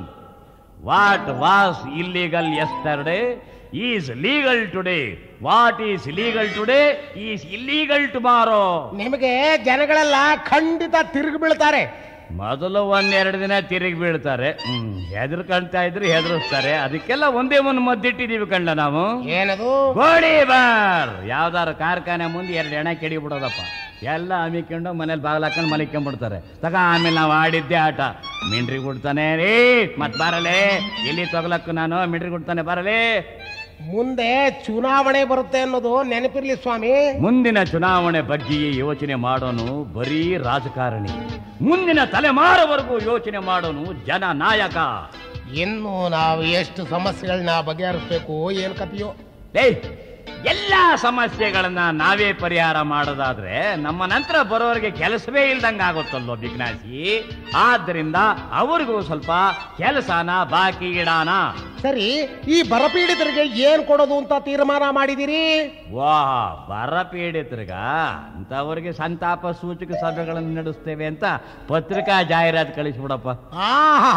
what was illegal yesterday is legal today what is legal today is illegal tomorrow
ನಿಮಗೆ ಜನಗಳೆಲ್ಲ ಖಂಡಿತ ತಿರುಗಿ ಬೀಳ್ತಾರೆ
ಮೊದಲು ಒಂದೆರಡು ದಿನ ತಿರುಗಿ ಬೀಳ್ತಾರೆ ಹ್ಮ್ ಹೆದರ್ಕೊಳ್ತಾ ಇದ್ರೆ ಹೆದರಿಸ್ತಾರೆ ಅದಕ್ಕೆಲ್ಲ ಒಂದೇ ಒಂದು ಮದ್ದಿಟ್ಟಿದೀವಿ ಕಂಡ ನಾವು
ಏನದು
ಗೋಳಿ ಬಾರ್ ಯಾವ್ದಾರು ಕಾರ್ಖಾನೆ ಮುಂದೆ ಎರಡು ಎಣೆ ಕೆಡಿ ಬಿಡೋದಪ್ಪ ಎಲ್ಲ ಅಮಿಕೊಂಡು ಮನೇಲಿ ಬಾಗಿಲು ಹಾಕೊಂಡು ಮಲಿಕೊಂಡ್ಬಿಡ್ತಾರೆ ತಗ ಆಮೇಲೆ ನಾವು ಆಡಿದ್ದೆ ಆಟ ಮಿಂಡ್ರಿ ಕೊಡ್ತಾನೆ ರೀ ಮತ್ ಬರಲೇ ಇಲ್ಲಿ ತಗೊಳಕ್ಕೂ ನಾನು ಮಿಂಡ್ರಿ ಕೊಡ್ತಾನೆ ಬರಲೇ
ಮುಂದೆ ಚುನಾವಣೆ ಬರುತ್ತೆ ಅನ್ನೋದು ನೆನಪಿರ್ಲಿ ಸ್ವಾಮಿ
ಮುಂದಿನ ಚುನಾವಣೆ ಬಗ್ಗೆಯೇ ಯೋಚನೆ ಮಾಡೋನು ಬರೀ ರಾಜಕಾರಣಿ ಮುಂದಿನ ತಲೆಮಾರವರೆಗೂ ಯೋಚನೆ ಮಾಡೋನು ಜನ ನಾಯಕ
ಇನ್ನು ನಾವು ಎಷ್ಟು ಸಮಸ್ಯೆಗಳನ್ನ ಬಗೆಹರಿಸ್ಬೇಕು ಏನ್ ಕಥೆಯೋ
ಲೇ ಎಲ್ಲ ಸಮಸ್ಯೆಗಳನ್ನ ನಾವೇ ಪರಿಹಾರ ಮಾಡೋದಾದ್ರೆ ನಮ್ಮ ನಂತರ ಬರೋರಿಗೆ ಕೆಲಸವೇ ಇಲ್ದಂಗ ಆಗುತ್ತಲ್ಲೋ ಬಿಗ್ನಾಸಿ ಆದ್ದರಿಂದ ಅವ್ರಿಗೂ ಸ್ವಲ್ಪ ಕೆಲಸನ ಬಾಕಿ ಇಡಾನ
ಸರಿ ಈ ಬರಪೀಡಿತರಿಗೆ ಏನ್ ಕೊಡೋದು ಅಂತ ತೀರ್ಮಾನ ಮಾಡಿದಿರಿ
ವಾಹ್ ಬರ ಪೀಡಿತರಿಗ ಅಂತವರಿಗೆ ಸಂತಾಪ ಸೂಚಕ ಸಭೆಗಳನ್ನು ನಡೆಸ್ತೇವೆ ಅಂತ ಪತ್ರಿಕಾ ಜಾಹೀರಾತು ಕಳಿಸ್ಬಿಡಪ್ಪ
ಆಹಾ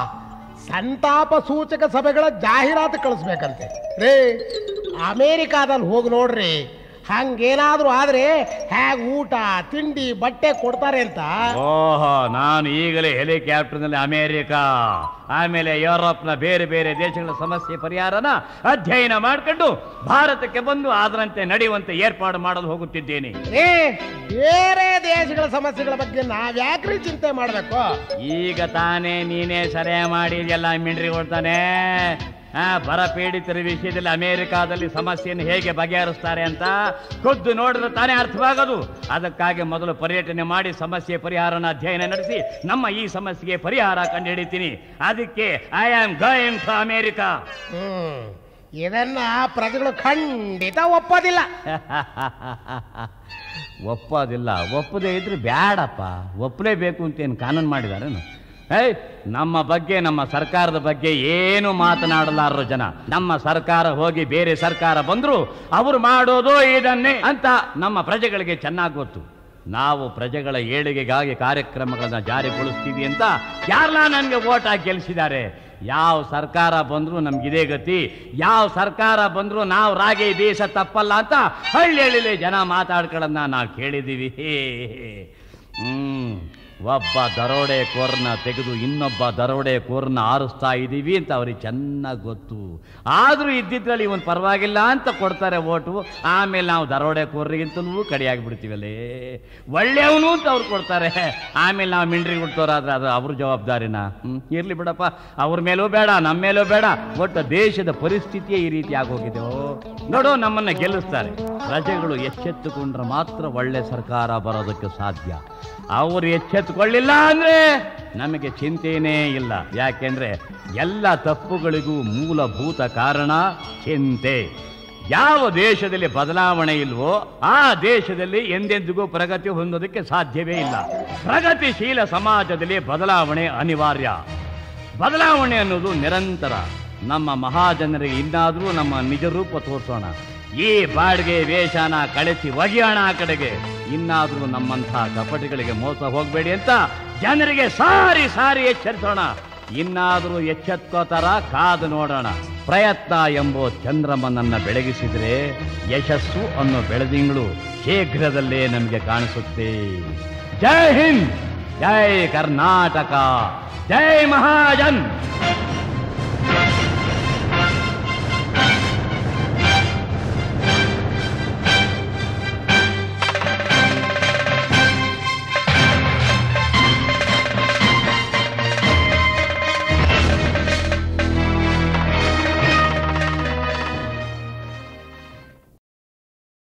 ಸಂತಾಪ ಸೂಚಕ ಸಭೆಗಳ ಜಾಹೀರಾತು ಕಳಿಸ್ಬೇಕಂತೆ ರೇ ಅಮೇರಿಕಾದಲ್ಲಿ ಹೋಗಿ ನೋಡ್ರಿ ಹಂಗೇನಾದ್ರೂ ಆದ್ರೆ ಹೇಗ್ ಊಟ ತಿಂಡಿ ಬಟ್ಟೆ ಕೊಡ್ತಾರೆ ಅಂತ
ಓಹೋ ನಾನು ಈಗಲೇ ಹೆಲಿಕಾಪ್ಟರ್ನಲ್ಲಿ ಅಮೆರಿಕ ಆಮೇಲೆ ಯುರೋಪ್ನ ಬೇರೆ ಬೇರೆ ದೇಶಗಳ ಸಮಸ್ಯೆ ಪರಿಹಾರನ ಅಧ್ಯಯನ ಮಾಡ್ಕೊಂಡು ಭಾರತಕ್ಕೆ ಬಂದು ಅದರಂತೆ ನಡೆಯುವಂತೆ ಏರ್ಪಾಡು ಮಾಡಲು ಹೋಗುತ್ತಿದ್ದೇನೆ
ರೇ ಬೇರೆ ದೇಶಗಳ ಸಮಸ್ಯೆಗಳ ಬಗ್ಗೆ ನಾವ್ಯಾಕ್ರಿ ಚಿಂತೆ ಮಾಡ್ಬೇಕು
ಈಗ ತಾನೇ ನೀನೇ ಸರೆ ಮಾಡಿದೆಲ್ಲ ಮಿಂಡ್ರಿ ಕೊಡ್ತಾನೆ ಆ ಬರ ಪೀಡಿತರ ವಿಷಯದಲ್ಲಿ ಅಮೆರಿಕಾದಲ್ಲಿ ಸಮಸ್ಯೆಯನ್ನು ಹೇಗೆ ಬಗೆಹರಿಸ್ತಾರೆ ಅಂತ ಖುದ್ದು ನೋಡಿದ್ರೆ ತಾನೇ ಅರ್ಥವಾಗೋದು ಅದಕ್ಕಾಗಿ ಮೊದಲು ಪರ್ಯಟನೆ ಮಾಡಿ ಸಮಸ್ಯೆ ಪರಿಹಾರನ ಅಧ್ಯಯನ ನಡೆಸಿ ನಮ್ಮ ಈ ಸಮಸ್ಯೆಗೆ ಪರಿಹಾರ ಕಂಡುಹಿಡಿತೀನಿ ಅದಕ್ಕೆ I am going to America
hmm ಇದನ್ನ ಪ್ರಜೆಗಳು ಖಂಡಿತ ಒಪ್ಪೋದಿಲ್ಲ
ಒಪ್ಪೋದಿಲ್ಲ ಒಪ್ಪದೇ ಇದ್ರೆ ಬ್ಯಾಡಪ್ಪ ಒಪ್ಪಲೇಬೇಕು ಅಂತ ಏನು ಕಾನೂನು ಮಾಡಿದಾರೇನು ಹೇ ನಮ್ಮ ಬಗ್ಗೆ ನಮ್ಮ ಸರ್ಕಾರದ ಬಗ್ಗೆ ಏನು ಮಾತನಾಡಲಾರರು ಜನ ನಮ್ಮ ಸರ್ಕಾರ ಹೋಗಿ ಬೇರೆ ಸರ್ಕಾರ ಬಂದ್ರು ಅವರು ಮಾಡೋದು ಇದನ್ನೇ ಅಂತ ನಮ್ಮ ಪ್ರಜೆಗಳಿಗೆ ಚೆನ್ನಾಗಿ ಗೊತ್ತು ನಾವು ಪ್ರಜೆಗಳ ಏಳಿಗೆಗಾಗಿ ಕಾರ್ಯಕ್ರಮಗಳನ್ನ ಜಾರಿಗೊಳಿಸ್ತೀವಿ ಅಂತ ಯಾರಲ್ಲ ನನಗೆ ಓಟ್ ಹಾಕಿ ಗೆಲ್ಲಿಸಿದ್ದಾರೆ ಯಾವ ಸರ್ಕಾರ ಬಂದ್ರು ನಮ್ಗಿದೇ ಗತಿ ಯಾವ ಸರ್ಕಾರ ಬಂದ್ರು ನಾವು ರಾಗಿ ಬೀಸ ತಪ್ಪಲ್ಲ ಅಂತ ಹಳ್ಳಿ ಹಳ್ಳಿಲಿ ಜನ ಮಾತಾಡ್ಕೊಳ್ಳೋದನ್ನ ನಾವು ಕೇಳಿದ್ದೀವಿ ಹ್ಮ್ ಒಬ್ಬ ದರೋಡೆ ಕೋರ್ನ ತೆಗೆದು ಇನ್ನೊಬ್ಬ ದರೋಡೆ ಕೋರ್ನ ಆರಿಸ್ತಾ ಇದ್ದೀವಿ ಅಂತ ಅವ್ರಿಗೆ ಚೆನ್ನಾಗಿ ಗೊತ್ತು ಆದರೂ ಇದ್ದಿದ್ರಲ್ಲಿ ಇವನ್ ಪರವಾಗಿಲ್ಲ ಅಂತ ಕೊಡ್ತಾರೆ ಓಟು ಆಮೇಲೆ ನಾವು ದರೋಡೆ ಕೋರ್ರಿಗಿಂತಲೂ ಕಡಿಯಾಗಿ ಬಿಡ್ತೀವಲ್ಲೇ ಒಳ್ಳೆಯವನು ಅಂತ ಅವ್ರು ಕೊಡ್ತಾರೆ ಆಮೇಲೆ ನಾವು ಮಿಂಡ್ರಿ ಹುಡ್ತೋರಾದ್ರೆ ಅದು ಅವ್ರ ಜವಾಬ್ದಾರಿನ ಹ್ಮ್ ಇರ್ಲಿ ಬಿಡಪ್ಪ ಅವ್ರ ಮೇಲೂ ಬೇಡ ನಮ್ಮ ಮೇಲೂ ಬೇಡ ಒಟ್ಟು ದೇಶದ ಪರಿಸ್ಥಿತಿಯೇ ಈ ರೀತಿ ಆಗೋಗಿದೆ ನೋಡು ನಮ್ಮನ್ನ ಗೆಲ್ಲಿಸ್ತಾರೆ ಪ್ರಜೆಗಳು ಎಚ್ಚೆತ್ತುಕೊಂಡ್ರೆ ಮಾತ್ರ ಒಳ್ಳೆ ಸರ್ಕಾರ ಬರೋದಕ್ಕೆ ಸಾಧ್ಯ ಅವರು ಎಚ್ಚೆತ್ತುಕೊಳ್ಳಿಲ್ಲ ಅಂದ್ರೆ ನಮಗೆ ಚಿಂತೆನೇ ಇಲ್ಲ ಯಾಕೆಂದ್ರೆ ಎಲ್ಲ ತಪ್ಪುಗಳಿಗೂ ಮೂಲಭೂತ ಕಾರಣ ಚಿಂತೆ ಯಾವ ದೇಶದಲ್ಲಿ ಬದಲಾವಣೆ ಇಲ್ವೋ ಆ ದೇಶದಲ್ಲಿ ಎಂದೆಂದಿಗೂ ಪ್ರಗತಿ ಹೊಂದೋದಕ್ಕೆ ಸಾಧ್ಯವೇ ಇಲ್ಲ ಪ್ರಗತಿಶೀಲ ಸಮಾಜದಲ್ಲಿ ಬದಲಾವಣೆ ಅನಿವಾರ್ಯ ಬದಲಾವಣೆ ಅನ್ನೋದು ನಿರಂತರ ನಮ್ಮ ಮಹಾಜನರಿಗೆ ಇನ್ನಾದರೂ ನಮ್ಮ ನಿಜ ರೂಪ ತೋರಿಸೋಣ ಈ ಬಾಡಿಗೆ ವೇಷನ ಕಳಿಸಿ ಒಗೆಯೋಣ ಆ ಕಡೆಗೆ ಇನ್ನಾದರೂ ನಮ್ಮಂಥ ಕಪಟಿಗಳಿಗೆ ಮೋಸ ಹೋಗಬೇಡಿ ಅಂತ ಜನರಿಗೆ ಸಾರಿ ಸಾರಿ ಎಚ್ಚರಿಸೋಣ ಇನ್ನಾದರೂ ಎಚ್ಚೆತ್ಕೋತಾರ ಕಾದು ನೋಡೋಣ ಪ್ರಯತ್ನ ಎಂಬೋ ಚಂದ್ರಮನನ್ನ ಬೆಳಗಿಸಿದ್ರೆ ಯಶಸ್ಸು ಅನ್ನೋ ಬೆಳದಿಂಗಳು ಶೀಘ್ರದಲ್ಲೇ ನಮಗೆ ಕಾಣಿಸುತ್ತೆ ಜೈ ಹಿಂದ್ ಜೈ ಕರ್ನಾಟಕ ಜೈ ಮಹಾಜನ್